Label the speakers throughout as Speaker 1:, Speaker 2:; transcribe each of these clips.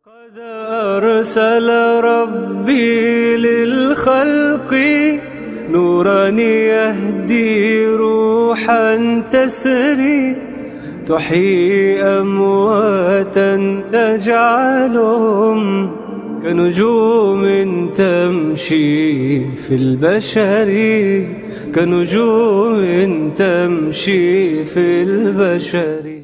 Speaker 1: قد أرسل ربي للخلق نورا يهدي روحا تسري تحيي أمواتا تجعلهم كنجوم تمشي في البشر كنجوم تمشي في البشر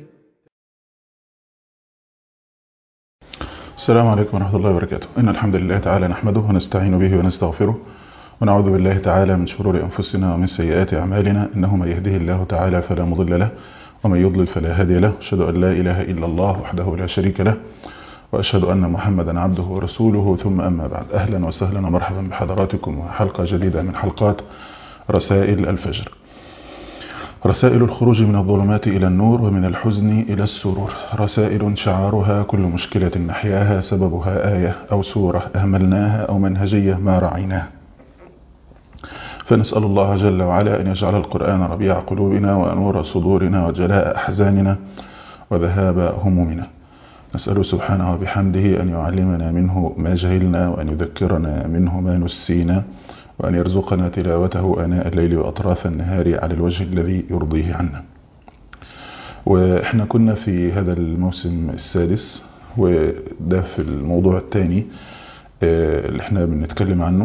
Speaker 2: السلام عليكم ورحمة الله وبركاته إن الحمد لله تعالى نحمده ونستعين به ونستغفره ونعوذ بالله تعالى من شرور أنفسنا ومن سيئات أعمالنا إنه من يهده الله تعالى فلا مضل له ومن يضلل فلا هادي له أشهد أن لا إله إلا الله وحده لا شريك له وأشهد أن محمدا عبده ورسوله ثم أما بعد أهلا وسهلا ومرحبا بحضراتكم وحلقة جديدة من حلقات رسائل الفجر رسائل الخروج من الظلمات إلى النور ومن الحزن إلى السرور رسائل شعارها كل مشكلة نحياها سببها آية أو سورة أهملناها أو منهجية ما رعيناها فنسأل الله جل وعلا أن يجعل القرآن ربيع قلوبنا وأنور صدورنا وجلاء أحزاننا وذهاب همومنا نسأل سبحانه وبحمده أن يعلمنا منه ما جهلنا وأن يذكرنا منه ما نسينا وأن يرزقنا تلاوته آناء الليل وأطراف النهار على الوجه الذي يرضيه عنا وإحنا كنا في هذا الموسم السادس وده في الموضوع الثاني اللي احنا بنتكلم عنه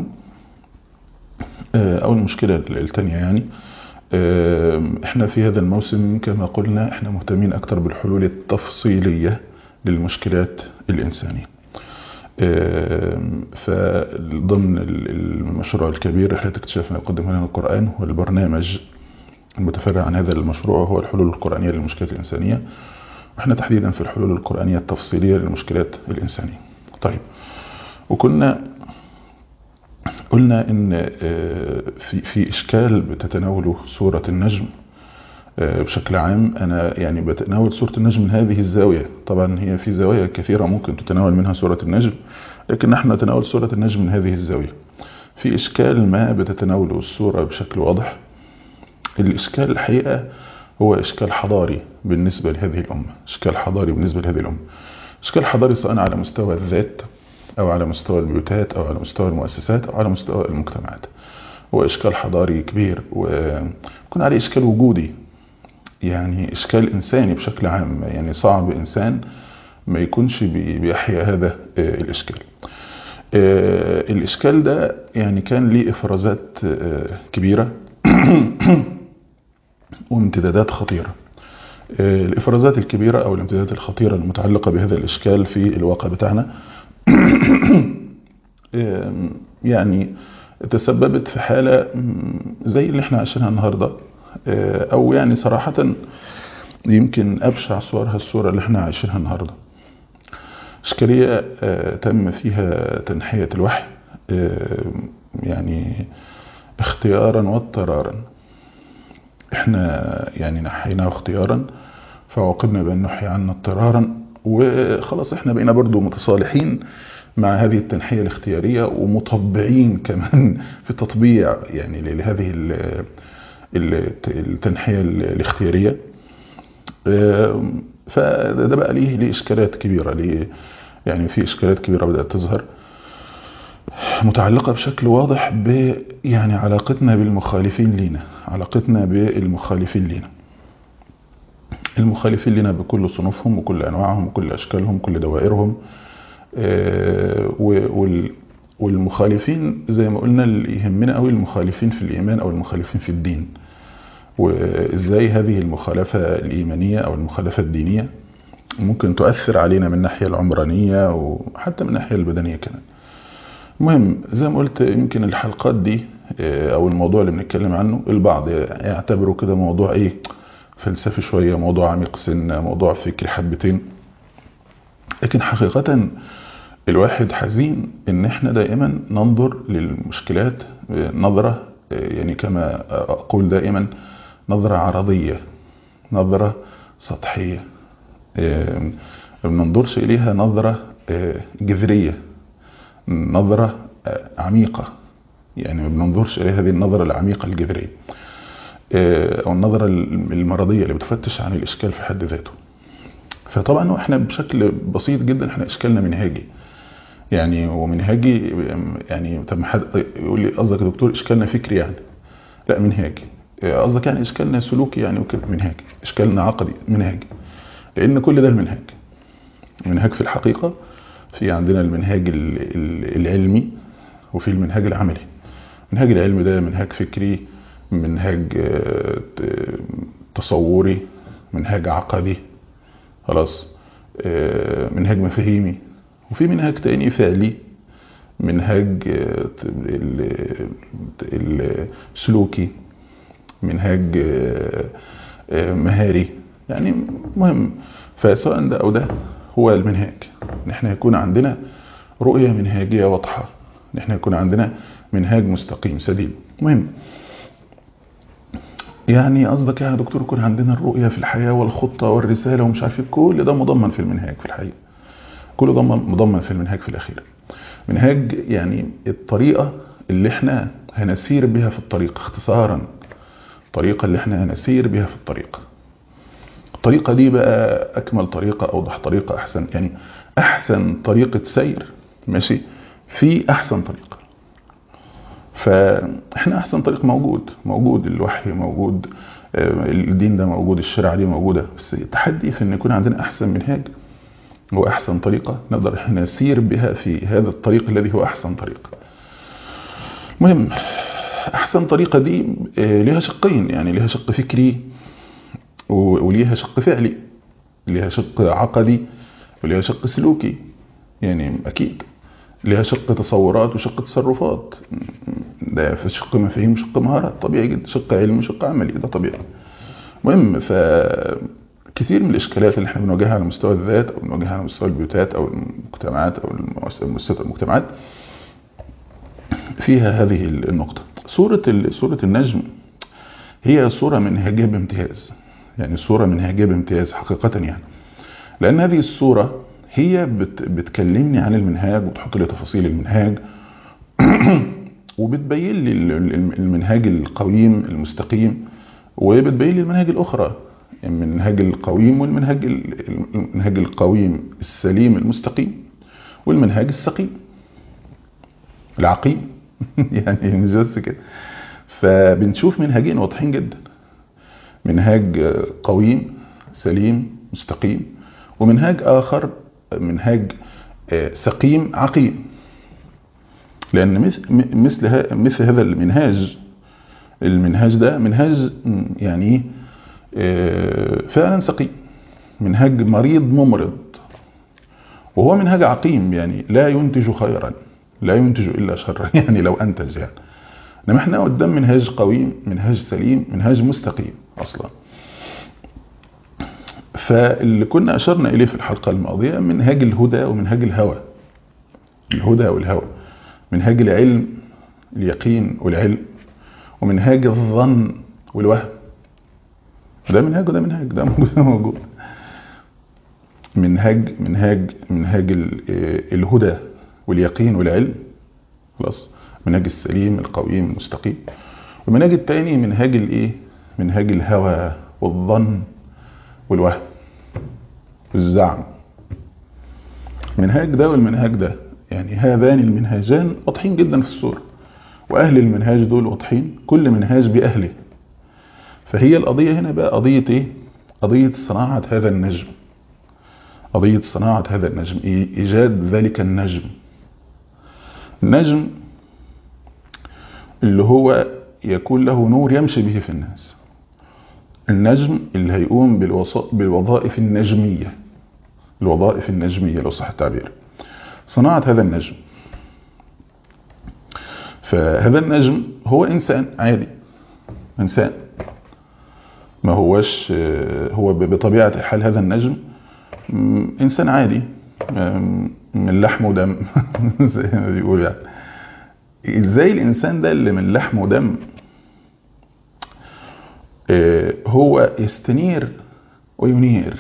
Speaker 2: أو المشكلة الثانية يعني احنا في هذا الموسم كما قلنا احنا مهتمين أكتر بالحلول التفصيلية للمشكلات الإنسانية فضمن المشروع الكبير رحلة اكتشاف ما يقدمه لنا القرآن والبرنامج المتفرع عن هذا المشروع هو الحلول القرآنية للمشكلات الإنسانية واحنا تحديدا في الحلول القرآنية التفصيلية للمشكلات الإنسانية طيب وكنا قلنا ان في في اشكال بتتناوله سورة النجم بشكل عام أنا يعني بتناول سورة النجم من هذه الزاوية طبعا هي في زوايا كثيرة ممكن تتناول منها سورة النجم لكن نحن نتناول سورة النجم من هذه الزاوية في إشكال ما بتتناوله السورة بشكل واضح الإشكال الحقيقة هو إشكال حضاري بالنسبة لهذه الأمة إشكال حضاري بالنسبة لهذه الأمة إشكال حضاري سواء على مستوى الذات أو على مستوى البيوتات أو على مستوى المؤسسات أو على مستوى المجتمعات هو إشكال حضاري كبير ويكون عليه إشكال وجودي يعني إشكال إنساني بشكل عام يعني صعب إنسان ما يكونش بيحيا هذا الإشكال الإشكال ده يعني كان ليه إفرازات كبيرة وامتدادات خطيرة الإفرازات الكبيرة أو الامتدادات الخطيرة المتعلقة بهذا الإشكال في الواقع بتاعنا يعني تسببت في حالة زي اللي احنا عايشينها النهاردة او يعني صراحة يمكن ابشع صورها الصورة اللي احنا عايشينها النهاردة اشكالية تم فيها تنحية الوحي يعني اختيارا واضطرارا احنا يعني نحيناه اختيارا فعوقبنا بان نحي عنا اضطرارا وخلاص احنا بقينا برضو متصالحين مع هذه التنحية الاختيارية ومطبعين كمان في تطبيع يعني لهذه التنحية الاختيارية فده بقى ليه ليه إشكالات كبيرة ليه يعني في إشكالات كبيرة بدأت تظهر متعلقة بشكل واضح ب يعني علاقتنا بالمخالفين لينا علاقتنا بالمخالفين لينا المخالفين لنا بكل صنوفهم وكل أنواعهم وكل أشكالهم كل دوائرهم والمخالفين زي ما قلنا اللي يهمنا قوي المخالفين في الإيمان أو المخالفين في الدين وإزاي هذه المخالفة الإيمانية أو المخالفة الدينية ممكن تؤثر علينا من الناحية العمرانية وحتى من الناحية البدنية كمان المهم زي ما قلت يمكن الحلقات دي أو الموضوع اللي بنتكلم عنه البعض يعتبره كده موضوع إيه فلسفي شوية موضوع عميق سنة موضوع فكري حبتين لكن حقيقة الواحد حزين ان احنا دائما ننظر للمشكلات نظرة يعني كما اقول دائما نظرة عرضية نظرة سطحية ما بننظرش اليها نظرة جذرية نظرة عميقة يعني ما بننظرش الى هذه النظرة العميقة الجذرية او النظرة المرضية اللي بتفتش عن الاشكال في حد ذاته فطبعا احنا بشكل بسيط جدا احنا اشكالنا منهاجي يعني ومنهاجي يعني طب حد يقول لي قصدك يا دكتور اشكالنا فكري يعني لا منهاجي قصدك يعني اشكالنا سلوكي يعني وكده منهاجي اشكالنا عقدي منهاجي لان كل ده المنهاج المنهاج في الحقيقة في عندنا المنهاج العلمي وفي المنهاج العملي المنهاج العلمي ده منهاج فكري منهاج تصوري منهاج عقدي خلاص منهاج مفاهيمي وفي منهاج تاني فعلي منهاج السلوكي منهاج مهاري يعني مهم فسواء ده او ده هو المنهاج ان احنا يكون عندنا رؤية منهاجية واضحة ان احنا يكون عندنا منهاج مستقيم سديد مهم يعني قصدك يا دكتور يكون عندنا الرؤية في الحياة والخطة والرسالة ومش عارف كل ده مضمن في المنهاج في الحقيقة كل ده مضمن في المنهاج في الأخير منهاج يعني الطريقة اللي احنا هنسير بها في الطريق اختصارا الطريقة اللي احنا هنسير بها في الطريق الطريقة دي بقى أكمل طريقة أوضح طريقة أحسن يعني أحسن طريقة سير ماشي في أحسن طريقة فإحنا أحسن طريق موجود موجود الوحي موجود الدين ده موجود الشريعة دي موجودة بس التحدي في أن يكون عندنا أحسن منهاج وأحسن طريقة نقدر احنا نسير بها في هذا الطريق الذي هو أحسن طريق مهم أحسن طريقة دي لها شقين يعني لها شق فكري وليها شق فعلي ليها شق عقدي وليها شق سلوكي يعني أكيد ليها شق تصورات وشق تصرفات ده في شق مفاهيم وشق مهارات طبيعي جدا شق علم وشق عملي ده طبيعي مهم ف كثير من الإشكالات اللي احنا بنواجهها على مستوى الذات أو بنواجهها على مستوى البيوتات أو المجتمعات أو المؤسسات المجتمعات فيها هذه النقطة صورة سورة النجم هي صورة منهجية بامتياز يعني صورة منهجية بامتياز حقيقة يعني لأن هذه الصورة هي بت بتكلمني عن المنهاج وتحط لي تفاصيل المنهاج وبتبين لي المنهاج القويم المستقيم وبتبين لي المناهج الأخرى المنهاج القويم والمنهاج المنهاج القويم السليم المستقيم والمنهاج السقيم العقيم يعني مش بس كده فبنشوف منهاجين واضحين جدا منهاج قويم سليم مستقيم ومنهاج آخر منهاج سقيم عقيم لأن مثل مثل هذا المنهاج المنهاج ده منهاج يعني فعلا سقيم منهاج مريض ممرض وهو منهاج عقيم يعني لا ينتج خيرا لا ينتج إلا شرا يعني لو أنتج يعني إنما احنا قدام منهاج قويم منهاج سليم منهاج مستقيم أصلا فاللي كنا أشرنا إليه في الحلقة الماضية منهاج الهدى ومنهاج الهوى الهدى والهوى منهاج العلم اليقين والعلم ومنهاج الظن والوهم ده منهاج وده منهاج ده موجود ده موجود منهاج منهاج منهاج الهدى واليقين والعلم خلاص منهاج السليم القويم المستقيم والمنهاج الثاني منهاج الايه منهاج الهوى والظن والوهم والزعم منهاج ده والمنهاج ده يعني هذان المنهاجان واضحين جدا في الصورة وأهل المنهاج دول واضحين كل منهاج بأهله فهي القضية هنا بقى قضية ايه قضية صناعة هذا النجم قضية صناعة هذا النجم إيجاد ذلك النجم النجم اللي هو يكون له نور يمشي به في الناس النجم اللي هيقوم بالوظائف النجمية الوظائف النجمية لو صح التعبير صناعة هذا النجم فهذا النجم هو إنسان عادي إنسان ما هوش هو بطبيعة الحال هذا النجم إنسان عادي من لحم ودم زي ما بيقول يعني ازاي الإنسان ده اللي من لحم ودم هو يستنير وينير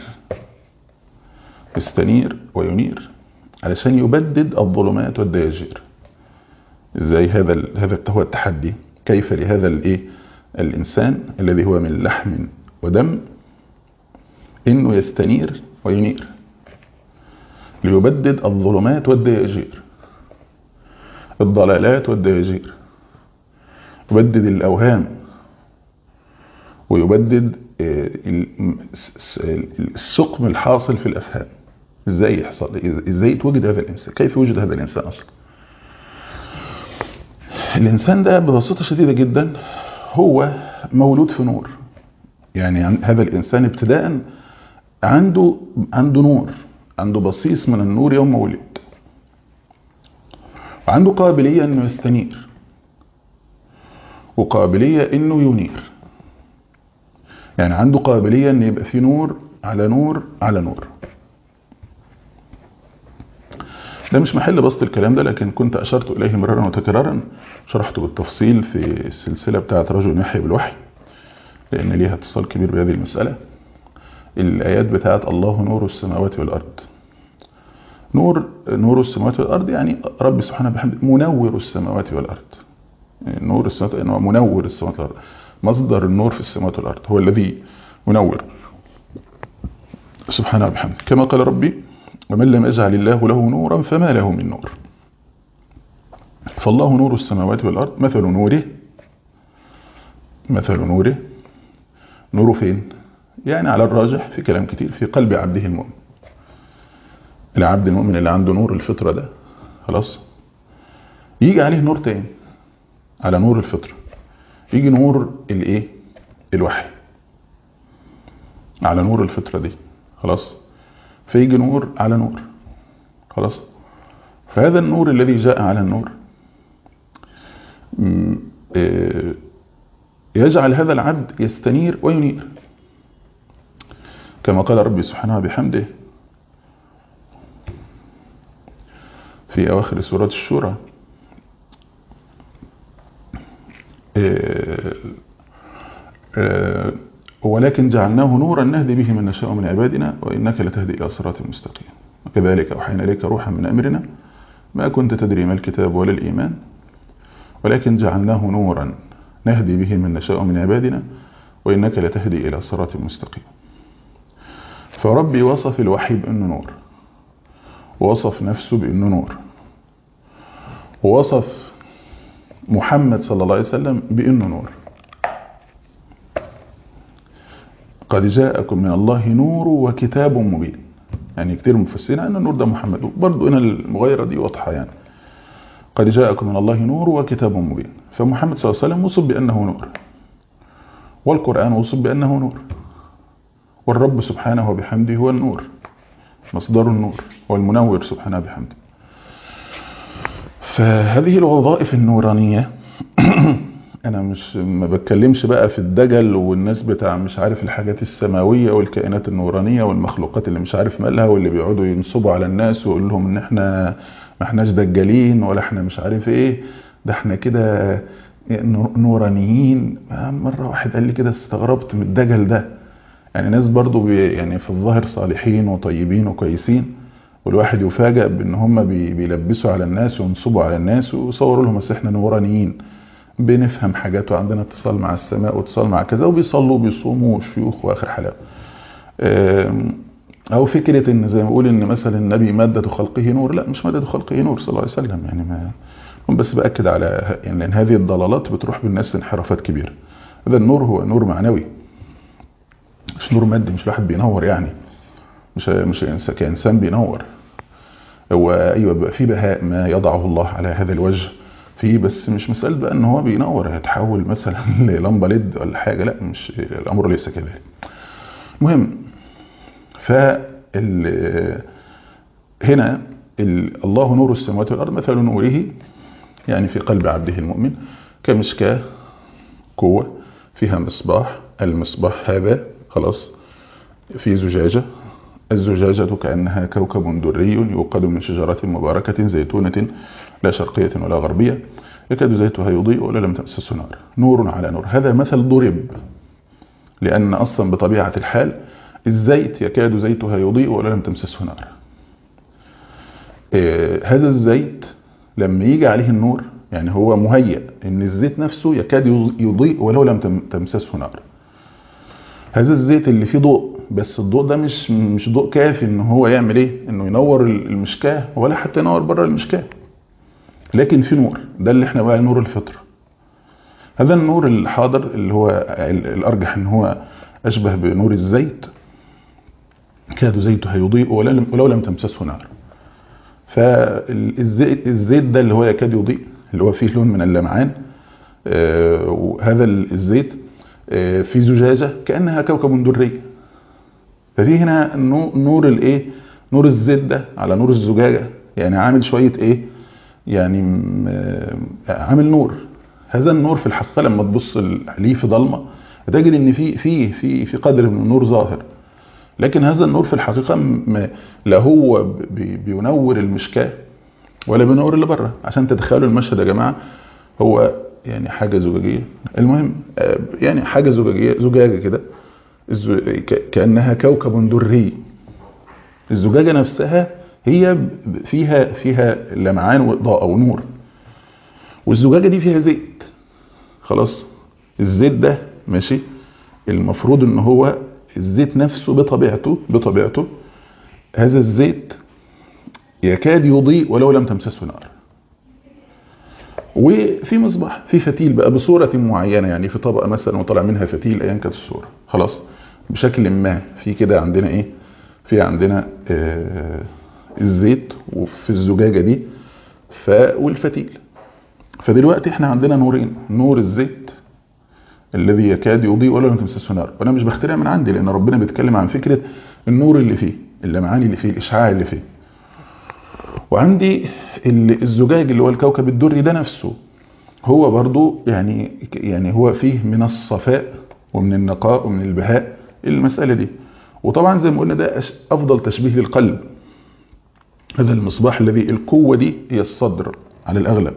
Speaker 2: يستنير وينير علشان يبدد الظلمات والدياجير ازاي هذا هذا هو التحدي كيف لهذا الايه الانسان الذي هو من لحم ودم انه يستنير وينير ليبدد الظلمات والدياجير الضلالات والدياجير يبدد الأوهام ويبدد السقم الحاصل في الأفهام ازاي يحصل ازاي يتوجد هذا الإنسان كيف يوجد هذا الإنسان أصلا الإنسان ده ببساطة شديدة جدا هو مولود في نور يعني هذا الإنسان ابتداء عنده عنده نور عنده بصيص من النور يوم ما ولد وعنده قابلية انه يستنير وقابلية انه ينير يعني عنده قابلية ان يبقى في نور على نور على نور ده مش محل بسط الكلام ده لكن كنت أشرت إليه مرارا وتكرارا شرحته بالتفصيل في السلسلة بتاعة رجل يحيى بالوحي لأن ليها اتصال كبير بهذه المسألة الآيات بتاعة الله نور السماوات والأرض نور نور السماوات والأرض يعني رب سبحانه بحمده منور السماوات والأرض نور السماوات يعني منور السماوات والأرض مصدر النور في السماوات والأرض هو الذي ينور سبحانه بحمده كما قال ربي ومن لم يجعل الله له نورا فما له من نور فالله نور السماوات والأرض مثل نوره مثل نوره نوره فين يعني على الراجح في كلام كتير في قلب عبده المؤمن العبد المؤمن اللي عنده نور الفطرة ده خلاص يجي عليه نور تاني على نور الفطرة يجي نور الايه الوحي على نور الفطرة دي خلاص فيجي نور على نور خلاص فهذا النور الذي جاء على النور يجعل هذا العبد يستنير وينير كما قال ربي سبحانه بحمده في أواخر سورة الشورى ولكن جعلناه نورا نهدي به من نشاء من عبادنا وإنك لتهدي إلى صراط مستقيم وكذلك أوحينا إليك روحا من أمرنا ما كنت تدري ما الكتاب ولا الإيمان ولكن جعلناه نورا نهدي به من نشاء من عبادنا وإنك لتهدي إلى صراط مستقيم فربي وصف الوحي بأنه نور ووصف نفسه بأنه نور ووصف محمد صلى الله عليه وسلم بأنه نور قد جاءكم من الله نور وكتاب مبين يعني كتير مفسرين أن النور ده محمد برضو هنا المغيرة دي واضحة يعني قد جاءكم من الله نور وكتاب مبين فمحمد صلى الله عليه وسلم وصف بأنه نور والقرآن وصف بأنه نور والرب سبحانه وبحمده هو النور مصدر النور والمنور سبحانه بحمده فهذه الوظائف النورانية انا مش ما بتكلمش بقى في الدجل والناس بتاع مش عارف الحاجات السماوية والكائنات النورانية والمخلوقات اللي مش عارف مالها واللي بيقعدوا ينصبوا على الناس ويقول لهم ان احنا ما احناش دجالين ولا احنا مش عارف ايه ده احنا كده نورانيين مرة واحد قال لي كده استغربت من الدجل ده يعني ناس برضو بي يعني في الظاهر صالحين وطيبين وكويسين والواحد يفاجأ بان هم بي بيلبسوا على الناس وينصبوا على الناس ويصوروا لهم بس احنا نورانيين بنفهم حاجات وعندنا اتصال مع السماء واتصال مع كذا وبيصلوا وبيصوموا وشيوخ واخر حلاوه او فكرة ان زي ما بقول ان مثلا النبي مادة خلقه نور لا مش مادة خلقه نور صلى الله عليه وسلم يعني ما بس باكد على يعني لان هذه الضلالات بتروح بالناس انحرافات كبيره هذا النور هو نور معنوي مش نور مادي مش واحد بينور يعني مش مش كانسان بينور هو ايوه بيبقى في بهاء ما يضعه الله على هذا الوجه في بس مش مسألة بقى ان هو بينور هيتحول مثلا للمبة ليد ولا حاجة لا مش الامر ليس كذلك المهم ف هنا الله نور السماوات والارض مثل نوره يعني في قلب عبده المؤمن كمشكاة قوة فيها مصباح المصباح هذا خلاص في زجاجة الزجاجة كأنها كوكب دري يوقد من شجرة مباركة زيتونة لا شرقية ولا غربية يكاد زيتها يضيء ولا لم تمسسه نار نور على نور هذا مثل ضرب لأن أصلا بطبيعة الحال الزيت يكاد زيتها يضيء ولا لم تمسسه نار هذا الزيت لما يجي عليه النور يعني هو مهيأ ان الزيت نفسه يكاد يضيء ولو لم تمسسه نار هذا الزيت اللي فيه ضوء بس الضوء ده مش مش ضوء كافي ان هو يعمل ايه انه ينور المشكاه ولا حتى ينور بره المشكاه لكن في نور ده اللي احنا بقى نور الفطره هذا النور الحاضر اللي هو الارجح ان هو اشبه بنور الزيت كاد زيتها يضيء ولو لم تمسسه نار فالزيت الزيت ده اللي هو يكاد يضيء اللي هو فيه لون من اللمعان وهذا الزيت في زجاجة كأنها كوكب دري ففي هنا نور الايه نور الزيت ده على نور الزجاجة يعني عامل شوية ايه يعني عامل نور هذا النور في الحقيقة لما تبص عليه في ضلمة تجد ان في في في في قدر من النور ظاهر لكن هذا النور في الحقيقة لا هو بينور المشكاة ولا بينور اللي بره عشان تتخيلوا المشهد يا جماعة هو يعني حاجة زجاجية المهم يعني حاجة زجاجية زجاجة كده كأنها كوكب دري الزجاجة نفسها هي فيها فيها لمعان وإضاءة ونور والزجاجة دي فيها زيت خلاص الزيت ده ماشي المفروض ان هو الزيت نفسه بطبيعته بطبيعته هذا الزيت يكاد يضيء ولو لم تمسسه نار وفي مصباح في فتيل بقى بصورة معينة يعني في طبقة مثلا وطلع منها فتيل ايا كانت الصورة خلاص بشكل ما في كده عندنا ايه في عندنا آه الزيت وفي الزجاجة دي ف والفتيل فدلوقتي احنا عندنا نورين نور الزيت الذي يكاد يضيء ولو لم تمسسه نار وانا مش بخترع من عندي لان ربنا بيتكلم عن فكرة النور اللي فيه اللمعان اللي فيه الاشعاع اللي فيه وعندي الزجاج اللي هو الكوكب الدري ده نفسه هو برضو يعني يعني هو فيه من الصفاء ومن النقاء ومن البهاء المسألة دي وطبعا زي ما قلنا ده أفضل تشبيه للقلب هذا المصباح الذي القوة دي هي الصدر على الأغلب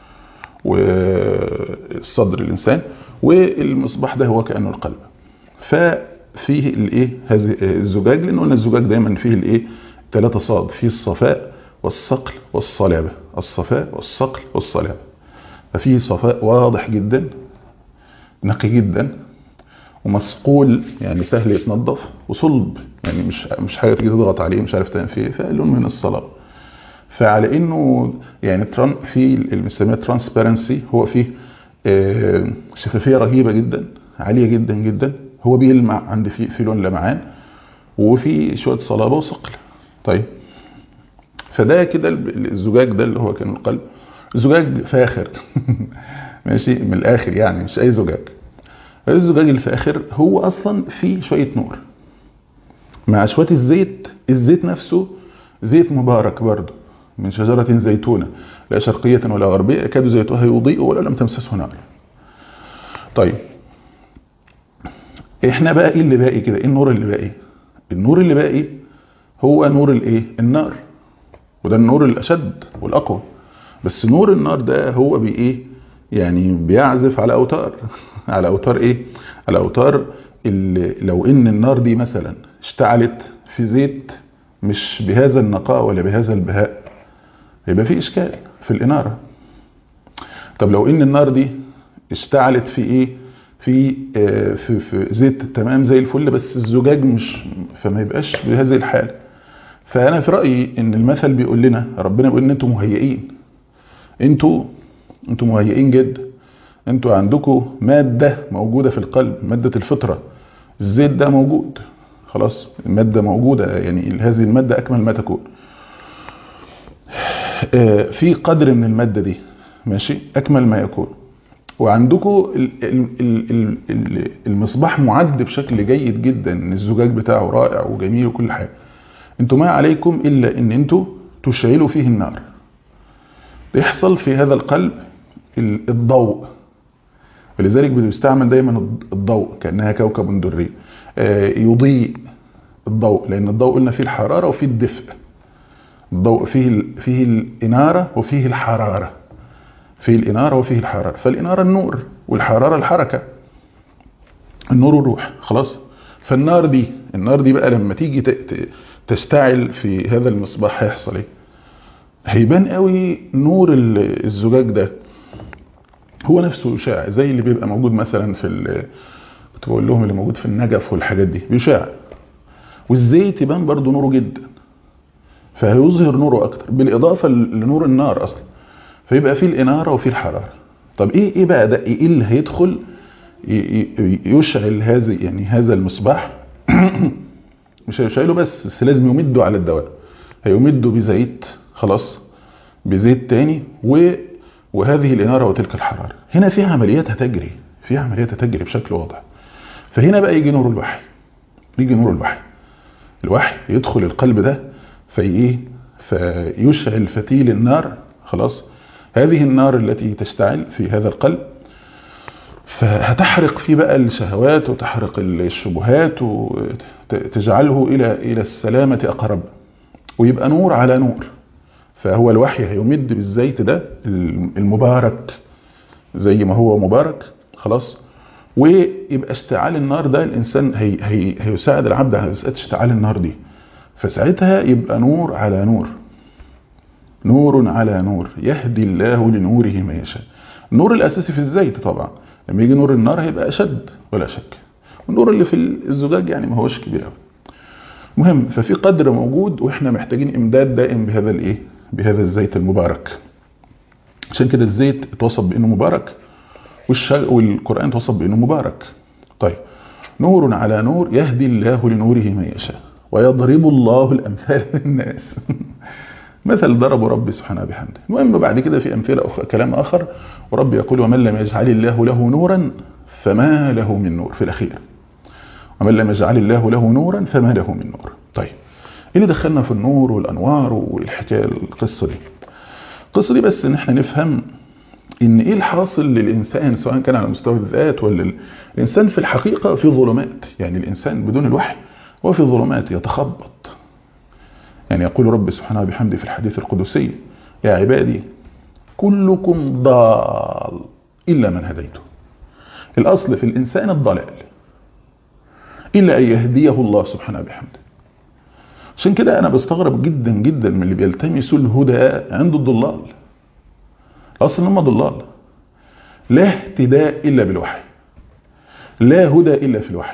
Speaker 2: والصدر الإنسان والمصباح ده هو كأنه القلب ففيه الايه هذه الزجاج لأنه قلنا الزجاج دايما فيه الايه ثلاثة صاد فيه الصفاء والصقل والصلابة الصفاء والصقل والصلابة ففيه صفاء واضح جدا نقي جدا ومصقول يعني سهل يتنظف وصلب يعني مش مش حاجه تيجي تضغط عليه مش عارف تعمل فيه فلون من الصلابه فعلى انه يعني تران في اللي بنسميها ترانسبيرنسي هو فيه شفافيه رهيبه جدا عاليه جدا جدا هو بيلمع عند في في لون لمعان وفي شويه صلابه وثقل طيب فده كده الزجاج ده اللي هو كان القلب زجاج فاخر ماشي من الاخر يعني مش اي زجاج الزجاج الفاخر هو اصلا فيه شويه نور مع شويه الزيت الزيت نفسه زيت مبارك برضه من شجرة زيتونة لا شرقية ولا غربية يكاد زيتها يضيء ولا لم تمسسه نار طيب احنا بقى ايه اللي باقي كده ايه النور اللي باقي النور اللي باقي هو نور الايه النار وده النور الاشد والاقوى بس نور النار ده هو بايه يعني بيعزف على اوتار على اوتار ايه على اوتار اللي لو ان النار دي مثلا اشتعلت في زيت مش بهذا النقاء ولا بهذا البهاء يبقى في اشكال في الاناره طب لو ان النار دي اشتعلت في ايه في آه في, في زيت تمام زي الفل بس الزجاج مش فما يبقاش بهذه الحاله فانا في رايي ان المثل بيقول لنا ربنا بيقول ان انتوا مهيئين انتوا انتوا مهيئين جدا انتوا عندكم ماده موجوده في القلب ماده الفطره الزيت ده موجود خلاص الماده موجوده يعني هذه الماده اكمل ما تكون في قدر من الماده دي ماشي اكمل ما يكون وعندكم المصباح معد بشكل جيد جدا الزجاج بتاعه رائع وجميل وكل حاجه انتوا ما عليكم الا ان انتوا تشعلوا فيه النار بيحصل في هذا القلب الضوء ولذلك بيستعمل دايما الضوء كانها كوكب دري يضيء الضوء لان الضوء قلنا فيه الحراره وفيه الدفء الضوء فيه فيه الاناره وفيه الحراره فيه الاناره وفيه الحراره فالاناره النور والحراره الحركه النور والروح خلاص فالنار دي النار دي بقى لما تيجي تشتعل في هذا المصباح هيحصل ايه هيبان قوي نور الزجاج ده هو نفسه يشاع زي اللي بيبقى موجود مثلا في كنت بقول لهم اللي موجود في النجف والحاجات دي بيشاع والزيت يبان برضو نوره جدا فهيظهر نوره اكتر بالاضافه لنور النار اصلا فيبقى فيه الاناره وفيه الحراره طب ايه ايه بقى ده ايه اللي هيدخل يشعل هذا يعني هذا المصباح مش هيشعله بس بس لازم يمده على الدواء هيمده بزيت خلاص بزيت تاني و وهذه الإنارة وتلك الحرارة هنا في عمليات هتجري في عمليات هتجري بشكل واضح فهنا بقى يجي نور الوحي يجي نور الوحي الوحي يدخل القلب ده في ايه فيشعل فتيل النار خلاص هذه النار التي تشتعل في هذا القلب فهتحرق فيه بقى الشهوات وتحرق الشبهات وتجعله إلى إلى السلامة أقرب ويبقى نور على نور فهو الوحي هيمد بالزيت ده المبارك زي ما هو مبارك خلاص ويبقى اشتعال النار ده الإنسان هي هي هيساعد العبد على اشتعال النار دي فساعتها يبقى نور على نور نور على نور يهدي الله لنوره من يشاء النور الأساسي في الزيت طبعا لما يجي نور النار هيبقى أشد ولا شك والنور اللي في الزجاج يعني ما هوش كبير قوي مهم ففي قدر موجود واحنا محتاجين امداد دائم بهذا الايه بهذا الزيت المبارك عشان كده الزيت اتوصف بانه مبارك والقران اتوصف بانه مبارك طيب نور على نور يهدي الله لنوره من يشاء ويضرب الله الامثال للناس مثل ضرب ربي سبحانه بحمده المهم بعد كده في امثله اخرى كلام اخر ورب يقول ومن لم يجعل الله له نورا فما له من نور في الاخير ومن لم يجعل الله له نورا فما له من نور طيب ايه اللي دخلنا في النور والانوار والحكايه القصه دي القصه دي بس ان احنا نفهم ان ايه الحاصل للانسان سواء كان على مستوى الذات ولا الانسان في الحقيقه في ظلمات يعني الانسان بدون الوحي هو في ظلمات يتخبط يعني يقول رب سبحانه بحمده في الحديث القدسي يا عبادي كلكم ضال إلا من هديته الأصل في الإنسان الضلال إلا أن يهديه الله سبحانه بحمده عشان كده أنا بستغرب جدا جدا من اللي بيلتمسوا الهدى عند الضلال الأصل هم ضلال لا اهتداء إلا بالوحي لا هدى إلا في الوحي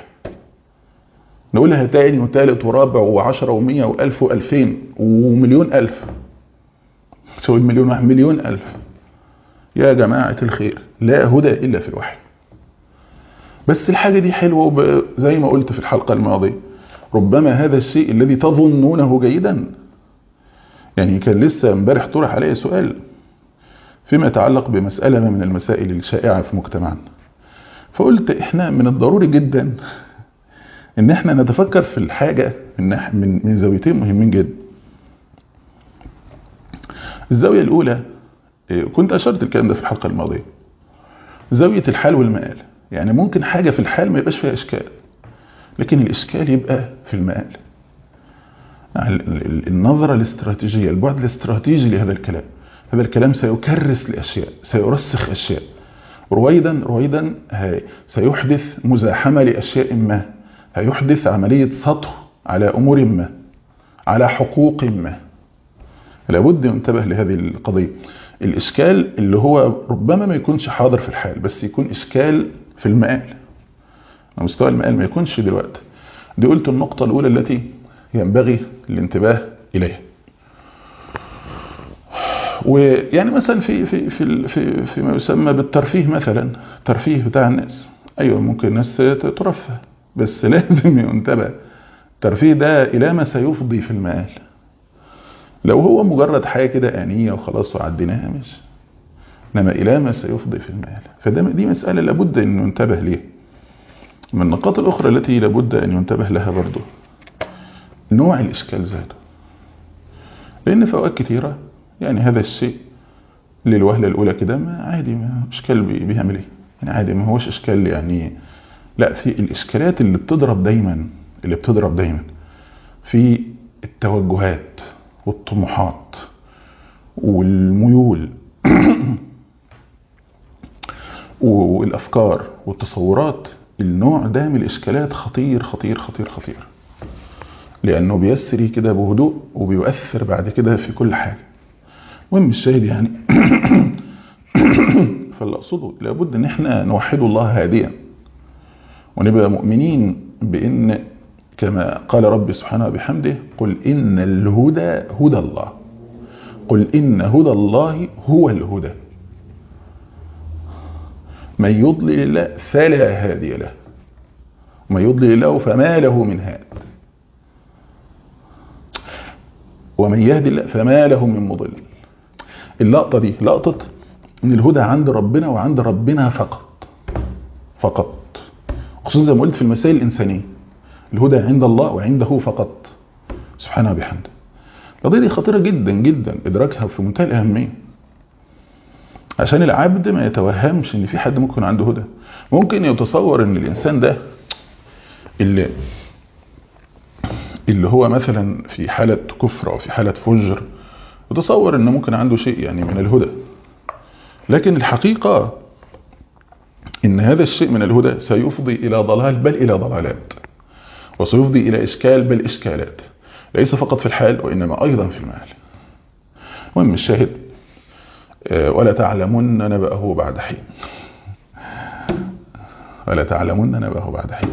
Speaker 2: نقولها تاني وتالت ورابع وعشرة ومية وألف وألفين ومليون ألف تسوي المليون واحد مليون ألف يا جماعة الخير لا هدى إلا في الوحي بس الحاجة دي حلوة زي ما قلت في الحلقة الماضية ربما هذا الشيء الذي تظنونه جيدا يعني كان لسه امبارح طرح عليه سؤال فيما يتعلق بمسألة من المسائل الشائعة في مجتمعنا فقلت احنا من الضروري جدا ان احنا نتفكر في الحاجة من من من زاويتين مهمين جدا الزاوية الأولى كنت أشرت الكلام ده في الحلقة الماضية زاوية الحال والمآل يعني ممكن حاجة في الحال ما يبقاش فيها إشكال لكن الإشكال يبقى في المآل النظرة الاستراتيجية البعد الاستراتيجي لهذا الكلام هذا الكلام سيكرس لأشياء سيرسخ أشياء رويدا رويدا سيحدث مزاحمة لأشياء ما هيحدث عملية سطو على أمور ما على حقوق ما لابد ينتبه لهذه القضية الإشكال اللي هو ربما ما يكونش حاضر في الحال بس يكون إشكال في المآل مستوى المآل ما يكونش دلوقتي دي قلت النقطة الأولى التي ينبغي الانتباه إليها ويعني مثلا في في في في فيما يسمى بالترفيه مثلا الترفيه بتاع الناس ايوه ممكن الناس ترفه بس لازم ينتبه الترفيه ده الى ما سيفضي في المآل لو هو مجرد حاجه كده آنية وخلاص وعديناها مش انما الى ما سيفضي في المآل فده دي مسألة لابد ان ننتبه ليها من النقاط الاخرى التي لابد ان ينتبه لها برضو نوع الاشكال ذاته لان في اوقات كتيره يعني هذا الشيء للوهلة الأولى كده ما عادي ما إشكال بيعمل إيه يعني عادي ما هوش إشكال يعني لا في الإشكالات اللي بتضرب دايما اللي بتضرب دايما في التوجهات والطموحات والميول والأفكار والتصورات النوع ده من الإشكالات خطير خطير خطير خطير لأنه بيسري كده بهدوء وبيؤثر بعد كده في كل حاجة المهم الشاهد يعني فاللي اقصده لابد ان احنا نوحد الله هاديا ونبقى مؤمنين بان كما قال ربي سبحانه وبحمده قل إن الهدى هدى الله قل إن هدى الله هو الهدى من يضلل الله فلا هادي له ومن يضلل الله فما له من هاد ومن يهدي الله فما له من مضل اللقطة دي لقطة ان الهدى عند ربنا وعند ربنا فقط فقط خصوصا زي ما قلت في المسائل الإنسانية الهدى عند الله وعنده فقط سبحانه وبحمده القضية دي خطيرة جدا جدا إدراكها في منتهى الأهمية عشان العبد ما يتوهمش ان في حد ممكن عنده هدى ممكن يتصور ان الانسان ده اللي اللي هو مثلا في حالة كفر او في حالة فجر يتصور انه ممكن عنده شيء يعني من الهدى لكن الحقيقة ان هذا الشيء من الهدى سيفضي الى ضلال بل الى ضلالات وسيفضي الى اشكال بل اشكالات ليس فقط في الحال وانما ايضا في المال المهم الشاهد ولا تعلمن نبأه بعد حين ولا تعلمن نبأه بعد حين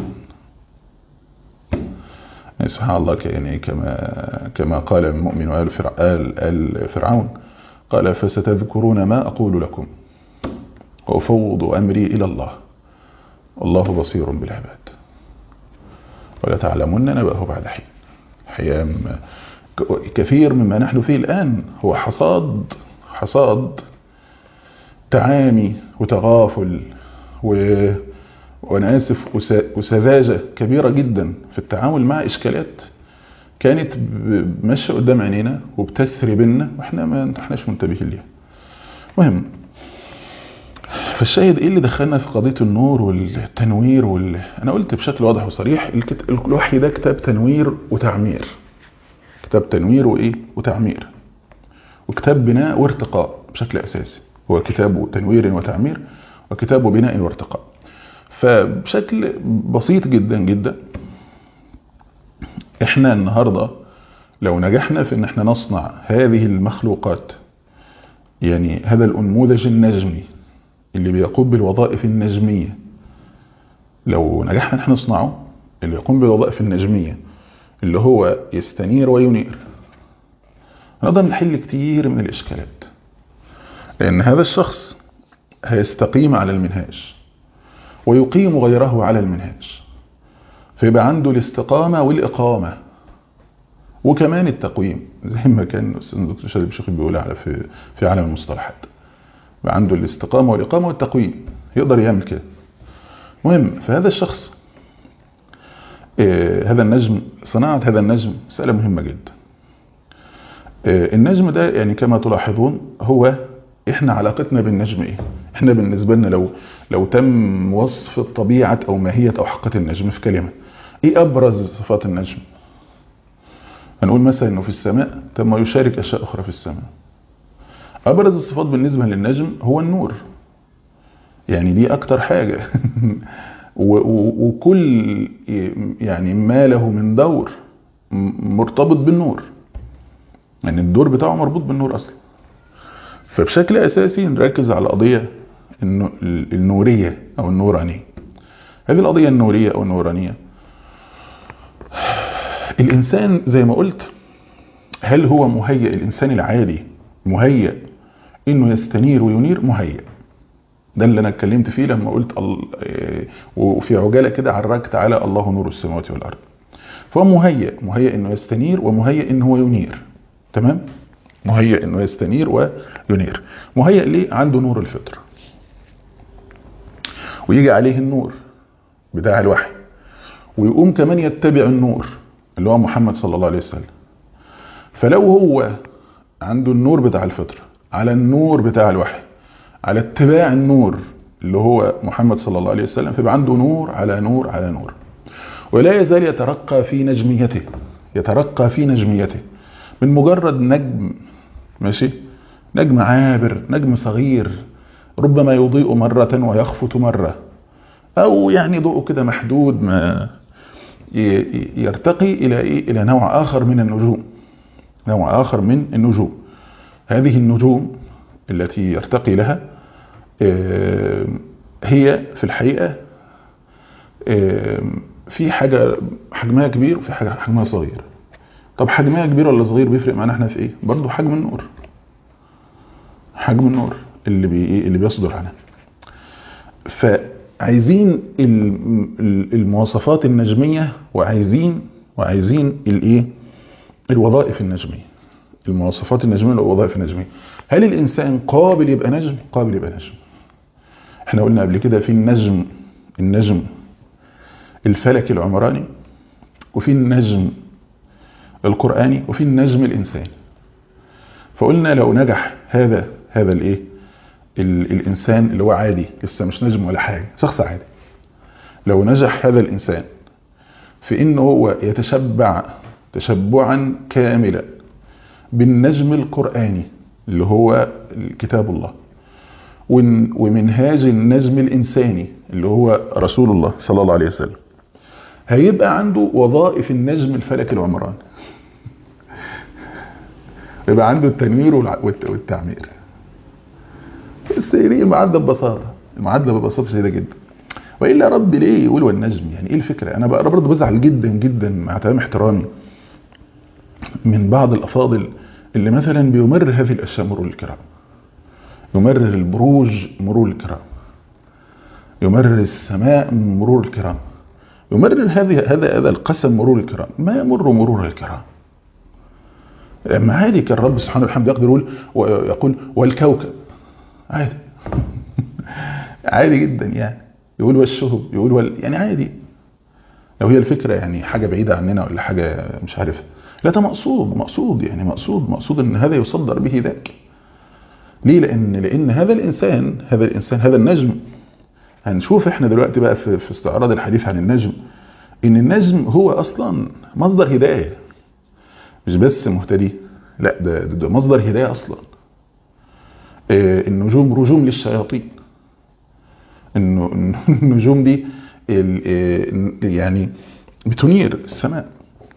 Speaker 2: يعني سبحان الله يعني كما كما قال المؤمن آل آل فرعون قال فستذكرون ما أقول لكم وأفوض أمري إلى الله والله بصير بالعباد ولا تعلمن نبأه بعد حين حيام كثير مما نحن فيه الآن هو حصاد حصاد تعامي وتغافل و... وانا اسف وسذاجة كبيرة جدا في التعامل مع اشكالات كانت ماشية قدام عينينا وبتسري بينا واحنا ما احناش منتبهين ليها مهم فالشاهد ايه اللي دخلنا في قضية النور والتنوير وال... انا قلت بشكل واضح وصريح الكت... الوحي ده كتاب تنوير وتعمير كتاب تنوير وايه وتعمير وكتاب بناء وارتقاء بشكل أساسي هو كتاب تنوير وتعمير وكتاب بناء وارتقاء فبشكل بسيط جدا جدا احنا النهاردة لو نجحنا في ان احنا نصنع هذه المخلوقات يعني هذا الأنموذج النجمي اللي بيقوم بالوظائف النجمية لو نجحنا ان احنا نصنعه اللي يقوم بالوظائف النجمية اللي هو يستنير وينير نقدر نحل كتير من الإشكالات لأن هذا الشخص هيستقيم على المنهاج ويقيم غيره على المنهاج فيبقى عنده الاستقامة والإقامة وكمان التقويم زي ما كان الأستاذ الدكتور شريف شيخ بيقول على في في عالم المصطلحات يبقى عنده الاستقامة والإقامة والتقويم يقدر يعمل كده مهم فهذا الشخص آه هذا النجم صناعة هذا النجم مسألة مهمة جدا النجم ده يعني كما تلاحظون هو احنا علاقتنا بالنجم ايه احنا بالنسبة لنا لو لو تم وصف طبيعة او ماهية او حقة النجم في كلمة ايه ابرز صفات النجم هنقول مثلا انه في السماء تم يشارك اشياء اخرى في السماء ابرز الصفات بالنسبة للنجم هو النور يعني دي اكتر حاجة وكل يعني ما له من دور مرتبط بالنور يعني الدور بتاعه مربوط بالنور اصلا فبشكل اساسي نركز على القضية النورية او النورانية هذه القضية النورية او النورانية الانسان زي ما قلت هل هو مهيئ الانسان العادي مهيئ انه يستنير وينير مهيئ ده اللي انا اتكلمت فيه لما قلت وفي عجالة كده عرجت على الله نور السماوات والارض فهو مهيئ مهيئ انه يستنير ومهيئ انه هو ينير تمام مهيئ انه يستنير وينير مهيئ ليه عنده نور الفطر ويجي عليه النور بتاع الوحي ويقوم كمان يتبع النور اللي هو محمد صلى الله عليه وسلم فلو هو عنده النور بتاع الفطر على النور بتاع الوحي على اتباع النور اللي هو محمد صلى الله عليه وسلم فيبقى عنده نور على نور على نور ولا يزال يترقى في نجميته يترقى في نجميته من مجرد نجم ماشي نجم عابر نجم صغير ربما يضيء مرة ويخفت مرة أو يعني ضوء كده محدود ما يرتقي إلى إيه؟ إلى نوع آخر من النجوم نوع آخر من النجوم هذه النجوم التي يرتقي لها هي في الحقيقة في حاجة حجمها كبير وفي حاجة حجمها صغير طب حجمها كبير ولا صغير بيفرق معانا احنا في ايه برضه حجم النور حجم النور اللي بي اللي بيصدر عنها فعايزين المواصفات النجمية وعايزين وعايزين الايه الوظائف النجمية المواصفات النجمية والوظائف النجمية هل الانسان قابل يبقى نجم قابل يبقى نجم احنا قلنا قبل كده في النجم النجم الفلكي العمراني وفي النجم القرآني وفي النجم الإنساني فقلنا لو نجح هذا هذا الايه الإنسان اللي هو عادي لسه مش نجم ولا حاجة شخص عادي لو نجح هذا الإنسان في إنه هو يتشبع تشبعا كاملا بالنجم القرآني اللي هو كتاب الله ومنهاج النجم الإنساني اللي هو رسول الله صلى الله عليه وسلم هيبقى عنده وظائف النجم الفلكي العمراني يبقى عنده التنوير والتعمير بس هي المعادله ببساطه المعادله ببساطه شديده جدا والا رب ليه يقول والنجم يعني ايه الفكره انا بقى برضه بزعل جدا جدا مع تمام احترامي من بعض الافاضل اللي مثلا بيمرر هذه الاشياء مرور الكرام يمرر البروج مرور الكرام يمرر السماء مرور الكرام يمرر هذه هذا هذا القسم مرور الكرام ما يمر مرور الكرام عادي كان رب سبحانه وتعالى يقدر يقول ويقول والكوكب عادي عادي جدا يعني يقول والشهب يقول وال يعني عادي لو هي الفكرة يعني حاجة بعيدة عننا ولا حاجة مش عارف لا ده مقصود مقصود يعني مقصود مقصود ان هذا يصدر به ذاك ليه لان لان هذا الانسان هذا الانسان هذا النجم هنشوف احنا دلوقتي بقى في, في استعراض الحديث عن النجم ان النجم هو اصلا مصدر هداية مش بس مهتدي لا ده, ده مصدر هداية اصلا اه النجوم رجوم للشياطين انه النجوم دي يعني بتنير السماء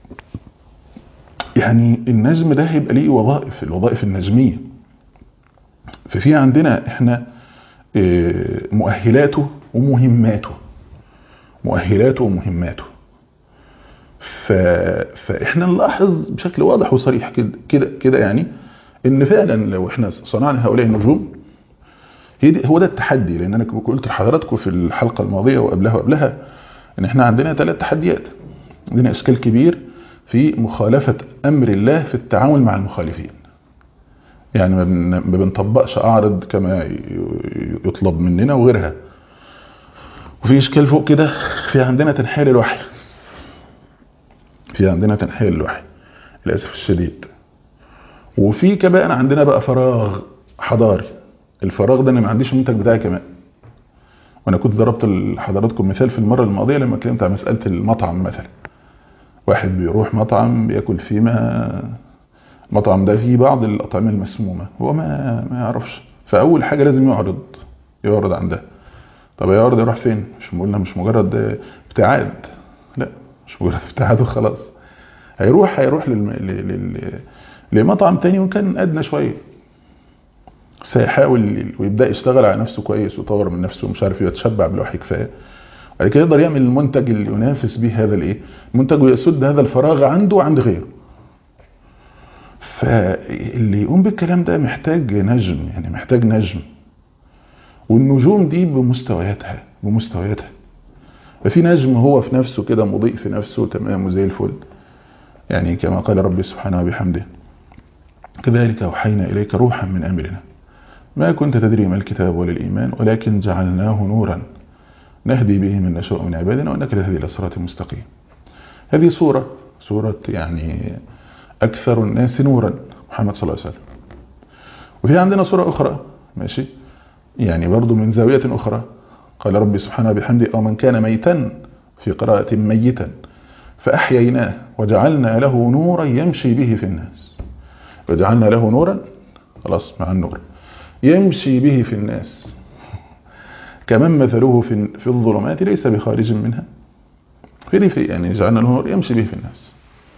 Speaker 2: يعني النجم ده هيبقى ليه وظائف الوظائف النجمية ففي عندنا احنا مؤهلاته ومهماته مؤهلاته ومهماته ف... فاحنا نلاحظ بشكل واضح وصريح كده كده كده يعني ان فعلا لو احنا صنعنا هؤلاء النجوم هي دي هو ده التحدي لان انا قلت لحضراتكم في الحلقه الماضيه وقبلها وقبلها ان احنا عندنا ثلاث تحديات عندنا اشكال كبير في مخالفه امر الله في التعامل مع المخالفين يعني ما بنطبقش اعرض كما يطلب مننا وغيرها وفي اشكال فوق كده في عندنا تنحية للوحي في عندنا تنحية للوحي للاسف الشديد وفي كمان عندنا بقى فراغ حضاري الفراغ ده انا ما عنديش المنتج بتاعي كمان وانا كنت ضربت لحضراتكم مثال في المره الماضيه لما اتكلمت عن مساله المطعم مثلا واحد بيروح مطعم بياكل فيه ما المطعم ده فيه بعض الأطعمة المسمومة هو ما ما يعرفش فأول حاجة لازم يعرض يعرض عندها طب يعرض يروح فين مش قلنا مش مجرد ابتعاد لا مش مجرد ابتعاد وخلاص هيروح هيروح للم... لل... لمطعم تاني وكان أدنى شوية سيحاول ويبدأ يشتغل على نفسه كويس ويطور من نفسه ومش عارف يتشبع بالوحي كفاية بعد كده يقدر يعمل المنتج اللي ينافس به هذا الايه المنتج ويسد هذا الفراغ عنده وعند غيره فاللي يقوم بالكلام ده محتاج نجم يعني محتاج نجم والنجوم دي بمستوياتها بمستوياتها ففي نجم هو في نفسه كده مضيء في نفسه تمام وزي الفل يعني كما قال ربي سبحانه وبحمده كذلك أوحينا إليك روحا من أمرنا ما كنت تدري ما الكتاب ولا الإيمان ولكن جعلناه نورا نهدي به من نشاء من عبادنا وأنك لهدي إلى صراط مستقيم هذه صورة صورة يعني أكثر الناس نورا محمد صلى الله عليه وسلم وفي عندنا صورة أخرى ماشي يعني برضو من زاوية أخرى قال ربي سبحانه بحمده أو من كان ميتا في قراءة ميتا فأحييناه وجعلنا له نورا يمشي به في الناس وجعلنا له نورا خلاص مع النور يمشي به في الناس كمن مثله في في الظلمات ليس بخارج منها في دي في يعني جعلنا له نور يمشي به في الناس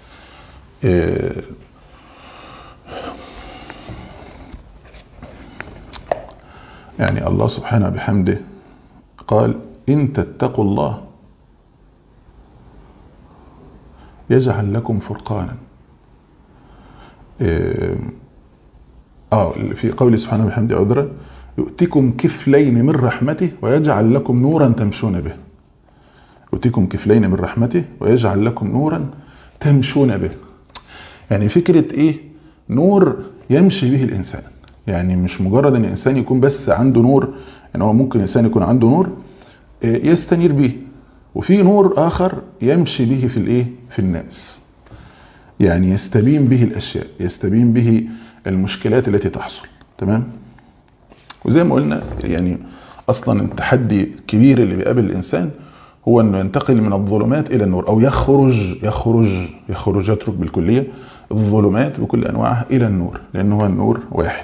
Speaker 2: يعني الله سبحانه بحمده قال إن تتقوا الله يجعل لكم فرقانا اه في قول سبحانه وبحمده عذرا يؤتكم كفلين من رحمته ويجعل لكم نورا تمشون به يؤتكم كفلين من رحمته ويجعل لكم نورا تمشون به يعني فكرة ايه نور يمشي به الانسان يعني مش مجرد ان الانسان يكون بس عنده نور يعني هو ممكن الانسان يكون عنده نور يستنير به وفي نور اخر يمشي به في الايه في الناس يعني يستبين به الاشياء يستبين به المشكلات التي تحصل تمام وزي ما قلنا يعني اصلا التحدي الكبير اللي بيقابل الانسان هو انه ينتقل من الظلمات الى النور او يخرج يخرج يخرج يترك بالكليه الظلمات بكل انواعها الى النور لان هو النور واحد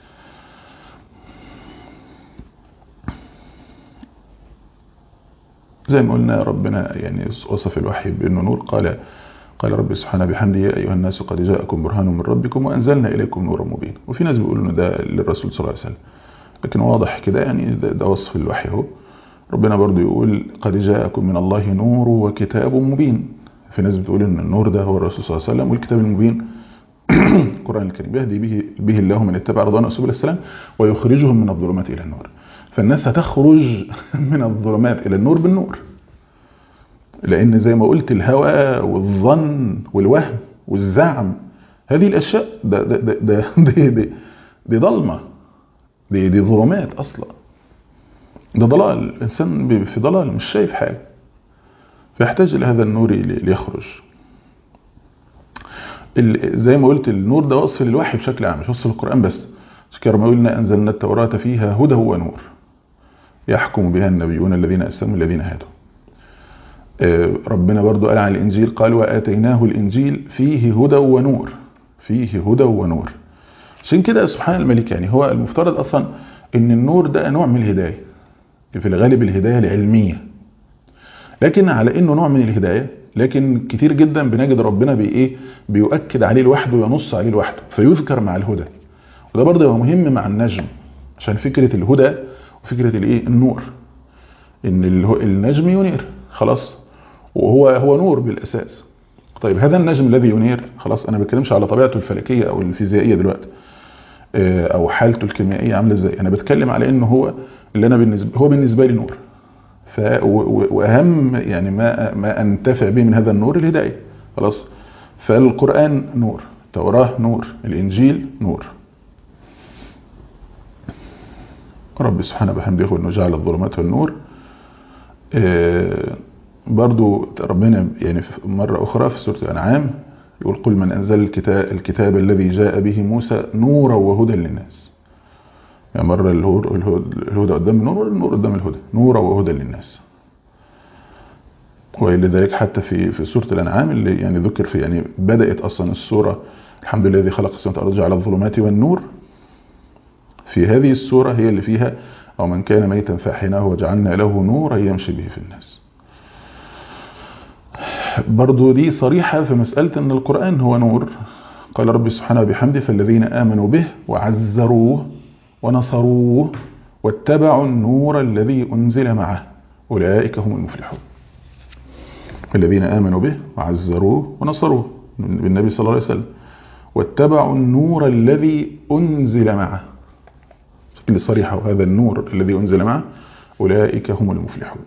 Speaker 2: زي ما قلنا ربنا يعني وصف الوحي بانه نور قال قال رب سبحانه بحمده يا ايها الناس قد جاءكم برهان من ربكم وانزلنا اليكم نورا مبينا وفي ناس بيقولوا انه ده للرسول صلى الله عليه وسلم لكن واضح كده يعني ده, ده وصف الوحي اهو ربنا برضو يقول قد جاءكم من الله نور وكتاب مبين في ناس بتقول ان النور ده هو الرسول صلى الله عليه وسلم والكتاب المبين القرآن الكريم يهدي به, به الله من اتبع رضوانه سبل السلام ويخرجهم من الظلمات الى النور فالناس هتخرج من الظلمات الى النور بالنور لان زي ما قلت الهوى والظن والوهم والزعم هذه الاشياء ده ده ده ده دي, دي, دي ضلمه دي دي ظلمات اصلا ده ضلال الانسان في ضلال مش شايف حاجه فيحتاج الى هذا النور ليخرج زي ما قلت النور ده وصف للوحي بشكل عام مش وصف للقران بس كما قلنا انزلنا التوراه فيها هدى ونور يحكم بها النبيون الذين اسلموا الذين هادوا ربنا برضو قال عن الإنجيل قال وآتيناه الإنجيل فيه هدى ونور فيه هدى ونور عشان كده سبحان الملك يعني هو المفترض أصلا إن النور ده نوع من الهداية في الغالب الهداية العلمية لكن على إنه نوع من الهداية لكن كتير جدا بنجد ربنا بإيه بيؤكد عليه لوحده وينص عليه لوحده فيذكر مع الهدى وده برضه هو مهم مع النجم عشان فكرة الهدى وفكرة الإيه النور إن النجم ينير خلاص وهو هو نور بالاساس طيب هذا النجم الذي ينير خلاص انا ما بتكلمش على طبيعته الفلكيه او الفيزيائيه دلوقتي او حالته الكيميائيه عامله ازاي انا بتكلم على انه هو اللي انا بالنسبه هو بالنسبه لي نور ف واهم يعني ما ما انتفع به من هذا النور الهدايه خلاص فالقران نور التوراه نور الانجيل نور رب سبحانه وبحمده يقول انه جعل الظلمات والنور برضو ربنا يعني مرة أخرى في سورة الأنعام يقول قل من أنزل الكتاب, الكتاب الذي جاء به موسى نورا وهدى للناس يعني مرة الهدى قدام النور والنور قدام الهدى نورا وهدى للناس وإلى ذلك حتى في في سورة الأنعام اللي يعني ذكر في يعني بدأت أصلا السورة الحمد لله الذي خلق السماوات والأرض جعل الظلمات والنور في هذه السورة هي اللي فيها أو من كان ميتا فأحيناه وجعلنا له نورا يمشي به في الناس برضو دي صريحة في مسألة أن القرآن هو نور قال ربي سبحانه وبحمده فالذين آمنوا به وعزروه ونصروه واتبعوا النور الذي أنزل معه أولئك هم المفلحون الذين آمنوا به وعزروه ونصروه بالنبي صلى الله عليه وسلم واتبعوا النور الذي أنزل معه بشكل صريح وهذا النور الذي أنزل معه أولئك هم المفلحون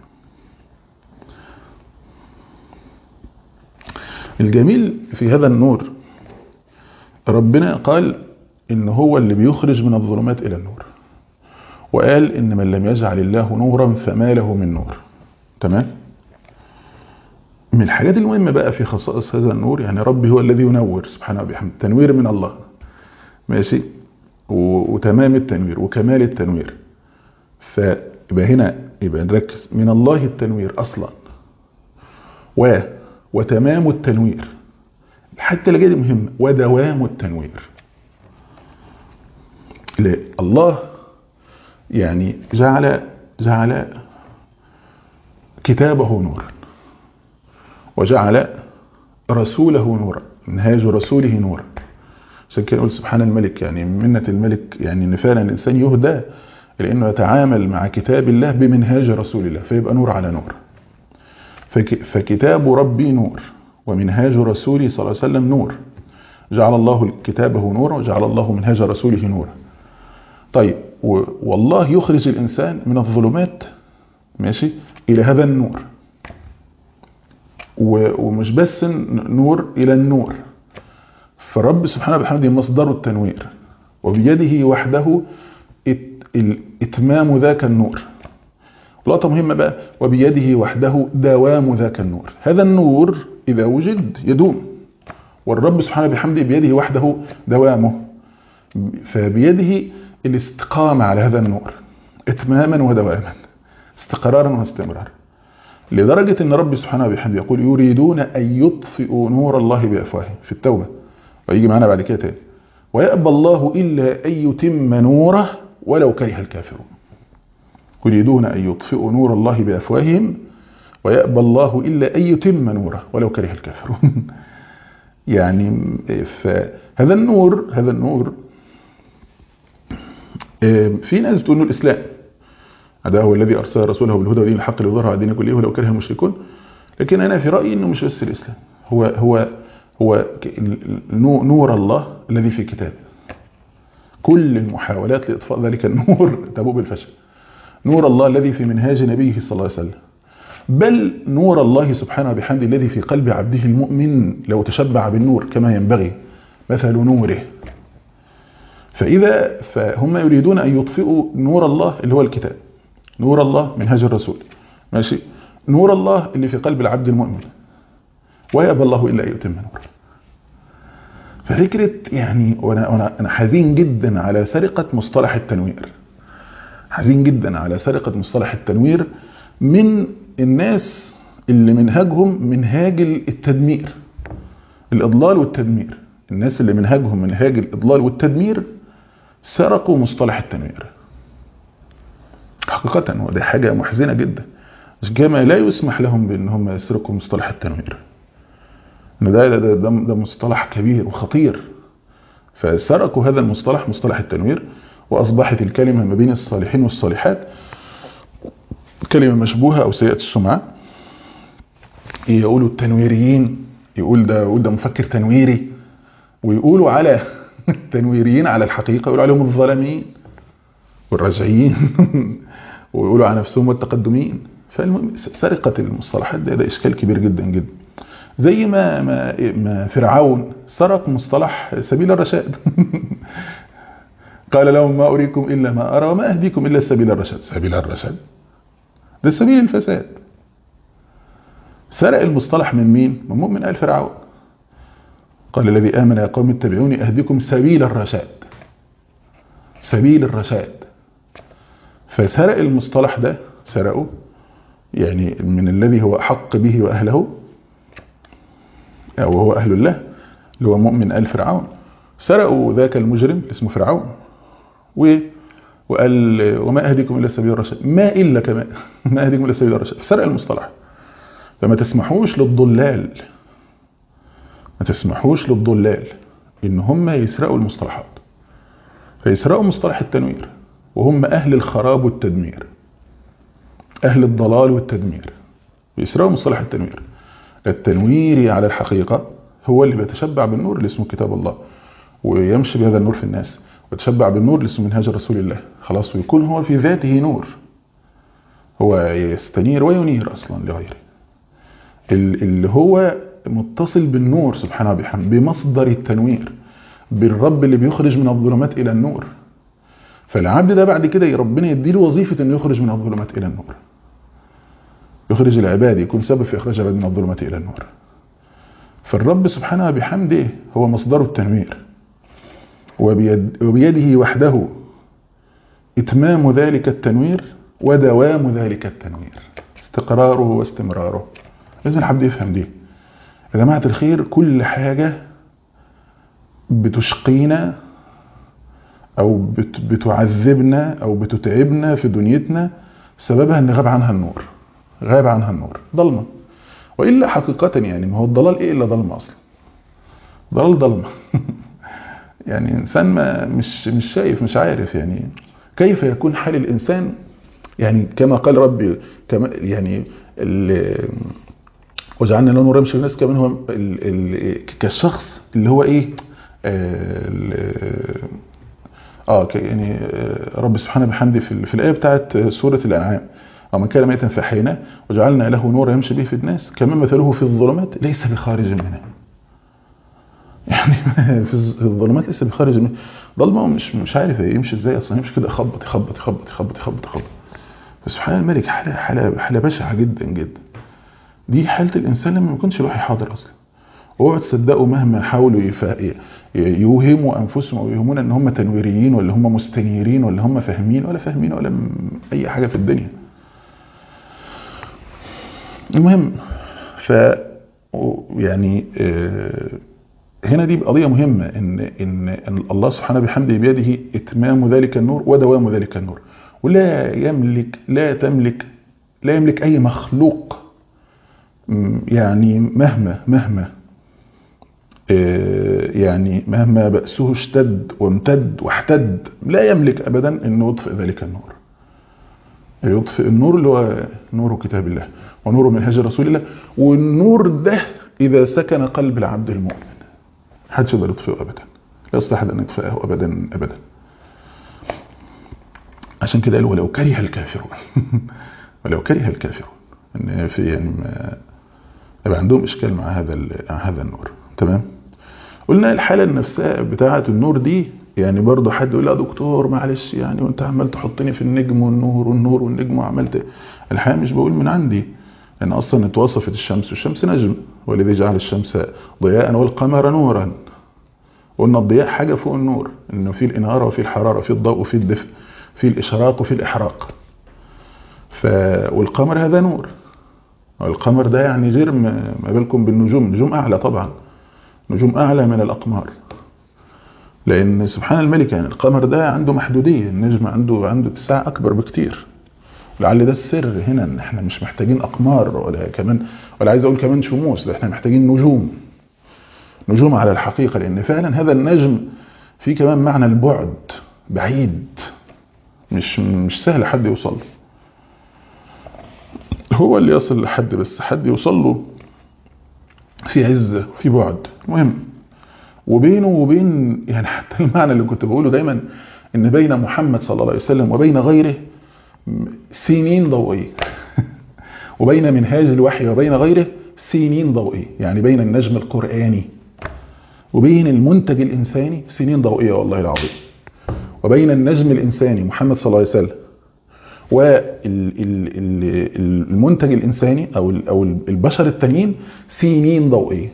Speaker 2: الجميل في هذا النور ربنا قال إن هو اللي بيخرج من الظلمات إلى النور وقال إن من لم يجعل الله نورا فما له من نور تمام من الحاجات المهمة بقى في خصائص هذا النور يعني ربي هو الذي ينور سبحانه وبحمده تنوير من الله ماشي وتمام التنوير وكمال التنوير فيبقى هنا يبقى نركز من الله التنوير أصلا و وتمام التنوير حتى اللي دي مهمة ودوام التنوير الله يعني جعل جعل كتابه نورا وجعل رسوله نورا منهاج رسوله نورا عشان كده نقول سبحان الملك يعني منة الملك يعني ان فعلا الانسان يهدى لانه يتعامل مع كتاب الله بمنهاج رسول الله فيبقى نور على نور فكتاب ربي نور ومنهاج رسوله صلى الله عليه وسلم نور جعل الله كتابه نورا وجعل الله منهاج رسوله نورا طيب والله يخرج الإنسان من الظلمات ماشي إلى هذا النور ومش بس نور إلى النور فالرب سبحانه وبحمده مصدر التنوير وبيده وحده إتمام ذاك النور لقطة مهمة بقى وبيده وحده دوام ذاك النور هذا النور إذا وجد يدوم والرب سبحانه بحمده بيده وحده دوامه فبيده الاستقامة على هذا النور اتماما ودواما استقرارا واستمرارا لدرجة ان رب سبحانه وبحمده يقول يريدون ان يطفئوا نور الله بافواههم في التوبة ويجي معنا بعد كده تاني ويأبى الله إلا أن يتم نوره ولو كره الكافرون يريدون أن يطفئوا نور الله بأفواههم ويأبى الله إلا أن يتم نوره ولو كره الكافرون يعني فهذا النور هذا النور في ناس بتقول الإسلام هذا هو الذي أرسل رسوله بالهدى ودين الحق ليظهره على الدين كله ولو كره المشركون لكن أنا في رأيي أنه مش بس الإسلام هو هو هو نور الله الذي في كتابه كل المحاولات لإطفاء ذلك النور تبوء بالفشل نور الله الذي في منهاج نبيه صلى الله عليه وسلم بل نور الله سبحانه وبحمده الذي في قلب عبده المؤمن لو تشبع بالنور كما ينبغي مثل نوره فإذا فهم يريدون أن يطفئوا نور الله اللي هو الكتاب نور الله منهاج الرسول ماشي نور الله اللي في قلب العبد المؤمن ويأبى الله إلا أن يتم نوره ففكرة يعني وأنا, وأنا أنا حزين جدا على سرقة مصطلح التنوير حزين جدا على سرقة مصطلح التنوير من الناس اللي منهجهم منهاج التدمير الإضلال والتدمير الناس اللي منهجهم منهاج الإضلال والتدمير سرقوا مصطلح التنوير حقيقة ودي حاجة محزنة جدا كما لا يسمح لهم بأن هم يسرقوا مصطلح التنوير ان ده, ده, ده, ده مصطلح كبير وخطير فسرقوا هذا المصطلح مصطلح التنوير وأصبحت الكلمة ما بين الصالحين والصالحات كلمة مشبوهة أو سيئة السمعة يقولوا التنويريين يقول ده, يقول ده مفكر تنويري ويقولوا على التنويريين على الحقيقة يقولوا عليهم الظلميين والرجعيين ويقولوا على نفسهم التقدميين فالمهم سرقة المصطلحات ده, ده إشكال كبير جدا جدا زي ما, ما, ما فرعون سرق مصطلح سبيل الرشاد قال لهم ما أريكم إلا ما أرى وما أهديكم إلا سبيل الرشاد سبيل الرشاد ده سبيل الفساد سرق المصطلح من مين؟ من مؤمن آل فرعون قال الذي آمن يا قوم اتبعوني أهديكم سبيل الرشاد سبيل الرشاد فسرق المصطلح ده سرقه يعني من الذي هو أحق به وأهله أو هو أهل الله اللي هو مؤمن آل فرعون سرقوا ذاك المجرم اسمه فرعون و وقال وما أهديكم إلا سبيل الرشاد ما إلا كما ما أهديكم إلا سبيل الرشاد سرق المصطلح فما تسمحوش للضلال ما تسمحوش للضلال إن هم يسرقوا المصطلحات فيسرقوا مصطلح التنوير وهم أهل الخراب والتدمير أهل الضلال والتدمير يسرقوا مصطلح التنوير التنوير على الحقيقة هو اللي بيتشبع بالنور اللي اسمه كتاب الله ويمشي بهذا النور في الناس ويتشبع بالنور اللي اسمه منهاج رسول الله خلاص ويكون هو في ذاته نور هو يستنير وينير أصلا لغيره اللي هو متصل بالنور سبحانه وبحمده بمصدر التنوير بالرب اللي بيخرج من الظلمات إلى النور فالعبد ده بعد كده ربنا يديله وظيفة انه يخرج من الظلمات إلى النور يخرج العباد يكون سبب في إخراج العباد من الظلمات إلى النور فالرب سبحانه بحمده هو مصدر التنوير وبيد وبيده وحده إتمام ذلك التنوير ودوام ذلك التنوير استقراره واستمراره لازم العبد يفهم دي يا جماعة الخير كل حاجة بتشقينا أو بتعذبنا أو بتتعبنا في دنيتنا سببها أن غاب عنها النور غاب عنها النور ضلمة وإلا حقيقة يعني ما هو الضلال إيه إلا ضلمة أصلا ضلال ضلمة يعني إنسان ما مش مش شايف مش عارف يعني كيف يكون حال الإنسان يعني كما قال ربي كما يعني وجعلنا له نور يمشي الناس كمان هو ال ال كالشخص اللي هو ايه اه, آه يعني رب سبحانه بحمده في, في الايه بتاعت سوره الانعام ومن كان ميتا فاحييناه وجعلنا له نور يمشي به في الناس كما مثله في الظلمات ليس بخارج منها يعني في الظلمات ليس بخارج منها ضلمه مش مش عارف يمشي ازاي اصلا يمشي كده يخبط يخبط يخبط يخبط يخبط يخبط فسبحان الملك حاله حاله حاله بشعه جدا جدا دي حاله الانسان لما ما يكونش الوحي حاضر اصلا اوعوا تصدقوا مهما حاولوا يوهموا انفسهم او يوهمون ان هم تنويريين ولا هم مستنيرين ولا هم فاهمين ولا فاهمين ولا اي حاجه في الدنيا المهم ف يعني هنا دي قضيه مهمه ان ان ان الله سبحانه بحمده بيده اتمام ذلك النور ودوام ذلك النور ولا يملك لا تملك لا يملك اي مخلوق يعني مهما مهما يعني مهما بأسه اشتد وامتد واحتد لا يملك ابدا انه يطفئ ذلك النور يطفئ النور اللي هو نور كتاب الله ونور منهج رسول الله والنور ده اذا سكن قلب العبد المؤمن محدش يقدر يطفئه ابدا لا يستطيع احد ان يطفئه ابدا ابدا عشان كده قال ولو كره الكافرون ولو كره الكافرون ان في يعني ما يبقى عندهم اشكال مع هذا مع هذا النور تمام قلنا الحاله النفسيه بتاعه النور دي يعني برضه حد يقول لا دكتور معلش يعني وانت عمال تحطني في النجم والنور والنور والنجم وعملت الحقيقه مش بقول من عندي لان اصلا اتوصفت الشمس والشمس نجم والذي جعل الشمس ضياء والقمر نورا قلنا الضياء حاجه فوق النور انه في الاناره وفي الحراره وفي الضوء وفي الدفء في الاشراق وفي الاحراق ف والقمر هذا نور والقمر ده يعني غير ما بالكم بالنجوم نجوم اعلى طبعا نجوم اعلى من الاقمار لان سبحان الملك يعني القمر ده عنده محدوديه النجم عنده عنده اتساع اكبر بكتير لعل ده السر هنا ان احنا مش محتاجين اقمار ولا كمان ولا عايز اقول كمان شموس ده احنا محتاجين نجوم نجوم على الحقيقه لان فعلا هذا النجم فيه كمان معنى البعد بعيد مش مش سهل حد يوصل له هو اللي يصل لحد بس حد يوصل له في عزه في بعد مهم وبينه وبين يعني حتى المعنى اللي كنت بقوله دايما ان بين محمد صلى الله عليه وسلم وبين غيره سنين ضوئية وبين منهاج الوحي وبين غيره سنين ضوئية يعني بين النجم القرآني وبين المنتج الإنساني سنين ضوئية والله العظيم وبين النجم الإنساني محمد صلى الله عليه وسلم والمنتج الإنساني أو أو البشر التانيين سنين ضوئية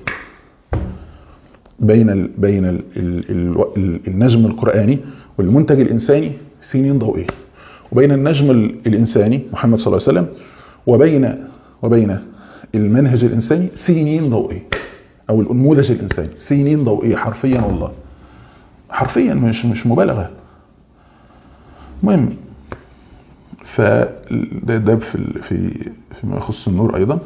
Speaker 2: بين ال بين ال ال النجم القرآني والمنتج الإنساني سنين ضوئية وبين النجم الإنساني محمد صلى الله عليه وسلم وبين وبين المنهج الإنساني سنين ضوئية أو النموذج الإنساني سنين ضوئية حرفيا والله حرفيا مش مش مبالغة المهم فده ده في في فيما يخص النور أيضا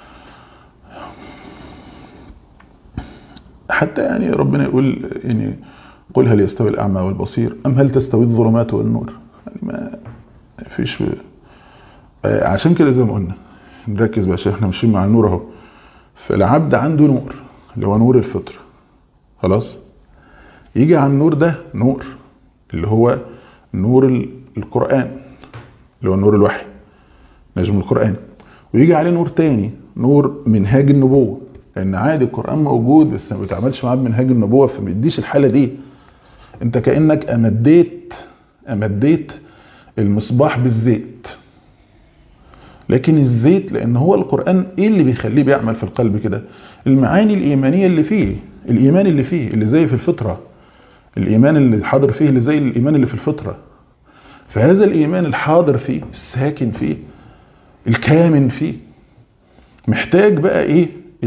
Speaker 2: حتى يعني ربنا يقول يعني قل هل يستوي الأعمى والبصير أم هل تستوي الظلمات والنور يعني ما فيش عشان كده زي ما قلنا نركز بقى عشان احنا ماشيين مع النور اهو فالعبد عنده نور اللي هو نور الفطر خلاص يجي على النور ده نور اللي هو نور القرآن اللي هو نور الوحي نجم القرآن ويجي عليه نور تاني نور منهاج النبوة لأن عادي القرآن موجود بس ما بيتعاملش معاه بمنهاج النبوة فما يديش الحالة دي انت كأنك أمديت أمديت المصباح بالزيت لكن الزيت لأن هو القرآن إيه اللي بيخليه بيعمل في القلب كده المعاني الإيمانية اللي فيه الإيمان اللي فيه اللي زي في الفطرة الإيمان اللي حاضر فيه اللي زي الإيمان اللي في الفطرة فهذا الإيمان الحاضر فيه الساكن فيه الكامن فيه محتاج بقى إيه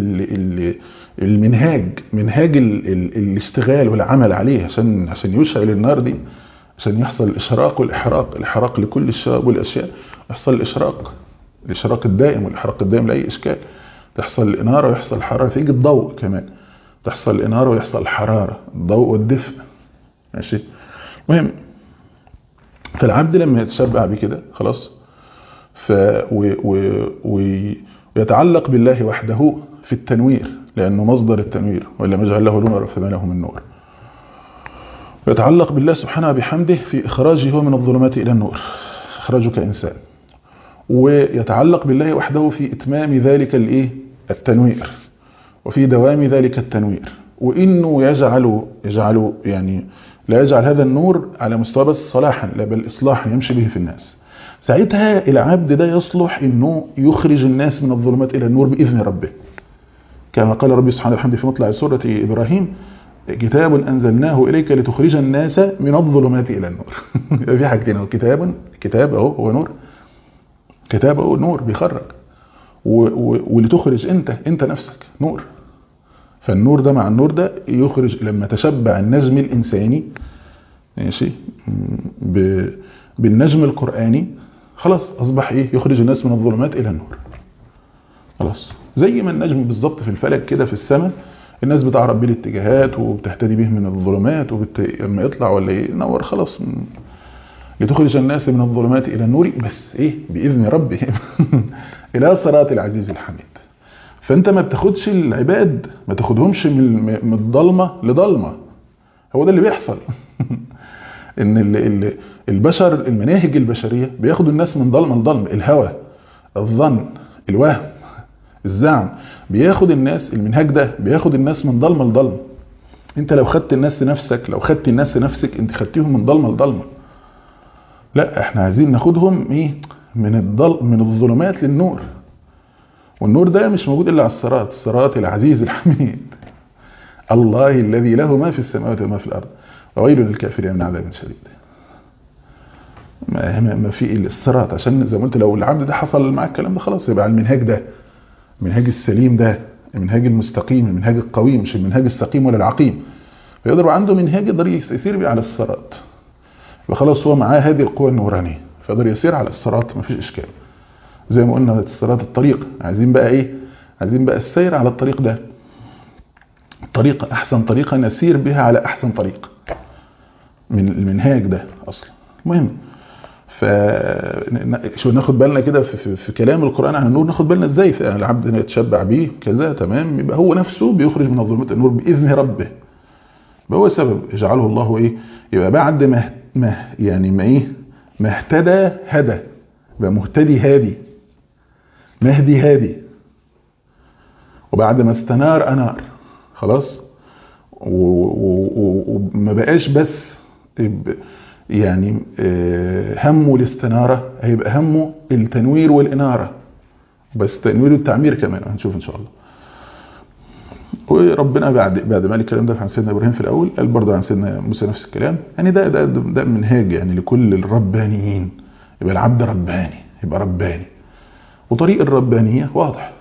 Speaker 2: المنهاج منهاج الاشتغال والعمل عليه عشان عشان يشعل النار دي عشان يحصل الإشراق والإحراق الإحراق لكل الشباب والأشياء يحصل الإشراق الإشراق الدائم والإحراق الدائم لأي إشكال تحصل الإنارة ويحصل الحرارة فيجي الضوء كمان تحصل الإنارة ويحصل الحرارة الضوء والدفء ماشي مهم فالعبد لما يتشبع بكده خلاص ف و و و يتعلق بالله وحده في التنوير لأنه مصدر التنوير وإلا مجعل له نور فما له من نور ويتعلق بالله سبحانه بحمده في إخراجه من الظلمات إلى النور إخراجه كإنسان ويتعلق بالله وحده في إتمام ذلك الإيه التنوير وفي دوام ذلك التنوير وإنه يجعل يجعل يعني لا يجعل هذا النور على مستوى بس صلاحا لا بل إصلاحا يمشي به في الناس ساعتها العبد ده يصلح انه يخرج الناس من الظلمات الى النور باذن ربه كما قال ربي سبحانه وبحمده في مطلع سوره ابراهيم كتاب انزلناه اليك لتخرج الناس من الظلمات الى النور في حاجتين هو كتاب كتاب اهو هو نور كتاب اهو نور بيخرج ولتخرج انت انت نفسك نور فالنور ده مع النور ده يخرج لما تشبع النجم الانساني ماشي بالنجم القراني خلاص أصبح إيه يخرج الناس من الظلمات إلى النور خلاص زي ما النجم بالظبط في الفلك كده في السماء الناس بتعرف بيه الاتجاهات وبتهتدي به من الظلمات وبت... لما يطلع ولا ينور خلاص لتخرج الناس من الظلمات إلى النور بس إيه بإذن ربهم إلى صراط العزيز الحميد فأنت ما بتاخدش العباد ما تاخدهمش من من الضلمة لضلمة هو ده اللي بيحصل ان ال ال البشر المناهج البشريه بياخدوا الناس من ضلمه لضلمه الهوى الظن الوهم الزعم بياخد الناس المنهاج ده بياخد الناس من ضلمه لضلمه انت لو خدت الناس لنفسك لو خدت الناس لنفسك انت خدتيهم من ضلمه لضلمه لا احنا عايزين ناخدهم ايه من الضل من الظلمات للنور والنور ده مش موجود الا على الصراط الصراط العزيز الحميد الله الذي له ما في السماوات وما في الارض وويل للكافرين من عذاب شديد ما ما في الصراط عشان زي ما قلت لو العبد ده حصل معاه الكلام ده خلاص يبقى على المنهاج ده المنهاج السليم ده المنهاج المستقيم المنهاج القويم مش المنهاج السقيم ولا العقيم فيقدر عنده منهاج يقدر يسير بيه على الصراط يبقى خلاص هو معاه هذه القوة النورانية فيقدر يسير على الصراط مفيش إشكال زي ما قلنا الصراط الطريق عايزين بقى إيه عايزين بقى السير على الطريق ده طريقة أحسن طريقة نسير بها على أحسن طريق من المنهاج ده أصلا المهم ف شو ناخد بالنا كده في, في, في كلام القرآن عن النور ناخد بالنا ازاي العبد يتشبع بيه كذا تمام يبقى هو نفسه بيخرج من الظلمات النور بإذن ربه يبقى هو سبب يجعله الله ايه يبقى بعد ما ما يعني ما ايه ما اهتدى هدى يبقى مهتدي هادي مهدي هادي وبعد ما استنار انار خلاص وما بقاش بس يعني همه الاستنارة هيبقى همه التنوير والإنارة بس تنوير والتعمير كمان هنشوف إن شاء الله وربنا بعد بعد ما الكلام ده عن سيدنا ابراهيم في الاول قال برضه عن سيدنا موسى نفس الكلام يعني ده ده ده منهاج يعني لكل الربانيين يبقى العبد رباني يبقى رباني وطريق الربانيه واضح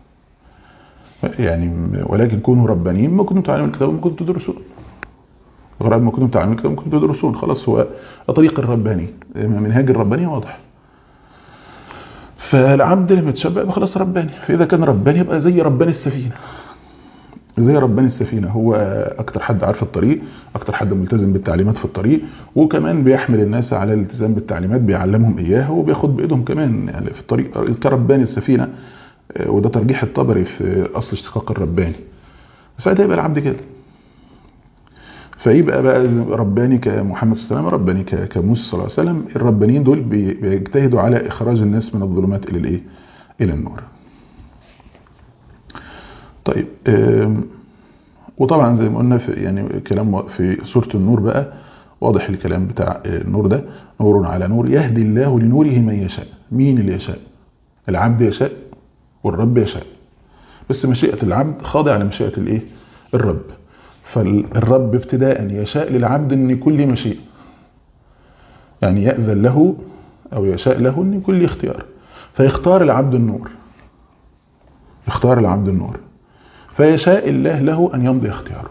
Speaker 2: يعني ولكن كونوا ربانيين ما كنتم تعلمون الكتاب وما كنتم تدرسون غير ما كنتم تعلمون الكتاب وما كنتم تدرسون خلاص هو طريق الرباني منهاج الربانيه واضح فالعبد لما يتشبع يبقى خلاص رباني فاذا كان رباني يبقى زي رباني السفينه زي رباني السفينة هو أكتر حد عارف الطريق أكتر حد ملتزم بالتعليمات في الطريق وكمان بيحمل الناس على الالتزام بالتعليمات بيعلمهم إياها وبياخد بإيدهم كمان يعني في الطريق كرباني السفينة وده ترجيح الطبري في أصل اشتقاق الرباني ساعتها يبقى العبد كده فيبقى بقى رباني كمحمد صلى الله عليه وسلم رباني كموسى صلى الله عليه وسلم الربانيين دول بيجتهدوا على إخراج الناس من الظلمات إلى الإيه؟ إلى النور طيب وطبعا زي ما قلنا في يعني كلام في سورة النور بقى واضح الكلام بتاع النور ده نور على نور يهدي الله لنوره من يشاء مين اللي يشاء العبد يشاء والرب يشاء بس مشيئة العبد خاضعة لمشيئة الايه الرب فالرب ابتداء يشاء للعبد ان يكون ليه مشيئة يعني يأذن له او يشاء له ان يكون ليه اختيار فيختار العبد النور يختار العبد النور فيشاء الله له أن يمضي اختياره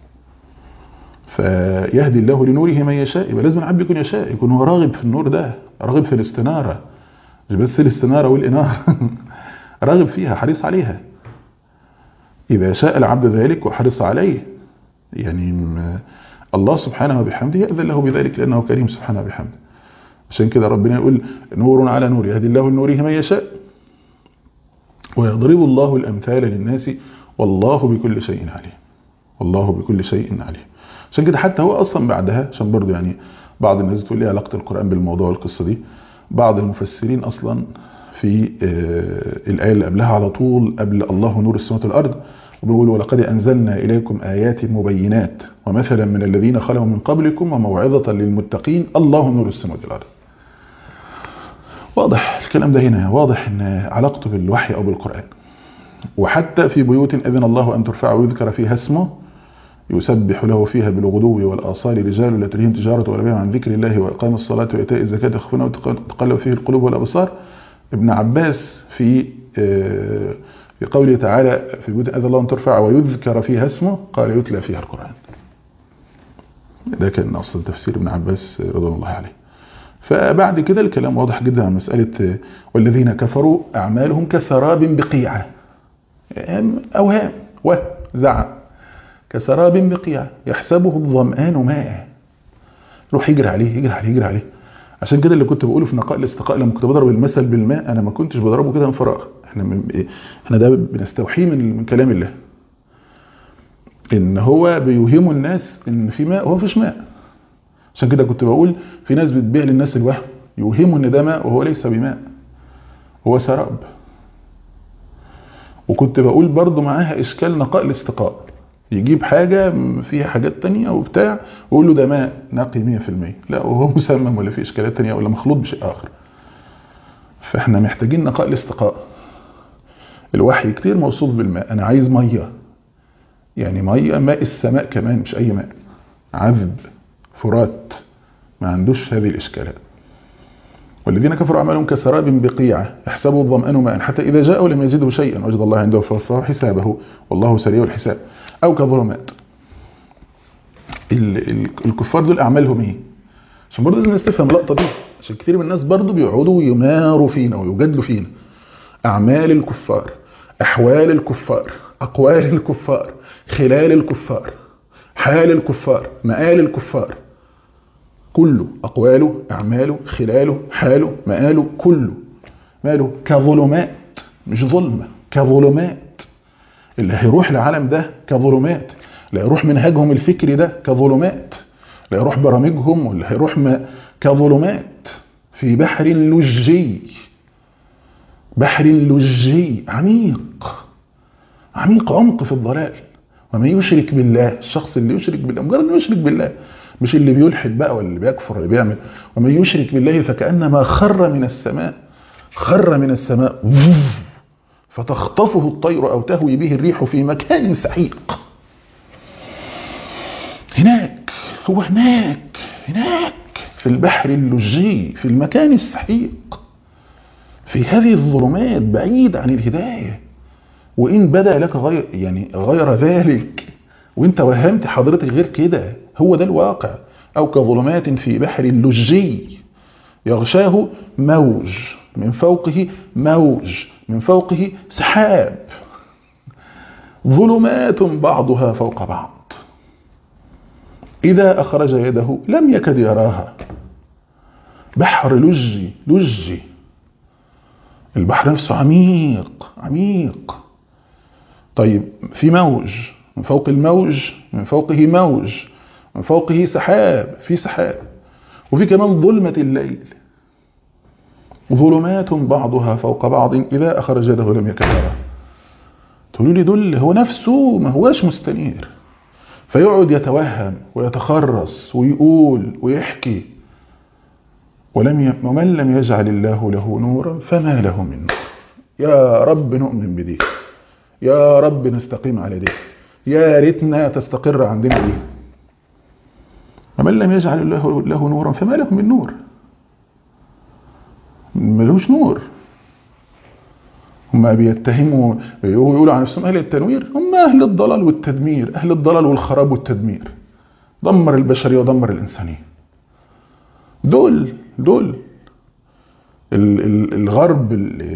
Speaker 2: فيهدي الله لنوره من يشاء يبقى لازم العبد يكون يشاء يكون هو راغب في النور ده راغب في الاستنارة مش بس الاستنارة والإنارة راغب فيها حريص عليها إذا شاء العبد ذلك وحرص عليه يعني الله سبحانه وبحمده يأذن له بذلك لأنه كريم سبحانه وبحمده عشان كده ربنا يقول نور على نور يهدي الله لنوره من يشاء ويضرب الله الأمثال للناس والله بكل شيء عليم والله بكل شيء عليم عشان كده حتى هو أصلا بعدها عشان برضه يعني بعض الناس بتقول لي علاقة القرآن بالموضوع والقصة دي بعض المفسرين أصلا في الآية اللي قبلها على طول قبل الله نور السماوات والأرض وبيقول ولقد أنزلنا إليكم آيات مبينات ومثلا من الذين خلوا من قبلكم وموعظة للمتقين الله نور السماوات والأرض واضح الكلام ده هنا واضح ان علاقته بالوحي او بالقرآن وحتى في بيوت أذن الله أن ترفع ويذكر فيها اسمه يسبح له فيها بالغدو والآصال رجال لا تلهيهم تجارة ولا بيع عن ذكر الله وإقام الصلاة وإيتاء الزكاة يخافون وتقلب فيه القلوب والأبصار ابن عباس في في قوله تعالى في بيوت أذن الله أن ترفع ويذكر فيها اسمه قال يتلى فيها القرآن ده كان أصل تفسير ابن عباس رضوان الله عليه فبعد كده الكلام واضح جدا عن مسألة والذين كفروا أعمالهم كسراب بقيعة أوهام وزعم كسراب بقيعة يحسبه الظمآن ماء يروح يجري عليه يجري عليه يجري عليه عشان كده اللي كنت بقوله في نقاء الاستقاء لما كنت بضرب المثل بالماء انا ما كنتش بضربه كده من فراغ احنا من احنا ده بنستوحيه من من كلام الله ان هو بيوهم الناس ان في ماء وهو فيش ماء عشان كده كنت بقول في ناس بتبيع للناس الوهم يوهموا ان ده ماء وهو ليس بماء هو سراب وكنت بقول برضو معاها اشكال نقاء الاستقاء يجيب حاجة فيها حاجات تانية وبتاع ويقول له ده ماء نقي 100% لا وهو مسمم ولا في اشكالات تانية ولا مخلوط بشيء اخر فاحنا محتاجين نقاء الاستقاء الوحي كتير موصوف بالماء انا عايز مية يعني مية ماء السماء كمان مش اي ماء عذب فرات ما عندوش هذه الاشكالات والذين كفروا اعمالهم كسراب بقيعة يحسبه الظمآن ماء حتى إذا جاءوا لم يزيده شيئا وجد الله عنده فوفاه حسابه والله سريع الحساب أو كظلمات الكفار دول أعمالهم إيه عشان برضه لازم نستفهم اللقطة دي عشان كتير من الناس برضه بيقعدوا يماروا فينا ويجادلوا فينا أعمال الكفار أحوال الكفار أقوال الكفار خلال الكفار حال الكفار مآل الكفار كله أقواله أعماله خلاله حاله مآله كله ماله كظلمات مش ظلمة كظلمات اللي هيروح العالم ده كظلمات اللي هيروح منهجهم الفكري ده كظلمات اللي هيروح برامجهم واللي هيروح ما كظلمات في بحر لجي بحر لجي عميق عميق عمق في الضلال ومن يشرك بالله الشخص اللي يشرك بالله مجرد انه يشرك بالله مش اللي بيلحد بقى ولا اللي بيكفر اللي بيعمل ومن يشرك بالله فكأنما خر من السماء خر من السماء فتخطفه الطير أو تهوي به الريح في مكان سحيق هناك هو هناك هناك في البحر اللجي في المكان السحيق في هذه الظلمات بعيد عن الهداية وإن بدأ لك غير يعني غير ذلك وانت وهمت حضرتك غير كده هو ده الواقع أو كظلمات في بحر لجي يغشاه موج من فوقه موج من فوقه سحاب ظلمات بعضها فوق بعض إذا أخرج يده لم يكد يراها بحر لجي لجي البحر نفسه عميق عميق طيب في موج من فوق الموج من فوقه موج من فوقه سحاب في سحاب وفي كمان ظلمة الليل ظلمات بعضها فوق بعض إذا أخرج يده لم يكد يراها تقولوا لي دول هو نفسه ما هواش مستنير فيقعد يتوهم ويتخرص ويقول ويحكي ولم ي... ومن لم يجعل الله له نورا فما له من نور يا رب نؤمن بدي يا رب نستقيم على دي يا ريتنا تستقر عندنا دي ومن لم يجعل الله له نورا فما له من نور ملوش نور هم بيتهموا يقولوا عن نفسهم اهل التنوير هم اهل الضلال والتدمير اهل الضلال والخراب والتدمير دمر البشريه ودمر الانسانيه دول دول الغرب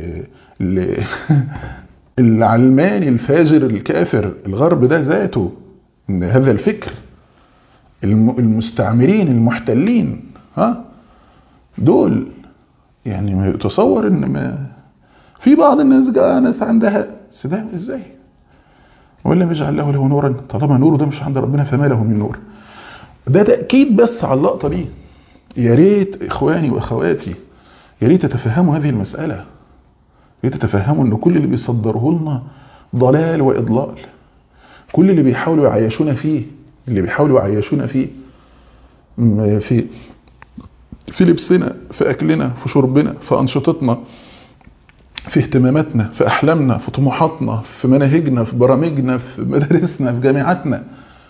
Speaker 2: العلماني الفاجر الكافر الغرب ده ذاته هذا الفكر المستعمرين المحتلين ها دول يعني تصور ان ما في بعض الناس جاء ناس عندها بس ده ازاي ولا يجعل له له نورا طالما نوره ده مش عند ربنا فما له من نور ده تأكيد بس على اللقطة دي يا ريت إخواني وأخواتي يا ريت تتفهموا هذه المسألة يا ريت تتفهموا أن كل اللي بيصدره لنا ضلال وإضلال كل اللي بيحاولوا يعيشونا فيه اللي بيحاولوا يعيشونا فيه في في لبسنا في أكلنا في شربنا في أنشطتنا في اهتماماتنا في أحلامنا في طموحاتنا في مناهجنا في برامجنا في مدارسنا في جامعاتنا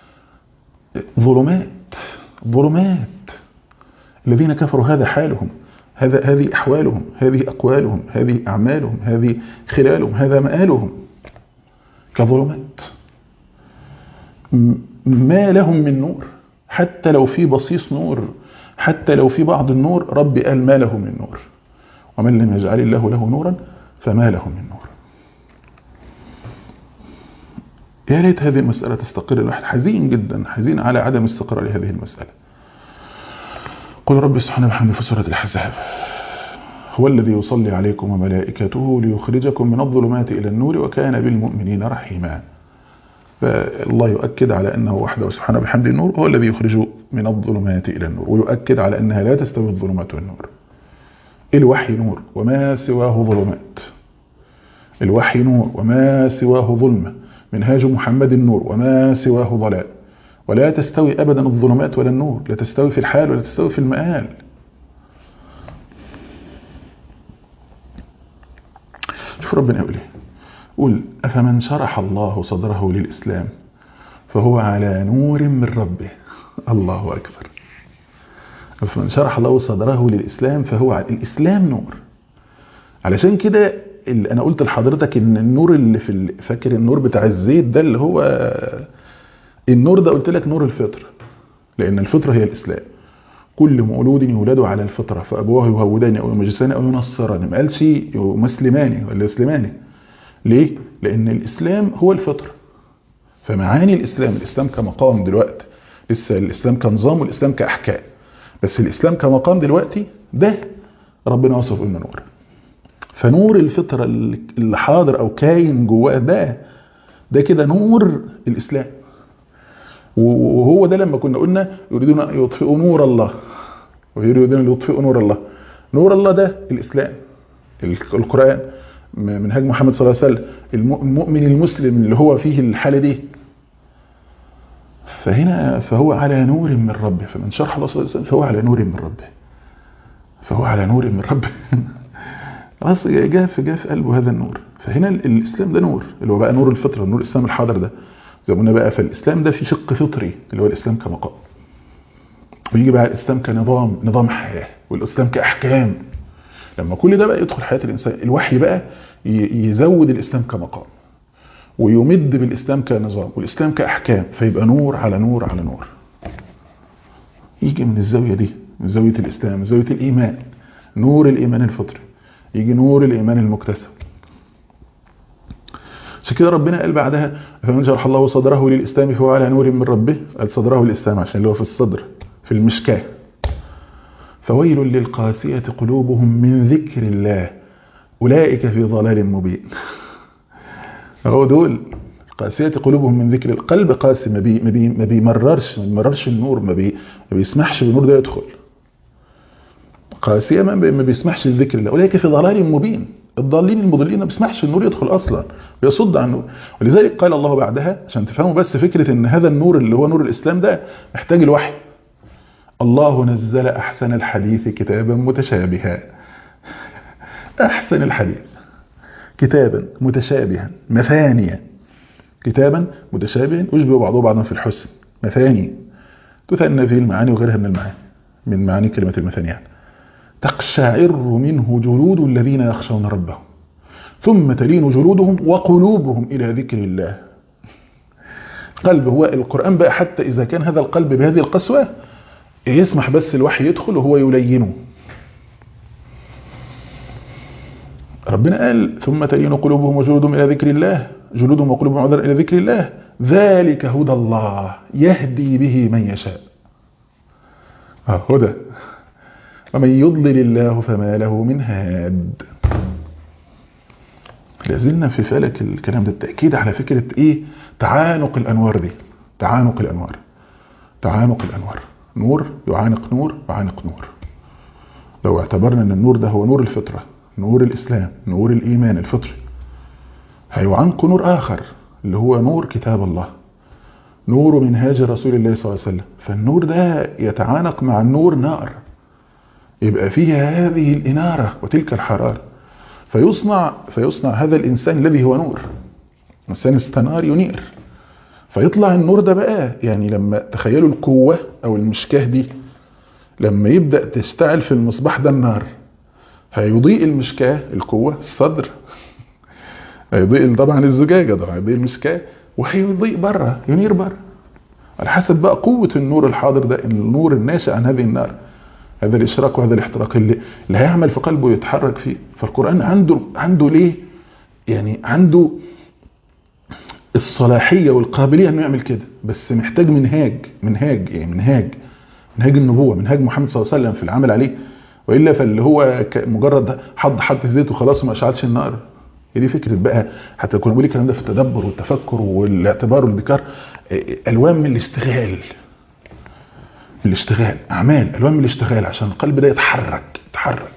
Speaker 2: ظلمات ظلمات الذين كفروا هذا حالهم هذا هذه أحوالهم هذه أقوالهم هذه أعمالهم هذه خلالهم هذا مآلهم كظلمات ما لهم من نور حتى لو في بصيص نور حتى لو في بعض النور ربي قال ما له من نور ومن لم يجعل الله له نورا فما له من نور يا ريت هذه المسألة تستقر الواحد حزين جدا حزين على عدم استقرار هذه المسألة قل رب سبحانه وبحمده في سورة الحزاب هو الذي يصلي عليكم وملائكته ليخرجكم من الظلمات إلى النور وكان بالمؤمنين رحيما فالله يؤكد على أنه وحده سبحانه بحمد النور هو الذي يخرج من الظلمات إلى النور ويؤكد على أنها لا تستوي الظلمات والنور الوحي نور وما سواه ظلمات الوحي نور وما سواه ظلمة منهاج محمد النور وما سواه ضلال ولا تستوي أبدا الظلمات ولا النور لا تستوي في الحال ولا تستوي في المآل شوف ربنا يقول ايه قل أفمن شرح الله صدره للإسلام فهو على نور من ربه الله أكبر فمن شرح الله صدره للإسلام فهو على الإسلام نور علشان كده اللي أنا قلت لحضرتك إن النور اللي في فاكر النور بتاع الزيت ده اللي هو النور ده قلت لك نور الفطر لأن الفطرة هي الإسلام كل مولود يولد على الفطرة فأبواه يهوداني أو يمجساني أو ينصراني ما قالش مسلماني ولا يسلماني ليه؟ لأن الإسلام هو الفطرة فمعاني الإسلام الإسلام كمقام دلوقتي لسه الإسلام كنظام والإسلام كأحكام بس الإسلام كمقام دلوقتي ده ربنا وصف إنه نور فنور الفطرة اللي حاضر أو كاين جواه ده ده كده نور الإسلام وهو ده لما كنا قلنا يريدون أن يطفئوا نور الله ويريدون أن يطفئوا نور الله نور الله ده الإسلام القرآن منهاج محمد صلى الله عليه وسلم المؤمن المسلم اللي هو فيه الحالة دي فهنا فهو على نور من ربه فمن شرح الله صلى الله عليه وسلم فهو على نور من ربه فهو على نور من ربه خلاص جاء في جاء في قلبه هذا النور فهنا الإسلام ده نور اللي هو بقى نور الفطرة نور الإسلام الحاضر ده زي ما قلنا بقى فالإسلام ده في شق فطري اللي هو الإسلام كمقام ويجي بقى الإسلام كنظام نظام حياة والإسلام كأحكام لما كل ده بقى يدخل حياة الإنسان الوحي بقى يزود الإسلام كمقام ويمد بالإسلام كنظام والإسلام كأحكام فيبقى نور على نور على نور يجي من الزاوية دي من زاوية الإسلام من زاوية الإيمان نور الإيمان الفطري يجي نور الإيمان المكتسب عشان كده ربنا قال بعدها فمن شرح الله صدره للإسلام فهو على نور من ربه قال صدره للإسلام عشان اللي هو في الصدر في المشكاه فويل للقاسية قلوبهم من ذكر الله أولئك في ضلال مبين هو دول قاسية قلوبهم من ذكر القلب قاسي ما, بي ما, بي ما بيمررش ما بيمررش النور ما, بي ما بيسمحش بالنور ده يدخل قاسية ما, ما بيسمحش لذكر الله أولئك في ضلال مبين الضالين المضلين ما بيسمحش النور يدخل أصلا بيصد عن النور ولذلك قال الله بعدها عشان تفهموا بس فكرة ان هذا النور اللي هو نور الإسلام ده محتاج الوحي الله نزل أحسن الحديث كتابا متشابها أحسن الحديث كتابا متشابها مثانيا كتابا متشابها يشبه بعضه بعضا في الحسن مثاني تثنى فيه المعاني وغيرها من المعاني من معاني كلمة المثاني يعني. تقشعر منه جلود الذين يخشون ربهم ثم تلين جلودهم وقلوبهم إلى ذكر الله قلب هو القرآن بقى حتى إذا كان هذا القلب بهذه القسوة يسمح بس الوحي يدخل وهو يلينه ربنا قال ثم تلين قلوبهم وجلودهم إلى ذكر الله جلودهم وقلوبهم عذر إلى ذكر الله ذلك هدى الله يهدي به من يشاء آه هدى ومن يضلل الله فما له من هاد لازلنا في فلك الكلام ده التأكيد على فكرة ايه تعانق الأنوار دي تعانق الأنوار تعانق الأنوار نور يعانق نور يعانق نور لو اعتبرنا ان النور ده هو نور الفطرة نور الإسلام نور الإيمان الفطري هيعانق نور آخر اللي هو نور كتاب الله نور منهاج رسول الله صلى الله عليه وسلم فالنور ده يتعانق مع النور نار يبقى فيها هذه الإنارة وتلك الحرارة فيصنع فيصنع هذا الإنسان الذي هو نور الإنسان استنار ينير فيطلع النور ده بقى يعني لما تخيلوا القوة أو المشكاه دي لما يبدأ تشتعل في المصباح ده النار هيضيء المشكاه القوة الصدر هيضيء طبعا الزجاجة طبعا هيضيء المشكاه وهيضيء بره ينير بره على حسب بقى قوة النور الحاضر ده النور الناشئ عن هذه النار هذا الإشراق وهذا الاحتراق اللي, اللي هيعمل في قلبه ويتحرك فيه فالقرآن عنده عنده ليه يعني عنده الصلاحية والقابلية انه يعمل كده بس محتاج منهاج منهاج يعني منهاج منهاج النبوة منهاج محمد صلى الله عليه وسلم في العمل عليه وإلا فاللي هو مجرد حط حط زيت وخلاص وما أشعلش النار هي دي فكرة بقى حتى كنا بنقول الكلام ده في التدبر والتفكر والاعتبار والذكر ألوان من الاشتغال الاشتغال أعمال ألوان من الاشتغال عشان القلب ده يتحرك يتحرك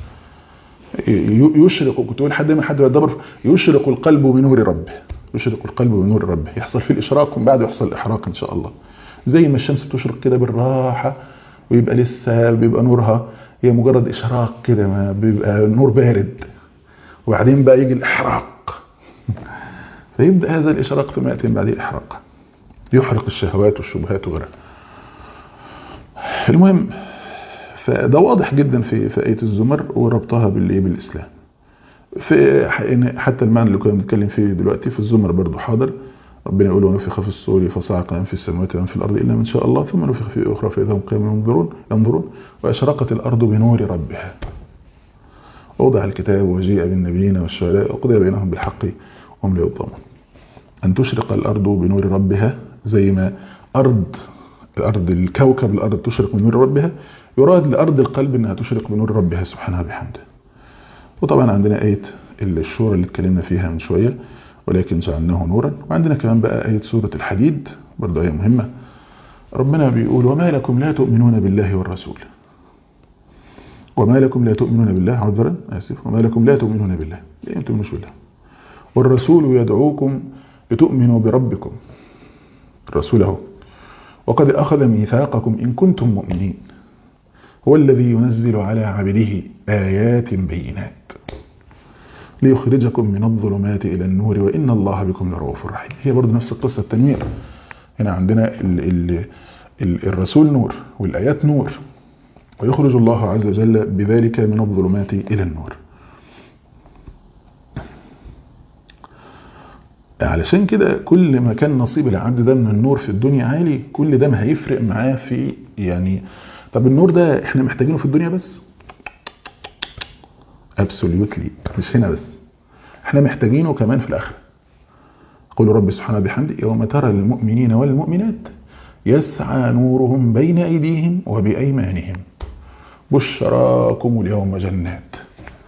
Speaker 2: يشرق كنت بقول حد من حد بيدبر يشرق القلب بنور ربه يشرق القلب بنور ربه يحصل فيه الإشراق ومن بعد يحصل الإحراق إن شاء الله زي ما الشمس بتشرق كده بالراحة ويبقى لسه بيبقى نورها هي مجرد إشراق كده ما بيبقى نور بارد وبعدين بقى يجي الإحراق فيبدأ هذا الإشراق ثم يأتي بعد الإحراق يحرق الشهوات والشبهات وغيرها المهم فده واضح جدا في في آية الزمر وربطها بالإيه بالإسلام في حتى المعنى اللي كنا بنتكلم فيه دلوقتي في الزمر برضو حاضر ربنا يقول ونفخ في الصور فصعق من في السماوات ومن في الأرض إلا من شاء الله ثم نفخ في أخرى فإذا هم قيام ينظرون ينظرون وأشرقت الأرض بنور ربها ووضع الكتاب وجيء بالنبيين والشهداء وقضي بينهم بالحق وهم لا يظلمون أن تشرق الأرض بنور ربها زي ما أرض الأرض الكوكب الأرض تشرق بنور ربها يراد لأرض القلب أنها تشرق بنور ربها سبحانه بحمده وطبعا عندنا آية الشورى اللي اتكلمنا فيها من شوية ولكن جعلناه نورا وعندنا كمان بقى آية سورة الحديد برضه آية مهمة ربنا بيقول وما لكم لا تؤمنون بالله والرسول وما لكم لا تؤمنون بالله عذرا آسف وما لكم لا تؤمنون بالله ليه أنتم مش بالله والرسول يدعوكم لتؤمنوا بربكم الرسول اهو وقد أخذ ميثاقكم إن كنتم مؤمنين هو الذي ينزل على عبده آيات بينات ليخرجكم من الظلمات إلى النور وإن الله بكم لرؤوف رحيم هي برضه نفس القصة التنوير هنا عندنا ال ال ال الرسول نور والآيات نور ويخرج الله عز وجل بذلك من الظلمات إلى النور علشان كده كل ما كان نصيب العبد ده من النور في الدنيا عالي كل ده ما هيفرق معاه في يعني طب النور ده احنا محتاجينه في الدنيا بس ابسوليوتلي مش هنا بس احنا محتاجينه كمان في الاخره قول رب سبحانه بحمده يوم ترى المؤمنين والمؤمنات يسعى نورهم بين ايديهم وبايمانهم بشراكم اليوم جنات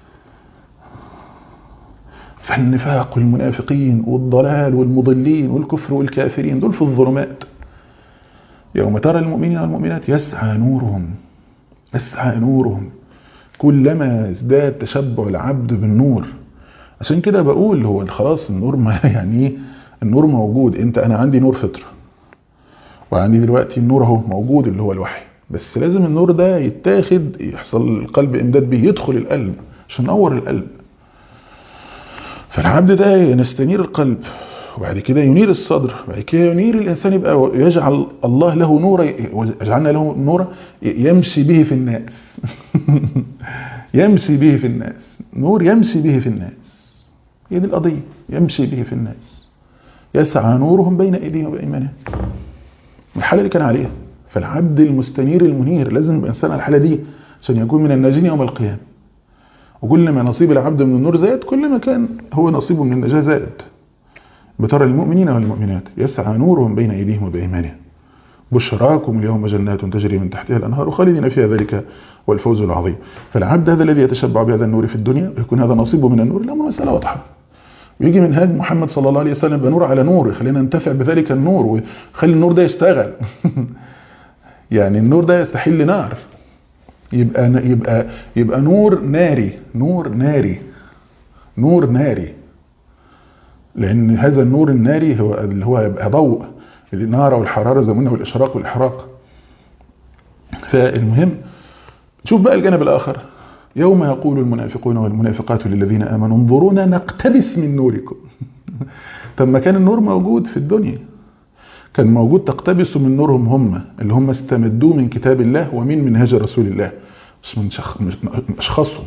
Speaker 2: فالنفاق والمنافقين والضلال والمضلين والكفر والكافرين دول في الظلمات يوم ترى المؤمنين والمؤمنات يسعى نورهم يسعى نورهم كلما ازداد تشبع العبد بالنور عشان كده بقول هو خلاص النور ما يعني النور موجود انت انا عندي نور فطره وعندي دلوقتي النور اهو موجود اللي هو الوحي بس لازم النور ده يتاخد يحصل القلب امداد به يدخل القلب عشان ينور القلب فالعبد ده يستنير القلب وبعد كده ينير الصدر وبعد كده ينير الإنسان يبقى يجعل الله له نورا يجعلنا له نورا يمشي به في الناس يمشي به في الناس نور يمشي به في الناس هي دي القضية يمشي به في الناس يسعى نورهم بين أيديهم وبأيمانهم الحالة اللي كان عليها فالعبد المستنير المنير لازم الإنسان على الحالة دي عشان يكون من الناجين يوم القيامة وكل ما نصيب العبد من النور زاد كل ما كان هو نصيبه من النجاة زاد بترى المؤمنين والمؤمنات يسعى نورهم بين أيديهم وبأيمانهم بشراكم اليوم جنات تجري من تحتها الأنهار خالدين فيها ذلك والفوز العظيم فالعبد هذا الذي يتشبع بهذا النور في الدنيا ويكون هذا نصيبه من النور الأمر مسألة واضحة ويجي منهاج محمد صلى الله عليه وسلم بنور على نور يخلينا ننتفع بذلك النور ويخلي النور ده يشتغل يعني النور ده يستحل نار يبقى يبقى يبقى نور ناري نور ناري نور ناري لان هذا النور الناري هو اللي هو يبقى ضوء النار والحراره زي ما قلنا والاشراق والاحراق فالمهم شوف بقى الجانب الاخر يوم يقول المنافقون والمنافقات للذين امنوا انظرونا نقتبس من نوركم طب ما كان النور موجود في الدنيا كان موجود تقتبسوا من نورهم هم اللي هم استمدوه من كتاب الله ومن منهج رسول الله مش من شخ... مش من اشخاصهم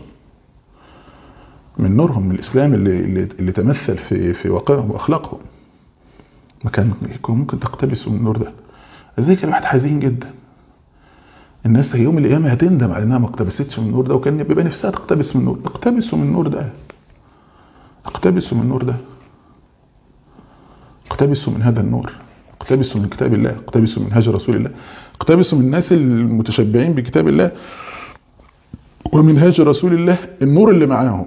Speaker 2: من نورهم من الاسلام اللي اللي, اللي تمثل في في واقعهم واخلاقهم ما كان يكون ممكن تقتبسوا من النور ده ازاي كان الواحد حزين جدا الناس يوم القيامه هتندم على انها ما اقتبستش من النور ده وكان بيبقى نفسها تقتبس من النور اقتبسوا من النور ده اقتبسوا من النور ده اقتبسوا من هذا النور اقتبسوا من كتاب الله اقتبسوا من هجر رسول الله اقتبسوا من الناس المتشبعين بكتاب الله ومن هاج رسول الله النور اللي معاهم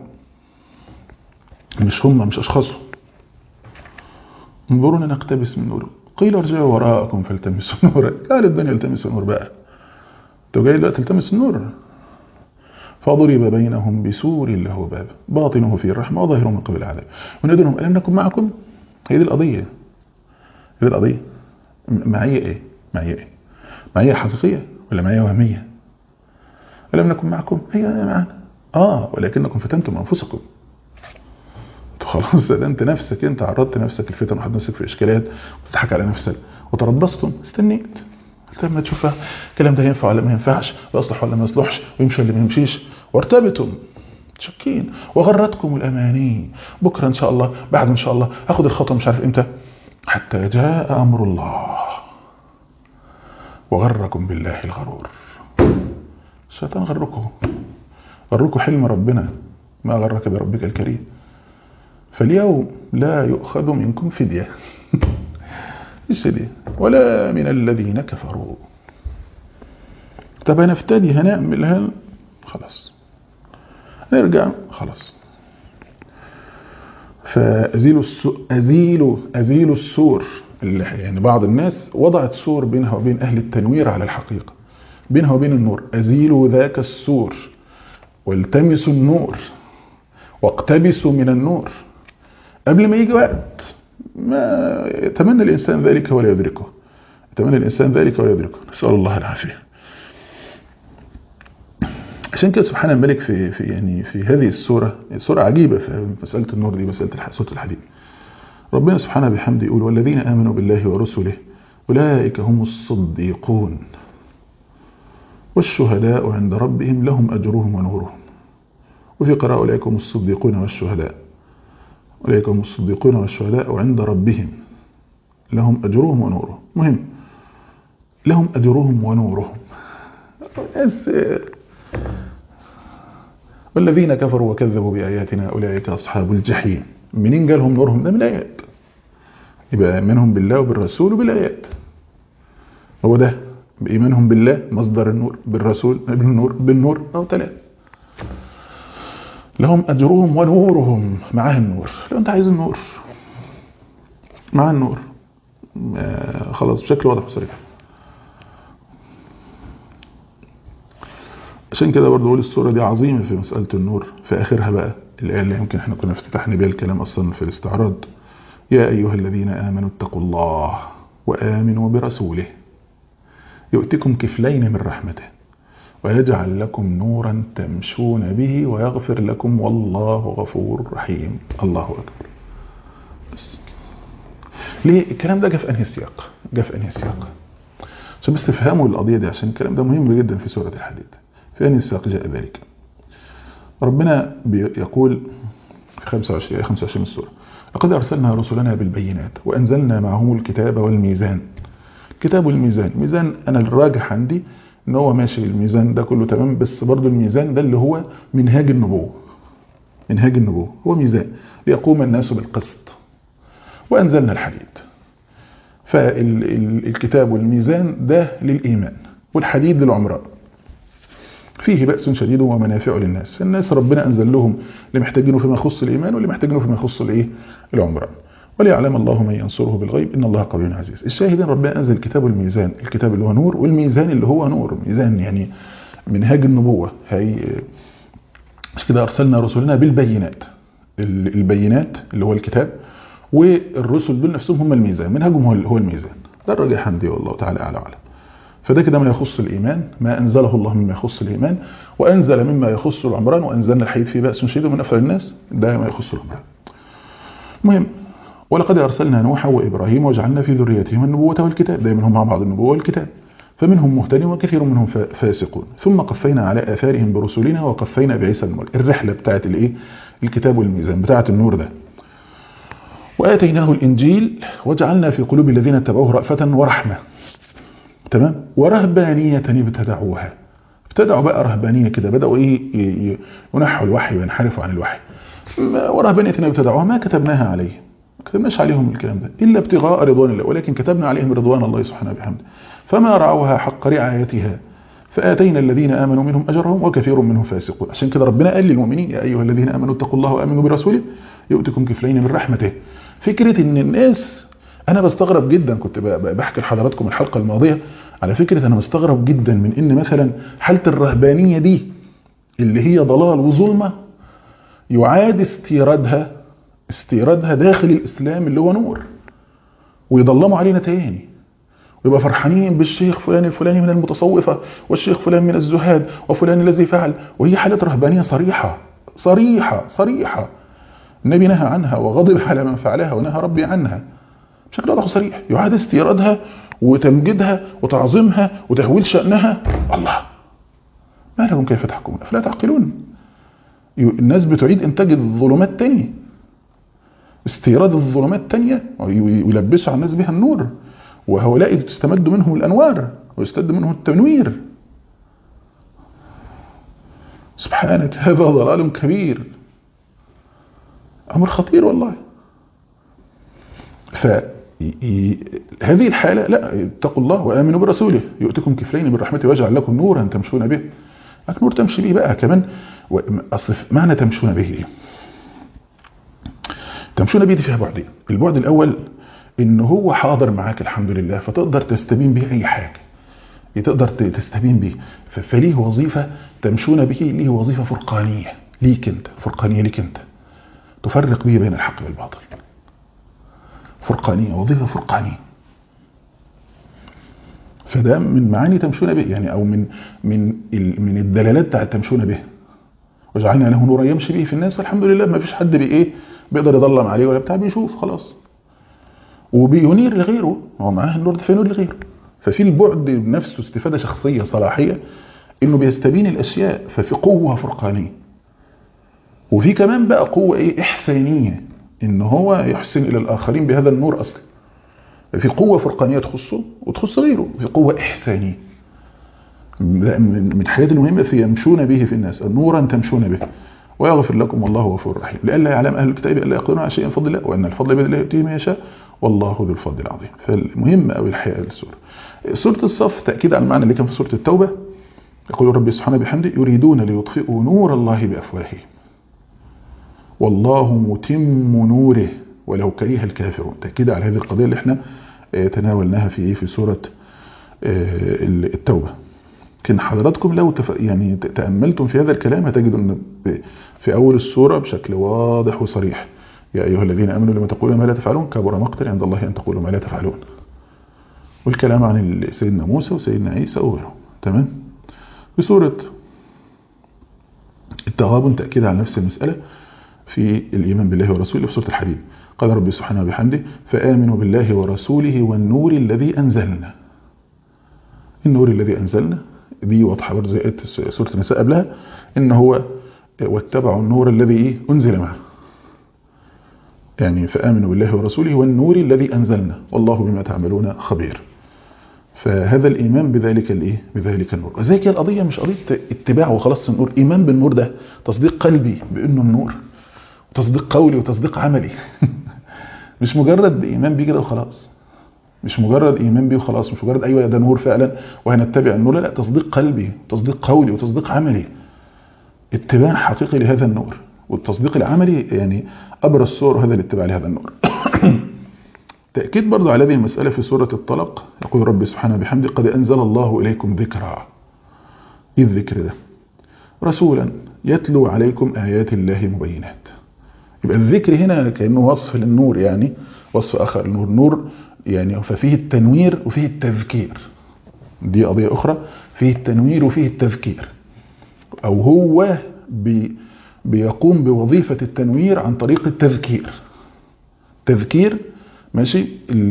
Speaker 2: مش هم مش اشخاصهم انظرونا نقتبس من نور قيل ارجعوا وراءكم فالتمسوا نورا قال الدنيا التمسوا نور بقى انتوا جاي دلوقتي تلتمس النور فضرب بينهم بسور له باب باطنه فيه الرحمه وظاهره من قبل العذاب ونادونهم الم نكن معكم هي دي القضيه هي دي القضيه معيه ايه معيه ايه معيه حقيقيه ولا معيه وهميه ألم نكن معكم هي معنا آه ولكنكم فتنتم أنفسكم انت خلاص انت نفسك انت عرضت نفسك الفتن وحط نفسك في اشكالات وتضحك على نفسك وتربصتم استنيت قلت لما تشوف الكلام ده ينفع ولا ما ينفعش ويصلح ولا ما يصلحش ويمشي ولا ما يمشيش وارتبتم شاكين وغرتكم الاماني بكره ان شاء الله بعد ان شاء الله هاخد الخطوه مش عارف امتى حتى جاء امر الله وغركم بالله الغرور الشيطان غركم غركم حلم ربنا ما غرك بربك الكريم فاليوم لا يؤخذ منكم فدية مش فدية ولا من الذين كفروا طب هنفتدي هنعمل هن خلاص نرجع خلاص فأزيلوا السور أزيلوا أزيلوا السور اللي يعني بعض الناس وضعت سور بينها وبين أهل التنوير على الحقيقة بينها وبين النور أزيلوا ذاك السور والتمسوا النور واقتبسوا من النور قبل ما يجي وقت ما يتمنى الإنسان ذلك ولا يدركه يتمنى الإنسان ذلك ولا يدركه نسأل الله العافية عشان كده سبحان الملك في في يعني في هذه السورة سورة عجيبة في مسألة النور دي مسألة سورة الحديد ربنا سبحانه بحمده يقول والذين آمنوا بالله ورسله أولئك هم الصديقون والشهداء عند ربهم لهم أجرهم ونورهم وفي قراءة أولئك هم الصديقون والشهداء أولئك هم الصديقون والشهداء عند ربهم لهم أجرهم ونورهم مهم لهم أجرهم ونورهم والذين كفروا وكذبوا بآياتنا أولئك أصحاب الجحيم منين جالهم نورهم ده من الآيات يبقى إيمانهم بالله وبالرسول وبالآيات هو ده بإيمانهم بالله مصدر النور بالرسول بالنور بالنور أو ثلاثة لهم أجرهم ونورهم معاه النور لو أنت عايز النور مع النور آه خلاص بشكل واضح وصريح عشان كده برضه بقول الصورة دي عظيمة في مسألة النور في آخرها بقى الآية اللي يمكن احنا كنا افتتحنا بيها الكلام أصلا في الاستعراض يا أيها الذين آمنوا اتقوا الله وآمنوا برسوله يؤتكم كفلين من رحمته ويجعل لكم نورا تمشون به ويغفر لكم والله غفور رحيم الله أكبر بس ليه الكلام ده جاء في أنهي سياق جاء في أنهي سياق عشان بس تفهموا القضية دي عشان الكلام ده مهم جدا في سورة الحديد في أنهي سياق جاء ذلك ربنا يقول في 25 25 السورة لقد أرسلنا رسلنا بالبينات وأنزلنا معهم الكتاب والميزان كتاب الميزان ميزان أنا الراجح عندي ان هو ماشي الميزان ده كله تمام بس برضو الميزان ده اللي هو منهاج النبوة منهاج النبوة هو ميزان ليقوم الناس بالقسط وأنزلنا الحديد فالكتاب والميزان ده للإيمان والحديد للعمران فيه بأس شديد ومنافع للناس فالناس ربنا أنزل لهم اللي محتاجينه فيما يخص الإيمان واللي محتاجينه فيما يخص الإيه العمران وليعلم الله من ينصره بالغيب إن الله قوي عزيز الشاهد ان ربنا أنزل كتاب الميزان الكتاب اللي هو نور والميزان اللي هو نور ميزان يعني منهاج النبوة هي مش كده أرسلنا رسلنا بالبينات البينات اللي هو الكتاب والرسل دول نفسهم هم الميزان منهجهم هو الميزان ده الراجع حمدي والله تعالى أعلى وعلم فده كده ما يخص الإيمان ما أنزله الله مما يخص الإيمان وأنزل مما يخص العمران وأنزلنا الحديد فيه بأس شديد من أفعال الناس ده ما يخص العمران المهم ولقد أرسلنا نوحا وإبراهيم وجعلنا في ذريتهم النبوة والكتاب دايما هم مع بعض النبوة والكتاب فمنهم مهتد وكثير منهم فاسقون ثم قفينا على آثارهم برسلنا وقفينا بعيسى الملك الرحلة بتاعت الايه الكتاب والميزان بتاعت النور ده وآتيناه الإنجيل وجعلنا في قلوب الذين اتبعوه رأفة ورحمة تمام ورهبانية ابتدعوها ابتدعوا بقى رهبانية كده بدأوا ايه ينحوا الوحي وينحرفوا عن الوحي ورهبانية ابتدعوها ما كتبناها عليهم ما كتبناش عليهم الكلام ده إلا ابتغاء رضوان الله ولكن كتبنا عليهم رضوان الله سبحانه وبحمده فما رعوها حق رعايتها فآتينا الذين آمنوا منهم أجرهم وكثير منهم فاسقون عشان كده ربنا قال للمؤمنين يا أيها الذين آمنوا اتقوا الله وآمنوا برسوله يؤتكم كفلين من رحمته فكرة ان الناس انا بستغرب جدا كنت بحكي لحضراتكم الحلقة الماضية على فكرة انا بستغرب جدا من ان مثلا حالة الرهبانية دي اللي هي ضلال وظلمة يعاد استيرادها استيرادها داخل الاسلام اللي هو نور ويضلموا علينا تاني ويبقى فرحانين بالشيخ فلان الفلاني من المتصوفة والشيخ فلان من الزهاد وفلان الذي فعل وهي حالة رهبانية صريحة صريحة صريحة النبي نهى عنها وغضب على من فعلها ونهى ربي عنها بشكل واضح وصريح يعاد استيرادها وتمجيدها وتعظيمها وتهويل شأنها الله ما لكم كيف تحكمون أفلا تعقلون الناس بتعيد إنتاج الظلمات تاني استيراد الظلمات تانية ويلبسوا على الناس بها النور وهؤلاء تستمد منهم الأنوار ويستد منهم التنوير سبحانك هذا ضلال كبير أمر خطير والله فهذه الحالة لا اتقوا الله وآمنوا برسوله يؤتكم كفلين من رحمته ويجعل لكم نورا تمشون به لك نور تمشي به بقى كمان أصل معنى تمشون به إيه تمشون به دي فيها بعدين البعد الأول إن هو حاضر معاك الحمد لله فتقدر تستبين به أي حاجة تقدر تستبين به فليه وظيفة تمشون به ليه وظيفة فرقانية ليك انت فرقانية ليك انت تفرق به بين الحق والباطل فرقانية وظيفة فرقانية فده من معاني تمشون به يعني أو من من من الدلالات بتاعت تمشون به وجعلنا له نورا يمشي به في الناس والحمد لله ما فيش حد بإيه بيقدر يضلم عليه ولا بتاع بيشوف خلاص وبينير لغيره هو معاه النور ده فينور لغيره ففي البعد نفسه استفادة شخصية صلاحية انه بيستبين الاشياء ففي قوة فرقانية وفي كمان بقى قوة ايه احسانية ان هو يحسن الى الاخرين بهذا النور اصلا في قوة فرقانية تخصه وتخص غيره في قوة احسانية من الحاجات المهمة في يمشون به في الناس نورا تمشون به ويغفر لكم والله غفور رحيم لئلا يعلم اهل الكتاب الا يقدرون على شيء من فضل الله وان الفضل بيد الله يؤتيه من يشاء والله ذو الفضل العظيم فالمهم قوي الحقيقه السوره سوره الصف تاكيد على المعنى اللي كان في سوره التوبه يقول ربي سبحانه بحمده يريدون ليطفئوا نور الله بافواههم والله متم نوره ولو كره الكافرون تاكيد على هذه القضيه اللي احنا تناولناها في في سوره التوبه لكن حضراتكم لو تف... يعني تأملتم في هذا الكلام هتجدوا ان في أول السورة بشكل واضح وصريح يا أيها الذين آمنوا لما تقولون ما لا تفعلون كبر مقتا عند الله أن تقولوا ما لا تفعلون والكلام عن سيدنا موسى وسيدنا عيسى وغيرهم تمام في سورة التغابن تأكيد على نفس المسألة في الإيمان بالله ورسوله في سورة الحديد قال ربي سبحانه وبحمده فآمنوا بالله ورسوله والنور الذي أنزلنا النور الذي أنزلنا دي واضحة برضه زي سورة النساء قبلها إن هو واتبعوا النور الذي أنزل معه يعني فآمنوا بالله ورسوله والنور الذي أنزلنا والله بما تعملون خبير فهذا الإيمان بذلك الإيه بذلك النور وذلك القضية مش قضية اتباع وخلاص النور إيمان بالنور ده تصديق قلبي بأنه النور وتصديق قولي وتصديق عملي مش مجرد إيمان بيه كده وخلاص مش مجرد ايمان بيه وخلاص مش مجرد ايوه ده نور فعلا وهنتبع النور لا, لا تصديق قلبي تصديق قولي وتصديق عملي اتباع حقيقي لهذا النور والتصديق العملي يعني ابرز صور هذا الاتباع لهذا النور تأكيد برضو على هذه المسألة في سورة الطلق يقول ربي سبحانه بحمده قد أنزل الله إليكم ذكرا إيه الذكر ده رسولا يتلو عليكم آيات الله مبينات يبقى الذكر هنا كأنه وصف للنور يعني وصف آخر النور نور يعني ففيه التنوير وفيه التذكير دي قضية أخرى فيه التنوير وفيه التذكير أو هو بي بيقوم بوظيفة التنوير عن طريق التذكير تذكير ماشي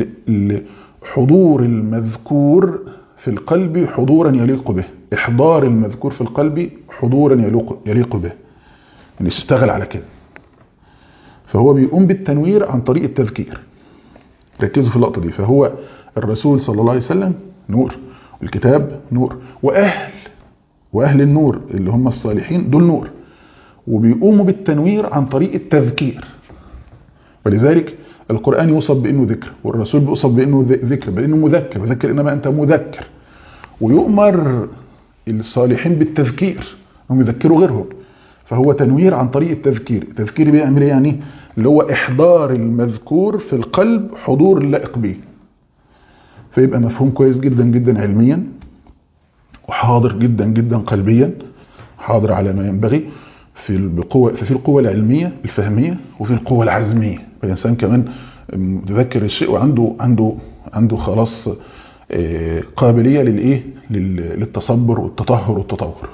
Speaker 2: حضور المذكور في القلب حضورا يليق به إحضار المذكور في القلب حضورا يليق, يليق به يعني اشتغل على كده فهو بيقوم بالتنوير عن طريق التذكير ركزوا في اللقطة دي فهو الرسول صلى الله عليه وسلم نور الكتاب نور وأهل وأهل النور اللي هم الصالحين دول نور وبيقوموا بالتنوير عن طريق التذكير ولذلك القرآن يوصف بأنه ذكر والرسول بيوصف بأنه ذكر بأنه مذكر وذكر إنما أنت مذكر ويؤمر الصالحين بالتذكير هم يذكروا غيرهم فهو تنوير عن طريق التذكير التذكير بيعمل يعني اللي هو إحضار المذكور في القلب حضور اللائق به فيبقى مفهوم كويس جدا جدا علميا وحاضر جدا جدا قلبيا حاضر على ما ينبغي في القوة في القوة العلمية الفهمية وفي القوة العزمية الإنسان كمان متذكر الشيء وعنده عنده عنده خلاص قابلية للإيه للتصبر والتطهر والتطور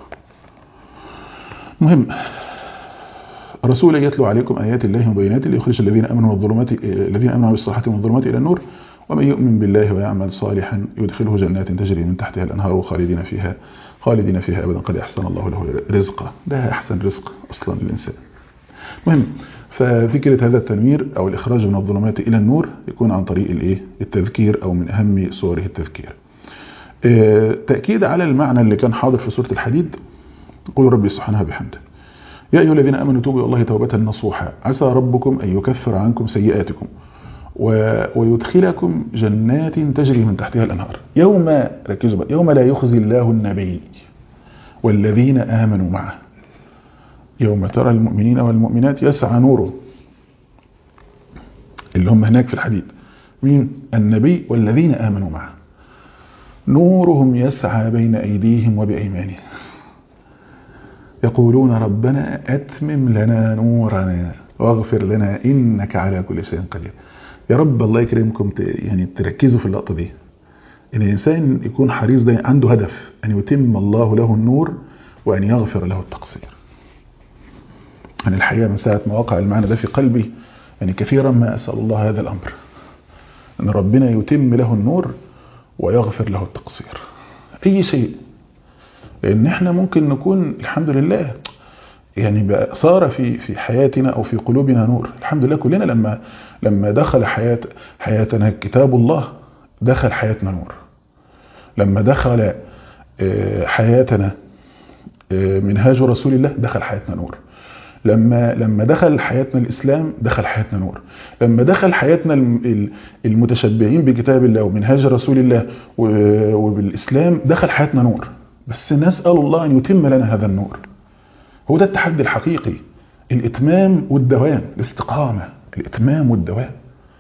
Speaker 2: مهم رسول يتلو عليكم آيات الله مبينات ليخرج الذين آمنوا من الظلمات الذين آمنوا بالصالحات من الظلمات إلى النور ومن يؤمن بالله ويعمل صالحا يدخله جنات تجري من تحتها الأنهار خالدين فيها خالدين فيها أبدا قد أحسن الله له رزقا ده أحسن رزق أصلا للإنسان مهم ففكرة هذا التنوير أو الإخراج من الظلمات إلى النور يكون عن طريق الإيه؟ التذكير أو من أهم صوره التذكير تأكيد على المعنى اللي كان حاضر في سورة الحديد يقول ربي سبحانه بحمده يا أيها الذين آمنوا توبوا الله توبة نصوحا عسى ربكم أن يكفر عنكم سيئاتكم ويدخلكم جنات تجري من تحتها الأنهار يوم ركزوا بقى يوم لا يخزي الله النبي والذين آمنوا معه يوم ترى المؤمنين والمؤمنات يسعى نوره اللي هم هناك في الحديد مين النبي والذين آمنوا معه نورهم يسعى بين أيديهم وبأيمانهم يقولون ربنا أتمم لنا نورنا واغفر لنا إنك على كل شيء قدير يا رب الله يكرمكم يعني تركزوا في اللقطة دي إن الإنسان يكون حريص ده عنده هدف أن يتم الله له النور وأن يغفر له التقصير أنا الحقيقة من ساعة ما وقع المعنى ده في قلبي يعني كثيرا ما أسأل الله هذا الأمر أن ربنا يتم له النور ويغفر له التقصير أي شيء لأن احنا ممكن نكون الحمد لله يعني بقى صار في في حياتنا أو في قلوبنا نور الحمد لله كلنا لما لما دخل حياة حياتنا كتاب الله دخل حياتنا نور لما دخل حياتنا منهاج رسول الله دخل حياتنا نور لما لما دخل حياتنا الإسلام دخل حياتنا نور لما دخل حياتنا المتشبعين بكتاب الله ومنهاج رسول الله وبالإسلام دخل حياتنا نور بس نسأل الله أن يتم لنا هذا النور هو ده التحدي الحقيقي الإتمام والدوام الاستقامة الإتمام والدوام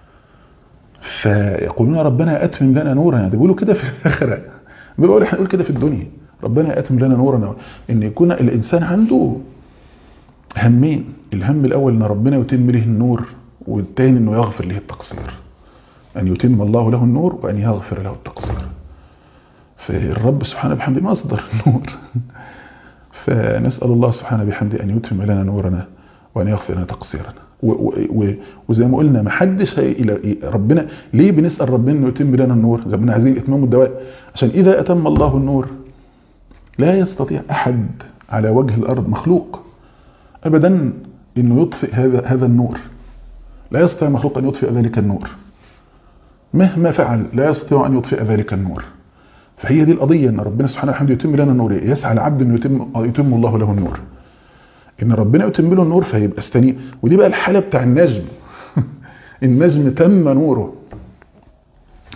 Speaker 2: فيقولون ربنا أتمم لنا نورنا ده بيقولوا كده في الآخرة بيقولوا احنا نقول كده في الدنيا ربنا أتمم لنا نورنا إن يكون الإنسان عنده همين الهم الأول أن ربنا يتم له النور والتاني أنه يغفر له التقصير أن يتم الله له النور وأن يغفر له التقصير فالرب سبحانه بحمده مصدر النور فنسأل الله سبحانه بحمده أن يتم لنا نورنا وأن يغفر لنا تقصيرنا وزي ما قلنا ما حدش الى ربنا ليه بنسال ربنا انه يتم لنا النور زي ما عايزين اتمام الدواء عشان اذا اتم الله النور لا يستطيع احد على وجه الارض مخلوق ابدا انه يطفئ هذا هذا النور لا يستطيع مخلوق ان يطفئ ذلك النور مهما فعل لا يستطيع ان يطفئ ذلك النور فهي دي القضيه ان ربنا سبحانه وتعالى يتم لنا النور يسعى العبد انه يتم يتم الله له النور ان ربنا يتم له النور فيبقى استني ودي بقى الحاله بتاع النجم النجم تم نوره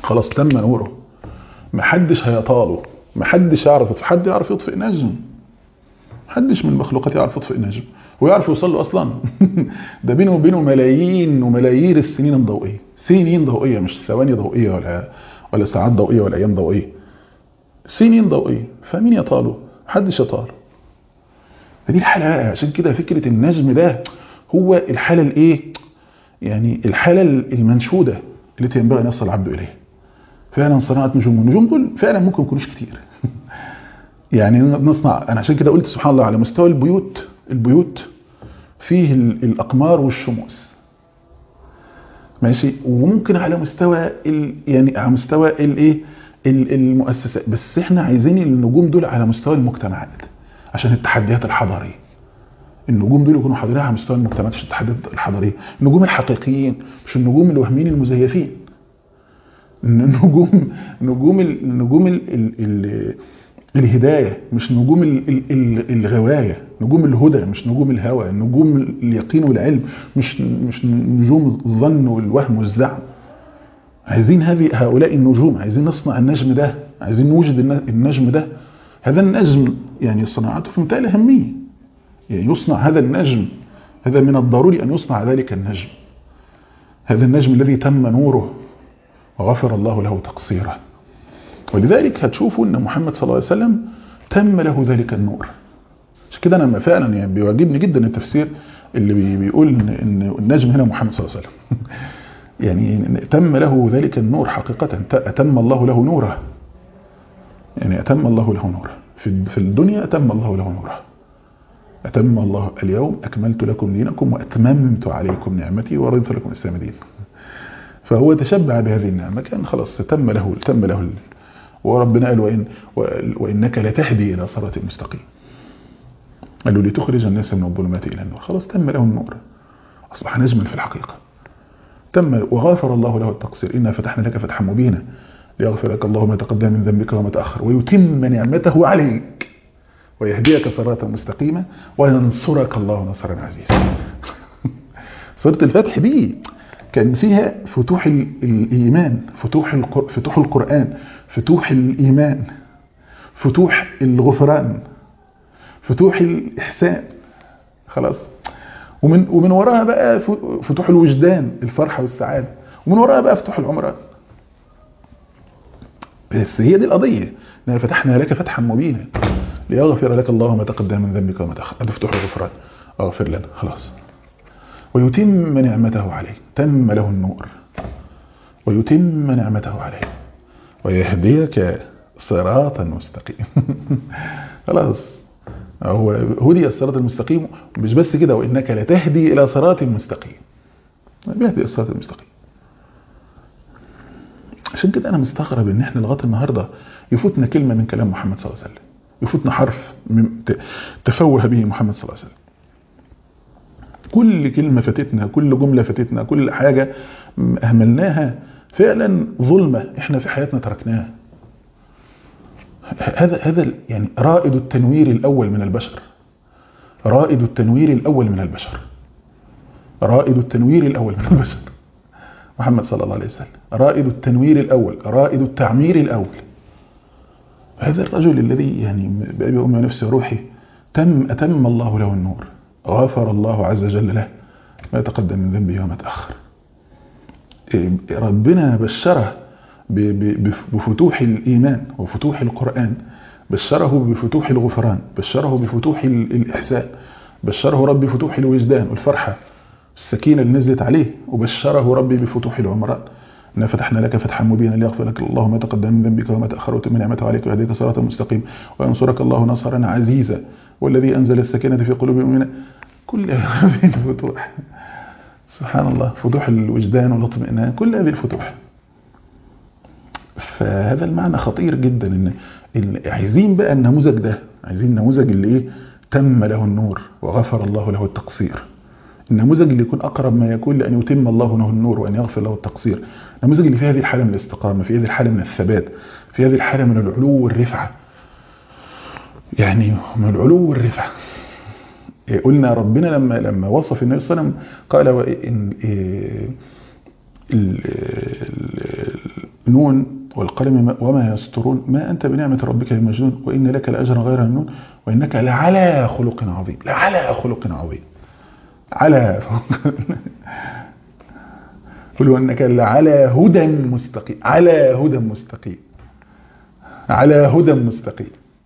Speaker 2: خلاص تم نوره محدش هيطاله محدش يعرف يطفئ حد يعرف يطفئ نجم محدش من المخلوقات يعرف يطفئ نجم ويعرف يوصل له اصلا ده بينه وبينه ملايين وملايير السنين الضوئيه سنين ضوئيه مش ثواني ضوئيه ولا ولا ساعات ضوئيه ولا ايام ضوئيه سنين ضوئيه فمين يطاله محدش يطاله فدي الحاله بقى عشان كده فكره النجم ده هو الحاله الايه يعني الحاله المنشوده التي ينبغي ان يصل العبد اليها فعلا صناعه نجوم والنجوم دول فعلا ممكن يكونوش كتير يعني نصنع انا عشان كده قلت سبحان الله على مستوى البيوت البيوت فيه الاقمار والشموس ماشي وممكن على مستوى ال يعني على مستوى الايه المؤسسات بس احنا عايزين النجوم دول على مستوى المجتمعات عشان التحديات الحضاريه النجوم دول يكونوا حاضرين على مستوى المجتمعات عشان التحديات الحضاريه النجوم الحقيقيين مش النجوم الوهميين المزيفين نجوم نجوم ال نجوم ال ال ال الهدايه مش نجوم ال ال الغوايه نجوم الهدى مش نجوم الهوى نجوم اليقين والعلم مش مش نجوم الظن والوهم والزعم عايزين هذه هؤلاء النجوم عايزين نصنع النجم ده عايزين نوجد النجم ده هذا النجم يعني صناعته في منتهى الاهميه يعني يصنع هذا النجم هذا من الضروري ان يصنع ذلك النجم هذا النجم الذي تم نوره وغفر الله له تقصيره ولذلك هتشوفوا ان محمد صلى الله عليه وسلم تم له ذلك النور عشان كده انا فعلا يعني بيواجبني جدا التفسير اللي بيقول ان النجم هنا محمد صلى الله عليه وسلم يعني تم له ذلك النور حقيقة أتم الله له نوره يعني أتم الله له نوره في الدنيا أتم الله له نوره أتم الله اليوم أكملت لكم دينكم وأتممت عليكم نعمتي ورضيت لكم الإسلام دين فهو تشبع بهذه النعمة كان خلاص تم له تم له وربنا قال وإن وإنك لتهدي إلى صراط مستقيم قال له لتخرج الناس من الظلمات إلى النور خلاص تم له النور أصبح نجما في الحقيقة تم وغافر الله له التقصير إنا فتحنا لك فتحا مبينا ليغفر لك الله ما تقدم من ذنبك وما تأخر ويتم نعمته عليك ويهديك صراطا مستقيما وينصرك الله نصرا عزيزا سورة الفتح دي كان فيها فتوح الإيمان فتوح فتوح القرآن فتوح الإيمان فتوح الغفران فتوح الإحسان خلاص ومن ومن وراها بقى فتوح الوجدان الفرحة والسعادة ومن وراها بقى فتوح العمران بس هي دي القضية إننا فتحنا لك فتحا مبينا ليغفر لك الله ما تقدم من ذنبك وما تأخر هذا فتوح الغفران اغفر لنا خلاص ويتم نعمته عليه تم له النور ويتم نعمته عليه ويهديك صراطا مستقيما خلاص هو هدي الصراط المستقيم مش بس كده وانك لتهدي الى صراط مستقيم بيهدي الصراط المستقيم عشان كده انا مستغرب ان احنا لغايه النهارده يفوتنا كلمه من كلام محمد صلى الله عليه وسلم يفوتنا حرف تفوه به محمد صلى الله عليه وسلم كل كلمه فاتتنا كل جمله فاتتنا كل حاجه اهملناها فعلا ظلمه احنا في حياتنا تركناها هذا هذا يعني رائد التنوير الاول من البشر رائد التنوير الاول من البشر رائد التنوير الاول من البشر محمد صلى الله عليه وسلم رائد التنوير الاول رائد التعمير الاول هذا الرجل الذي يعني بأبي أمي ونفسي وروحي تم أتم الله له النور غفر الله عز وجل له ما تقدم من ذنبه وما تأخر ربنا بشره بفتوح الإيمان وفتوح القرآن بشره بفتوح الغفران بشره بفتوح الإحسان بشره ربي بفتوح الوجدان والفرحة السكينة اللي نزلت عليه وبشره ربي بفتوح العمران إنا فتحنا لك فتحا مبينا ليغفر لك الله ما تقدم من ذنبك وما تأخر وتم نعمته عليك ويهديك صراطا مستقيم وينصرك الله نصرا عزيزا والذي أنزل السكينة في قلوب المؤمنين كل هذه الفتوح سبحان الله فتوح الوجدان والاطمئنان كل هذه الفتوح فهذا المعنى خطير جدا ان عايزين بقى النموذج ده عايزين النموذج اللي ايه تم له النور وغفر الله له التقصير النموذج اللي يكون أقرب ما يكون لأن يتم الله له النور وأن يغفر له التقصير النموذج اللي في هذه الحالة من الاستقامة في هذه الحالة من الثبات في هذه الحالة من العلو والرفعة يعني من العلو والرفعة قلنا ربنا لما لما وصف النبي صلى الله عليه وسلم قال وإن نون والقلم وما يسطرون ما أنت بنعمة ربك بمجنون وإن لك لأجرا غير ممنون وإنك لعلى خلق عظيم لعلى خلق عظيم على قل وإنك لعلى هدى مستقيم على هدى مستقيم على هدى مستقيم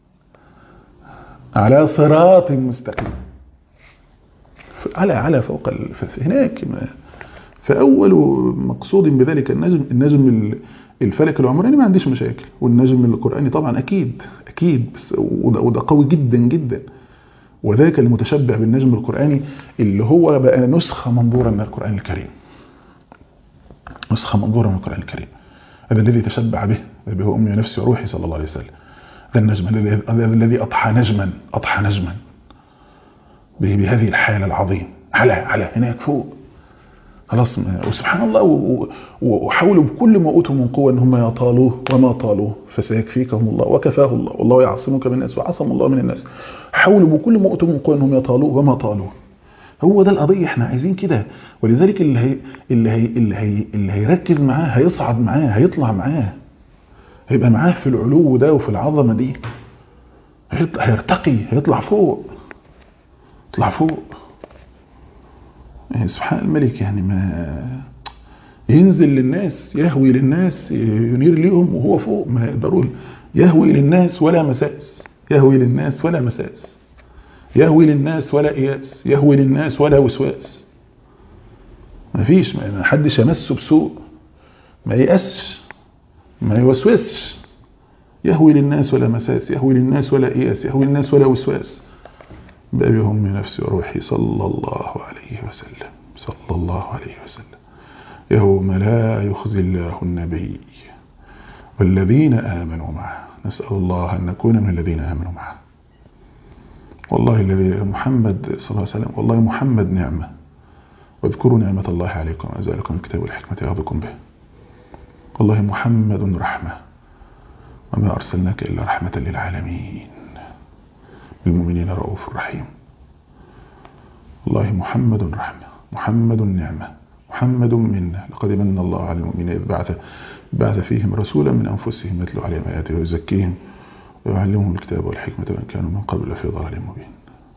Speaker 2: على صراط مستقيم على على فوق هناك فأول مقصود بذلك النجم النجم الفلك العمراني ما عنديش مشاكل والنجم القرآني طبعا أكيد أكيد وده قوي جدا جدا وذاك المتشبع بالنجم القرآني اللي هو بقى نسخة منظورة من القرآن الكريم نسخة منظورة من القرآن الكريم هذا الذي تشبع به به هو أمي نفسي وروحي صلى الله عليه وسلم ذا النجم الذي أضحى نجما أضحى نجما بهذه الحالة العظيم على على هناك فوق خلاص وسبحان الله وحاولوا بكل ما اوتوا من قوه ان هم يطالوه وما طالوه فسيكفيكهم الله وكفاه الله والله يعصمك من الناس وعصم الله من الناس حاولوا بكل ما اوتوا من قوه انهم يطالوه وما طالوه هو ده القضيه احنا عايزين كده ولذلك اللي هي اللي هي اللي هي اللي هيركز معاه هيصعد معاه هيطلع معاه هيبقى معاه في العلو ده وفي العظمه دي هيرتقي هيطلع فوق يطلع فوق سبحان الملك يعني ما ينزل للناس يهوي للناس ينير ليهم وهو فوق ما يقدروا يهوي للناس ولا مساس يهوي للناس ولا مساس يهوي للناس ولا إياس يهوي للناس ولا وسواس ما فيش ما حدش يمسه بسوء ما يأسش ما يوسوسش يهوي للناس ولا مساس يهوي للناس ولا إياس يهوي للناس ولا وسواس بأبي هم نفسي وروحي صلى الله عليه وسلم صلى الله عليه وسلم يوم لا يخزي الله النبي والذين آمنوا معه نسأل الله أن نكون من الذين آمنوا معه والله الذي محمد صلى الله عليه وسلم والله محمد نعمة واذكروا نعمة الله عليكم وأزالكم الكتاب والحكمة يعظكم به والله محمد رحمة وما أرسلناك إلا رحمة للعالمين بالمؤمنين رؤوف رحيم والله محمد رحمة محمد نعمة محمد منا لقد من الله على المؤمنين إذ بعث, بعث فيهم رسولا من أنفسهم يتلو عليهم آياته ويزكيهم ويعلمهم الكتاب والحكمة وإن كانوا من قبل في ضلال مبين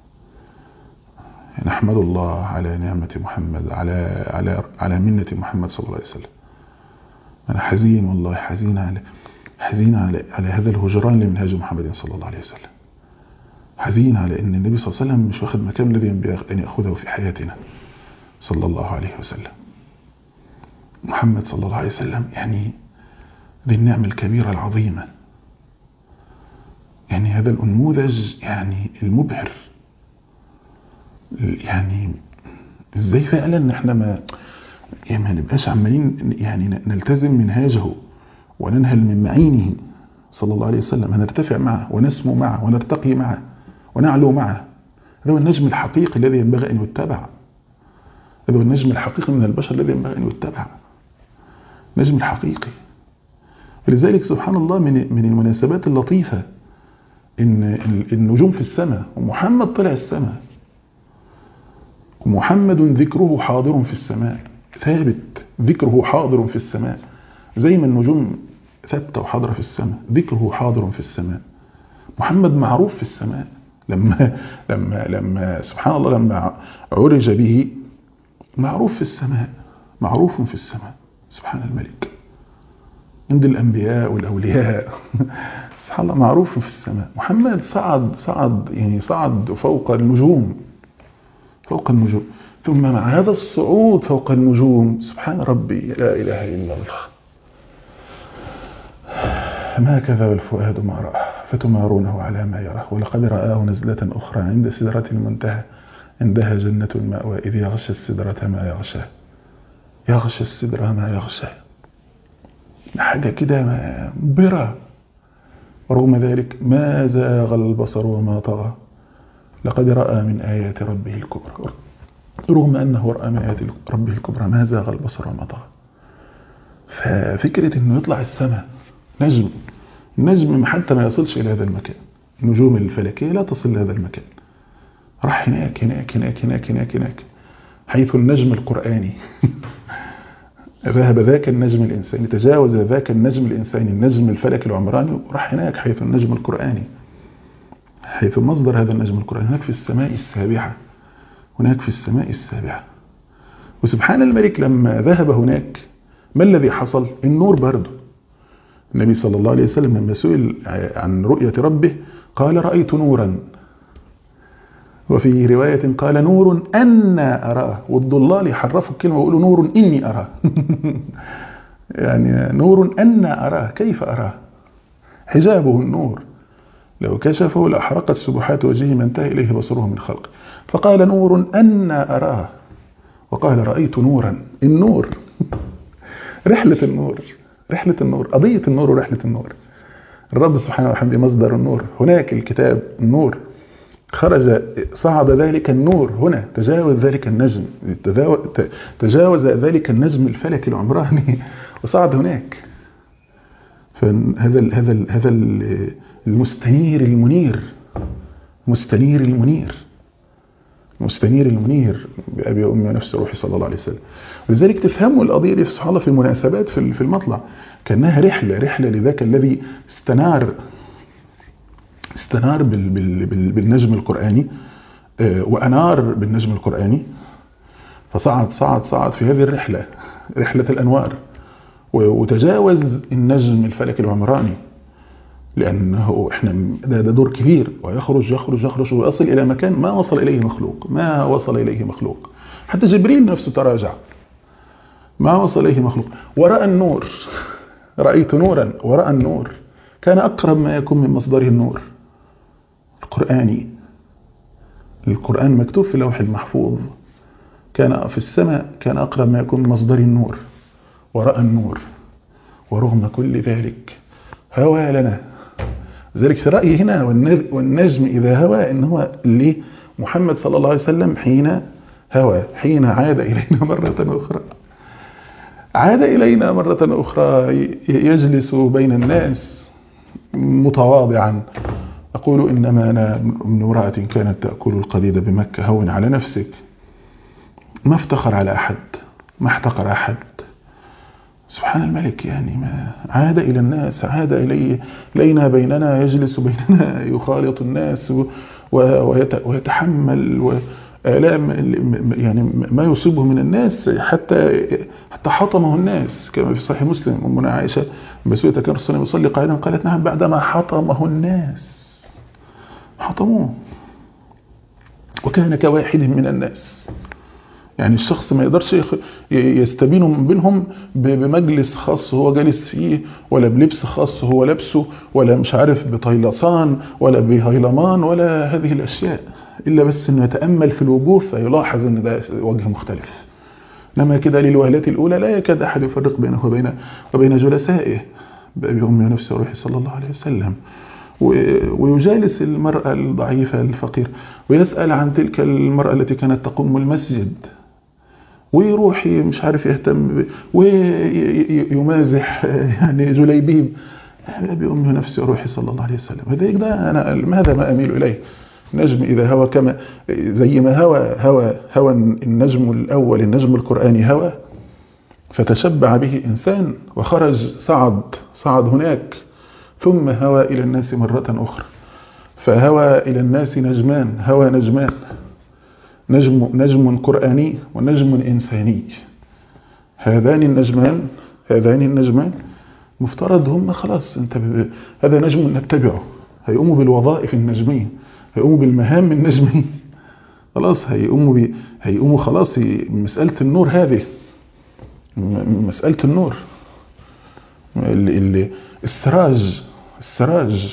Speaker 2: نحمد الله على نعمة محمد على على على منة محمد صلى الله عليه وسلم أنا حزين والله حزين على حزين على على هذا الهجران لمنهاج محمد صلى الله عليه وسلم حزين على ان النبي صلى الله عليه وسلم مش واخد مكان الذي ينبغي ان ياخذه في حياتنا صلى الله عليه وسلم محمد صلى الله عليه وسلم يعني ذي النعمة الكبيرة العظيمة يعني هذا الأنموذج يعني المبهر يعني ازاي فعلا احنا ما يعني ما نبقاش عمالين يعني نلتزم منهاجه وننهل من معينه صلى الله عليه وسلم هنرتفع معه ونسمو معه ونرتقي معه ونعلو معه هذا هو النجم الحقيقي الذي ينبغي أن يتبع هذا هو النجم الحقيقي من البشر الذي ينبغي أن يتبع النجم الحقيقي ولذلك سبحان الله من من المناسبات اللطيفة إن النجوم في السماء ومحمد طلع السماء ومحمد ذكره حاضر في السماء ثابت ذكره حاضر في السماء زي ما النجوم ثابتة وحاضرة في السماء ذكره حاضر في السماء محمد معروف في السماء لما لما لما سبحان الله لما عرج به معروف في السماء معروف في السماء سبحان الملك عند الأنبياء والأولياء سبحان الله معروف في السماء محمد صعد صعد يعني صعد فوق النجوم فوق النجوم ثم مع هذا الصعود فوق النجوم سبحان ربي لا إله إلا الله ما كذب الفؤاد ما رأى فتمارونه على ما يراه ولقد رآه نزلة أخرى عند سدرة المنتهى عندها جنة المأوى إذ يغشى السدرة ما يغشى يغشى السدرة ما يغشى حاجة كده مبرة ورغم ذلك ما زاغ البصر وما طغى لقد رأى من آيات ربه الكبرى رغم أنه رأى من آيات ربه الكبرى ما زاغ البصر وما طغى ففكرة أنه يطلع السماء نجم النجم حتى ما يصلش إلى هذا المكان النجوم الفلكية لا تصل لهذا المكان راح هناك هناك هناك هناك هناك هناك حيث النجم القرآني ذهب ذاك النجم الإنساني تجاوز ذاك النجم الإنساني النجم الفلكي العمراني وراح هناك حيث النجم القرآني حيث مصدر هذا النجم القرآني هناك في السماء السابعة هناك في السماء السابعة وسبحان الملك لما ذهب هناك ما الذي حصل النور برضه النبي صلى الله عليه وسلم لما سئل عن رؤية ربه قال رأيت نورا وفي رواية قال نور أنا أراه والضلال يحرفوا الكلمة ويقولوا نور إني أراه يعني نور أنا أراه كيف أراه حجابه النور لو كشفه لأحرقت سبحات وجهه ما انتهى إليه بصره من خلقه فقال نور أنا أراه وقال رأيت نورا النور رحلة النور رحلة النور قضية النور ورحلة النور الرب سبحانه وحمده مصدر النور هناك الكتاب النور خرج صعد ذلك النور هنا تجاوز ذلك النجم تجاوز ذلك النجم الفلكي العمراني وصعد هناك فهذا ال هذا ال هذا المستنير المنير مستنير المنير مستنير المنير بأبي وأمي ونفس روحي صلى الله عليه وسلم ولذلك تفهموا القضية دي سبحان الله في المناسبات في المطلع كأنها رحلة رحلة لذاك الذي استنار استنار بال بال بال بالنجم القرآني وأنار بالنجم القرآني فصعد صعد صعد في هذه الرحلة رحلة الأنوار وتجاوز النجم الفلكي العمراني لأنه احنا ده, ده دور كبير ويخرج يخرج يخرج ويصل إلى مكان ما وصل إليه مخلوق ما وصل إليه مخلوق حتى جبريل نفسه تراجع ما وصل إليه مخلوق ورأى النور رأيت نورا ورأى النور كان أقرب ما يكون من مصدره النور القرآني القرآن مكتوب في لوح المحفوظ كان في السماء كان أقرب ما يكون من مصدر النور ورأى النور ورغم كل ذلك هوى لنا ذلك في رأيي هنا والنجم إذا هوى إن هو اللي محمد صلى الله عليه وسلم حين هوى حين عاد إلينا مرة أخرى عاد إلينا مرة أخرى يجلس بين الناس متواضعا أقول إنما أنا من امرأة كانت تأكل القديد بمكة هون على نفسك ما افتخر على أحد ما احتقر أحد سبحان الملك يعني ما عاد إلى الناس عاد إلي إلينا بيننا يجلس بيننا يخالط الناس ويتحمل وآلام يعني ما يصيبه من الناس حتى حتى حطمه الناس كما في صحيح مسلم أمنا عائشة بسوية كان الرسول يصلي قاعدا قالت نعم بعدما حطمه الناس حطموه وكان كواحد من الناس يعني الشخص ما يقدرش يستبين من بينهم بمجلس خاص هو جالس فيه ولا بلبس خاص هو لابسه ولا مش عارف بطيلسان ولا بهيلمان ولا هذه الأشياء إلا بس أنه يتأمل في الوجوه فيلاحظ أن ده وجه مختلف لما كده للوهلات الأولى لا يكاد أحد يفرق بينه وبين وبين جلسائه بأبي أمي ونفسي وروحي صلى الله عليه وسلم ويجالس المرأة الضعيفة الفقير ويسأل عن تلك المرأة التي كانت تقوم المسجد ويروح مش عارف يهتم ويمازح يعني جليبيب أبي أمي ونفسي وروحي صلى الله عليه وسلم هذا ده أنا ماذا ما أميل إليه نجم إذا هوى كما زي ما هوى هوى هوى النجم الأول النجم القرآني هوى فتشبع به إنسان وخرج صعد صعد هناك ثم هوى إلى الناس مرة أخرى فهوى إلى الناس نجمان هوى نجمان نجم نجم قرآني ونجم إنساني هذان النجمان هذان النجمان مفترض هم خلاص انت ب... هذا نجم نتبعه هيقوموا بالوظائف النجمية هيقوموا بالمهام النجمية خلاص هيقوموا ب... هيقوموا خلاص مسألة النور هذه مسألة النور اللي... اللي السراج السراج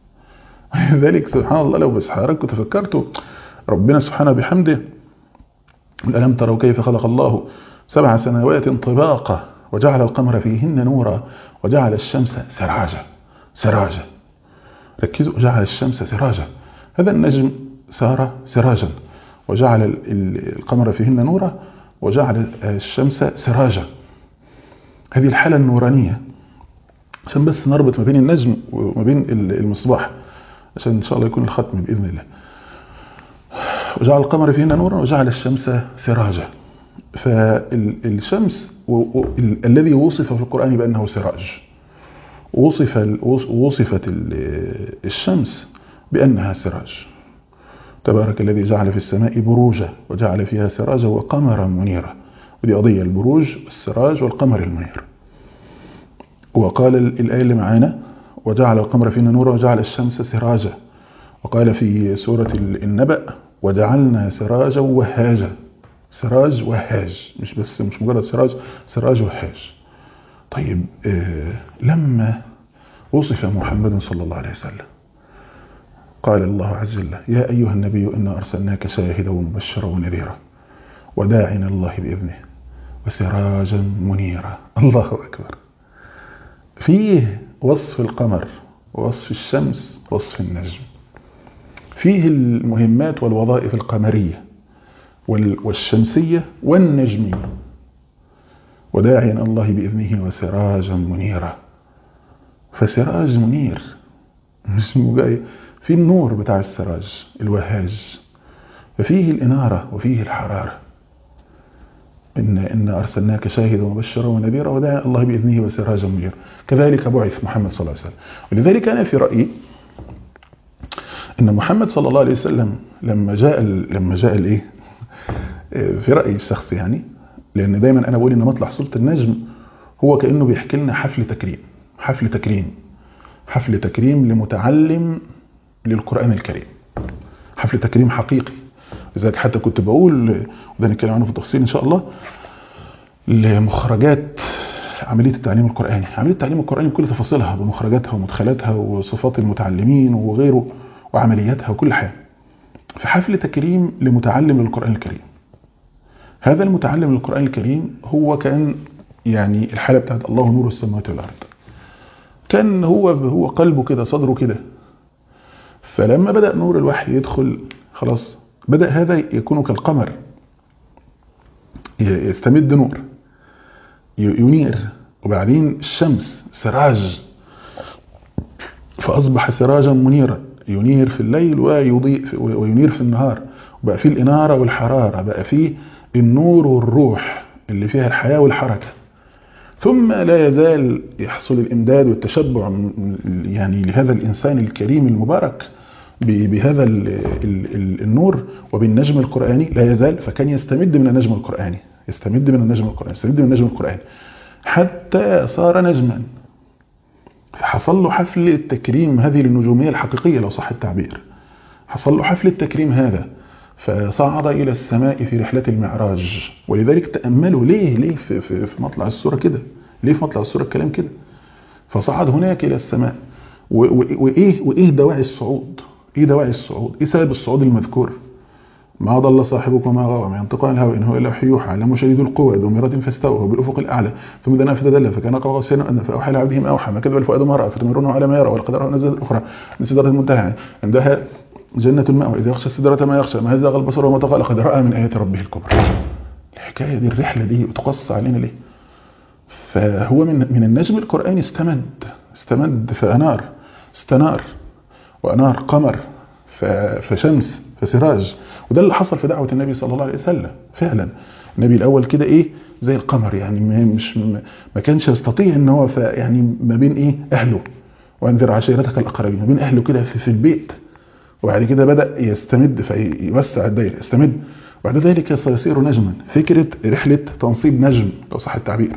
Speaker 2: ذلك سبحان الله لو بس حضرتك تفكرتوا ربنا سبحانه بحمده ألم تروا كيف خلق الله سبع سماوات طباقا وجعل القمر فيهن نورا وجعل الشمس سراجا سراجا ركزوا جعل الشمس سراجا هذا النجم سار سراجا وجعل القمر فيهن نورا وجعل الشمس سراجا هذه الحالة النورانية عشان بس نربط ما بين النجم وما بين المصباح عشان إن شاء الله يكون الختم بإذن الله وجعل القمر فيهن نورا وجعل الشمس سراجا فالشمس و... و... ال... الذي وصف في القرآن بأنه سراج وصف ال... وصفت ال... الشمس بأنها سراج تبارك الذي جعل في السماء بروجا وجعل فيها سراجا وقمرا منيرا ودي قضية البروج السراج والقمر المنير وقال الآية اللي معانا وجعل القمر فينا نورا وجعل الشمس سراجا وقال في سورة النبأ وجعلنا سراجا وهاجا سراج وهاج مش بس مش مجرد سراج سراج وهاج طيب آه لما وصف محمد صلى الله عليه وسلم قال الله عز وجل يا أيها النبي إنا أرسلناك شاهدا ومبشرا ونذيرا وداعيا الله بإذنه وسراجا منيرا الله أكبر فيه وصف القمر ووصف الشمس وصف النجم فيه المهمات والوظائف القمرية والشمسية والنجمية وداعيا الله بإذنه وسراجا منيرا فسراج منير اسمه جاي في النور بتاع السراج الوهاج ففيه الإنارة وفيه الحرارة إن, إن أرسلناك شاهدا ومبشرا ونذيرا وداعيا الله بإذنه وسراجا منيرا كذلك بعث محمد صلى الله عليه وسلم ولذلك أنا في رأيي إن محمد صلى الله عليه وسلم لما جاء لما جاء الإيه في رأيي الشخصي يعني لأن دايما أنا بقول إن مطلع سورة النجم هو كأنه بيحكي لنا حفل تكريم حفل تكريم حفل تكريم لمتعلم للقرآن الكريم حفل تكريم حقيقي لذلك حتى كنت بقول وده نتكلم عنه في التفصيل إن شاء الله لمخرجات عملية التعليم القرآني عملية التعليم القرآني بكل تفاصيلها بمخرجاتها ومدخلاتها وصفات المتعلمين وغيره وعملياتها وكل حاجة في حفل تكريم لمتعلم للقرآن الكريم هذا المتعلم للقرآن الكريم هو كان يعني الحالة بتاعت الله نور السماوات والأرض كان هو هو قلبه كده صدره كده فلما بدأ نور الوحي يدخل خلاص بدأ هذا يكون كالقمر يستمد نور ينير وبعدين الشمس سراج فأصبح سراجا منيرا ينير في الليل ويضيء وينير في النهار وبقى فيه الإنارة والحرارة بقى فيه النور والروح اللي فيها الحياة والحركة ثم لا يزال يحصل الإمداد والتشبع يعني لهذا الإنسان الكريم المبارك بهذا النور وبالنجم القرآني لا يزال فكان يستمد من النجم القرآني يستمد من النجم القرآني يستمد من النجم القرآني حتى صار نجما فحصل له حفل التكريم هذه النجومية الحقيقية لو صح التعبير حصل له حفل التكريم هذا فصعد إلى السماء في رحلة المعراج ولذلك تأملوا ليه ليه في, في, في مطلع السورة كده ليه في مطلع السورة الكلام كده فصعد هناك إلى السماء وإيه, وإيه دواعي الصعود إيه دواعي الصعود إيه سبب الصعود المذكور ما ضل صاحبكم وما غوى ما ينطق عن الهوى إن هو إلا وحي يوحى علمه شديد القوى ذو مرة فاستوى هو بالأفق الأعلى ثم دنا فتدلى فكان قاب قوسين أن فأوحى لعبده ما أوحى ما كذب الفؤاد ما رأى فتمرونه على ما يرى ولقد رأى نزلة أخرى من سدرة المنتهى عندها جنة المأوى إذا يخشى السدرة ما يخشى ما هزاغ البصر وما طغى لقد رأى من آيات ربه الكبرى الحكاية دي الرحلة دي بتقص علينا ليه فهو من من النجم القرآني استمد استمد فأنار استنار وأنار قمر فشمس فسراج وده اللي حصل في دعوة النبي صلى الله عليه وسلم فعلا النبي الأول كده إيه زي القمر يعني مش ما كانش يستطيع ان هو يعني ما بين ايه اهله وانذر عشيرتك الاقربين ما بين اهله كده في, في البيت وبعد كده بدأ يستمد فيوسع الدائرة يستمد بعد ذلك سيصير نجما فكرة رحلة تنصيب نجم لو صح التعبير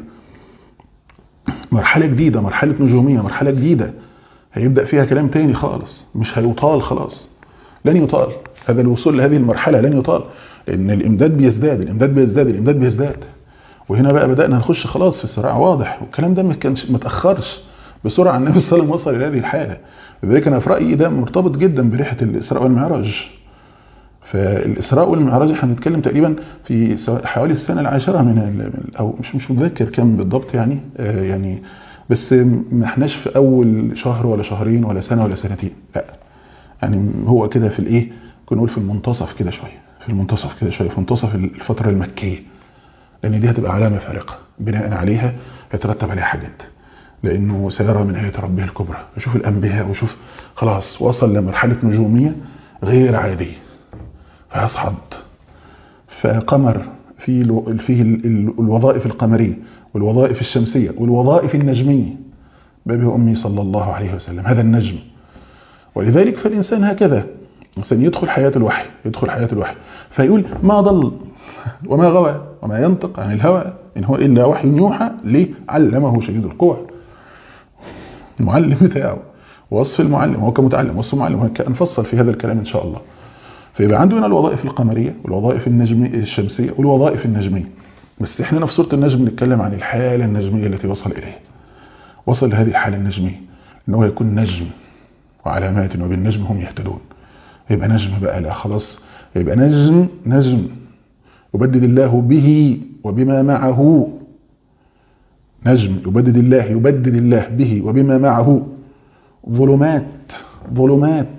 Speaker 2: مرحلة جديدة مرحلة نجومية مرحلة جديدة هيبدأ فيها كلام تاني خالص مش هيطال خلاص لن يطال هذا الوصول لهذه المرحلة لن يطال لأن الإمداد بيزداد الإمداد بيزداد الإمداد بيزداد وهنا بقى بدأنا نخش خلاص في صراع واضح والكلام ده ما كانش ما تأخرش بسرعة النبي صلى الله عليه وسلم وصل إلى هذه الحالة لذلك أنا في رأيي ده مرتبط جدا برحلة الإسراء والمعراج فالإسراء والمعراج احنا بنتكلم تقريبا في حوالي السنة العاشرة من أو مش مش متذكر كم بالضبط يعني آه يعني بس ما احناش في أول شهر ولا شهرين ولا سنة ولا سنتين لا يعني هو كده في الإيه كنا نقول في المنتصف كده شوية في المنتصف كده شوية في منتصف الفترة المكية لأن دي هتبقى علامة فارقة بناء عليها يترتب عليها حاجات لأنه سيرى من آية ربه الكبرى يشوف الأنبياء ويشوف خلاص وصل لمرحلة نجومية غير عادية فيصعد فقمر فيه الو- فيه ال- ال- الوظائف القمريه والوظائف الشمسيه والوظائف النجميه بابي امي صلى الله عليه وسلم هذا النجم ولذلك فالانسان هكذا الانسان يدخل حياه الوحي يدخل حياه الوحي فيقول ما ضل وما غوى وما ينطق عن الهوى ان هو الا وحي يوحى ليه علمه شديد القوى المعلم بتاعه وصف المعلم هو كمتعلم وصف المعلم هو هنفصل في هذا الكلام ان شاء الله فيبقى عندنا الوظائف القمريه والوظائف النجميه الشمسيه والوظائف النجميه بس احنا في سوره النجم نتكلم عن الحاله النجميه التي وصل اليها وصل لهذه الحاله النجميه ان هو يكون نجم وعلامات وبالنجم هم يهتدون يبقى نجم بقى لا خلاص يبقى نجم نجم يبدد الله به وبما معه نجم يبدد الله يبدد الله به وبما معه ظلمات ظلمات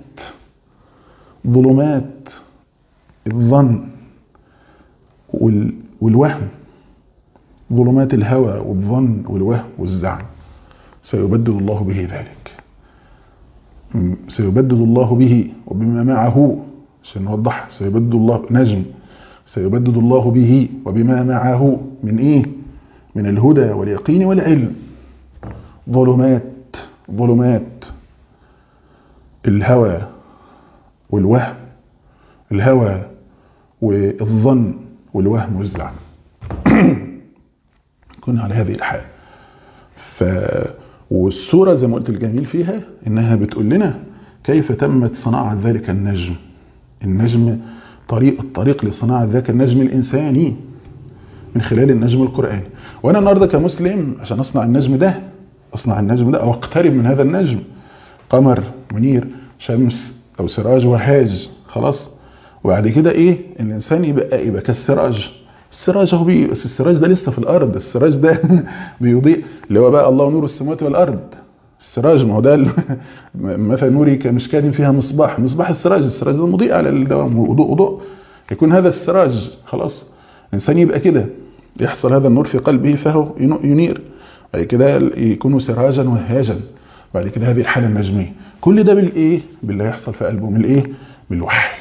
Speaker 2: ظلمات الظن وال- والوهم ظلمات الهوى والظن والوهم والزعم سيبدد الله به ذلك م- سيبدد الله به وبما معه عشان نوضح سيبدد الله نجم سيبدد الله به وبما معه من ايه من الهدى واليقين والعلم ظلمات ظلمات الهوى والوهم الهوى والظن والوهم والزعم كنا على هذه الحال ف والصورة زي ما قلت الجميل فيها انها بتقول لنا كيف تمت صناعة ذلك النجم النجم طريق الطريق لصناعة ذاك النجم الإنساني من خلال النجم القرآني وأنا النهاردة كمسلم عشان أصنع النجم ده أصنع النجم ده أو أقترب من هذا النجم قمر منير شمس أو سراج وهاج خلاص وبعد كده إيه الإنسان يبقى يبقى كالسراج السراج هو بي بس السراج ده لسه في الأرض السراج ده بيضيء اللي هو بقى الله نور السماوات والأرض السراج ما هو ده ال- مثلا نوري كمشكاة فيها مصباح مصباح السراج السراج ده مضيء على الدوام وضوء وضوء يكون هذا السراج خلاص الإنسان يبقى كده يحصل هذا النور في قلبه فهو ينو- ينير بعد كده يكون سراجا وهاجا بعد كده هذه الحالة النجمية كل ده بالإيه باللي يحصل في قلبه من الإيه بالوحي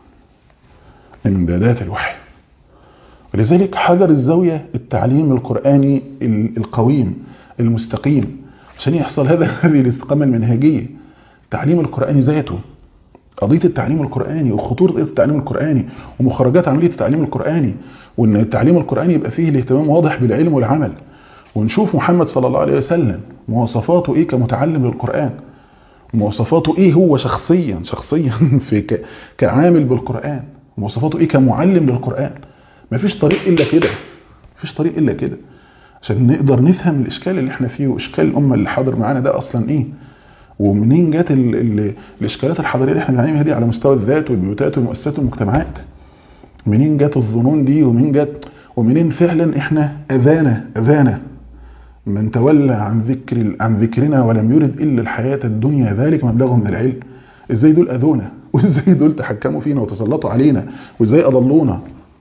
Speaker 2: من امدادات الوحي ولذلك حجر الزاوية التعليم القرآني ال- القويم المستقيم عشان يحصل هذا هذه الاستقامة المنهجية التعليم القرآني ذاته قضية التعليم القرآني وخطورة قضية التعليم القرآني ومخرجات عملية التعليم القرآني وأن التعليم القرآني يبقى فيه الاهتمام واضح بالعلم والعمل ونشوف محمد صلى الله عليه وسلم مواصفاته إيه كمتعلم للقرآن ومواصفاته إيه هو شخصيا شخصيا في ك- كعامل بالقرآن ومواصفاته إيه كمعلم للقرآن مفيش طريق إلا كده مفيش طريق إلا كده عشان نقدر نفهم الإشكال اللي احنا فيه وإشكال الأمة اللي حاضر معانا ده أصلا إيه ومنين جت ال- ال- الإشكالات الحضارية اللي احنا بنعاني منها دي على مستوى الذات والبيوتات والمؤسسات والمجتمعات منين جت الظنون دي ومنين جت ومنين فعلا احنا أذانا أذانا من تولى عن ذكر عن ذكرنا ولم يرد إلا الحياة الدنيا ذلك مبلغه من العلم ازاي دول أذونا وازاي دول تحكموا فينا وتسلطوا علينا وازاي أضلونا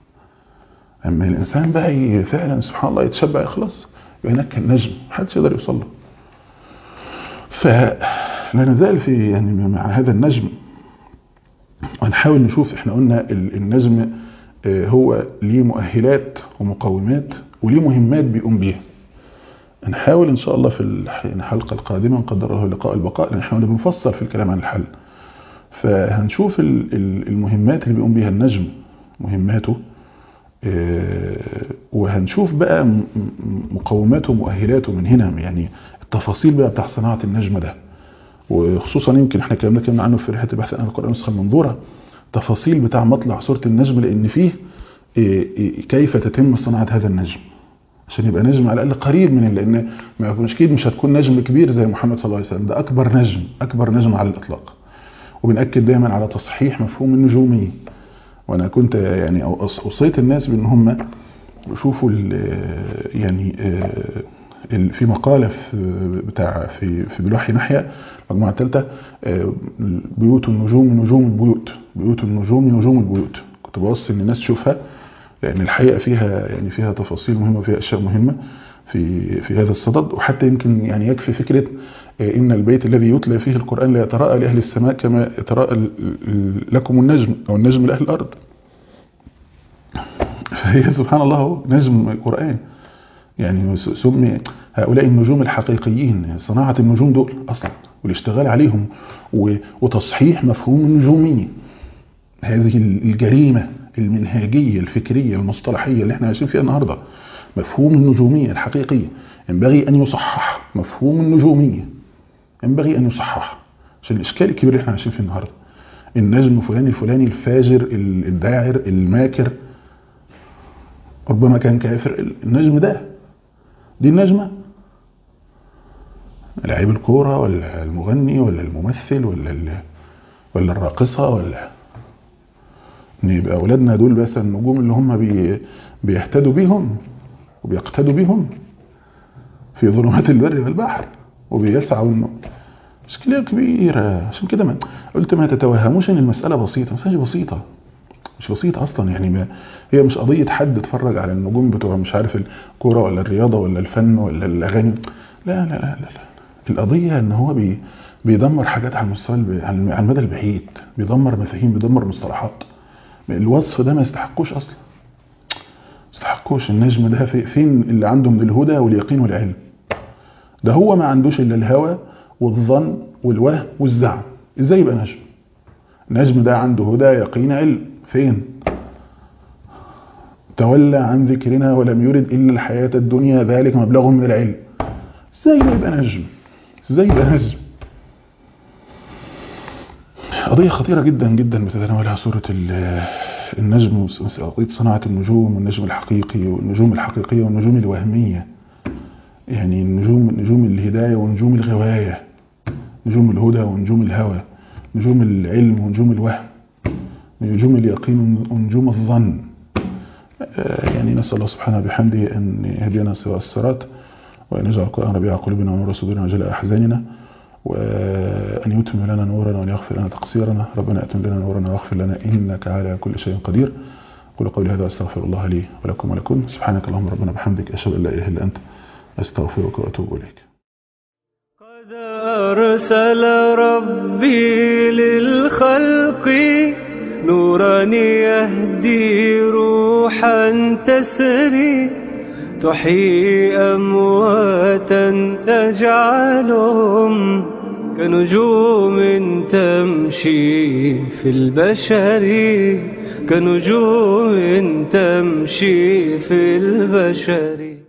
Speaker 2: اما الانسان بقى ي- فعلا سبحان الله يتشبع يخلص يبقى هناك النجم محدش يقدر يوصل له فلا نزال في يعني مع هذا النجم ونحاول نشوف احنا قلنا ال- النجم آه، هو ليه مؤهلات ومقومات وليه مهمات بيقوم بيها نحاول ان شاء الله في الح- الحلقه القادمه نقدره لقاء البقاء نحاول بنفصل في الكلام عن الحل فهنشوف ال- ال- المهمات اللي بيقوم بيها النجم مهماته آه، وهنشوف بقى م- م- مقوماته ومؤهلاته من هنا يعني التفاصيل بقى بتاع صناعة النجم ده وخصوصا يمكن احنا كلامنا كلامنا عنه في رحلة البحث عن القرآن النسخة المنظورة تفاصيل بتاع مطلع سورة النجم لأن فيه آه، آه، كيف تتم صناعة هذا النجم عشان يبقى نجم على الأقل قريب من لأن ما يكونش أكيد مش هتكون نجم كبير زي محمد صلى الله عليه وسلم ده أكبر نجم أكبر نجم على الإطلاق وبنأكد دايما على تصحيح مفهوم النجومية وانا كنت يعني أو أص- اوصيت الناس بان هم يشوفوا ال- يعني آه، ال- في مقاله في بتاع في في بالوحي ناحيه المجموعه الثالثه بيوت النجوم نجوم البيوت بيوت النجوم نجوم البيوت كنت بوصي ان الناس تشوفها لان الحقيقه فيها يعني فيها تفاصيل مهمه وفيها اشياء مهمه في في هذا الصدد وحتى يمكن يعني يكفي فكره آه، ان البيت الذي يتلى فيه القران لا يتراءى لاهل السماء كما يتراءى ل- ل- لكم النجم او النجم لاهل الارض فهي سبحان الله هو نجم القرآن يعني سمي هؤلاء النجوم الحقيقيين صناعة النجوم دول أصلا والاشتغال عليهم وتصحيح مفهوم النجومية هذه الجريمة المنهاجية الفكرية المصطلحية اللي احنا عايشين فيها النهاردة مفهوم النجومية الحقيقية ينبغي أن يصحح مفهوم النجومية ينبغي أن يصحح عشان الإشكال الكبير اللي احنا عايشين فيه النهاردة النجم فلان الفلاني الفاجر الداعر الماكر ربما كان كافر النجم ده دي النجمة لعيب الكورة ولا المغني ولا الممثل ولا ولا الراقصة ولا ان يبقى اولادنا دول بس النجوم اللي هم بي بيهتدوا بيهم وبيقتدوا بيهم في ظلمات البر والبحر وبيسعوا انه مشكلة كبيرة عشان كده ما قلت ما تتوهموش ان المسألة بسيطة مسألة بسيطة مش بسيطة اصلا يعني ما هي مش قضية حد اتفرج على النجوم بتوع مش عارف الكورة ولا الرياضة ولا الفن ولا الاغاني لا لا لا لا, لا. القضية ان هو بي بيدمر حاجات على المستوى على المدى البعيد بيدمر مفاهيم بيدمر مصطلحات الوصف ده ما يستحقوش اصلا يستحقوش النجم ده فين اللي عنده من الهدى واليقين والعلم ده هو ما عندوش الا الهوى والظن والوهم والزعم ازاي يبقى نجم النجم ده عنده هدى يقين علم فين تولى عن ذكرنا ولم يرد الا الحياه الدنيا ذلك مبلغ من العلم ازاي يبقى نجم ازاي يبقى نجم قضية خطيرة جدا جدا بتتناولها سورة النجم قضية صناعة النجوم والنجم الحقيقي والنجوم الحقيقية والنجوم الوهمية يعني النجوم نجوم الهداية ونجوم الغواية نجوم الهدى ونجوم الهوى نجوم العلم ونجوم الوهم نجوم اليقين ونجوم الظن يعني نسأل الله سبحانه بحمده أن يهدينا سواء الصراط وأن يجعل القرآن ربيع قلوبنا ونور صدورنا وجلاء أحزاننا وأن يتم لنا نورنا وأن يغفر لنا تقصيرنا ربنا أتم لنا نورنا واغفر لنا إنك على كل شيء قدير قل قولي هذا أستغفر الله لي ولكم ولكم سبحانك اللهم ربنا بحمدك أشهد أن لا إله إلا أنت أستغفرك وأتوب إليك
Speaker 1: قد أرسل ربي للخلق نورا يهدي روحا تسري تحيي أمواتا تجعلهم كنجوم تمشي في البشر كنجوم تمشي في البشر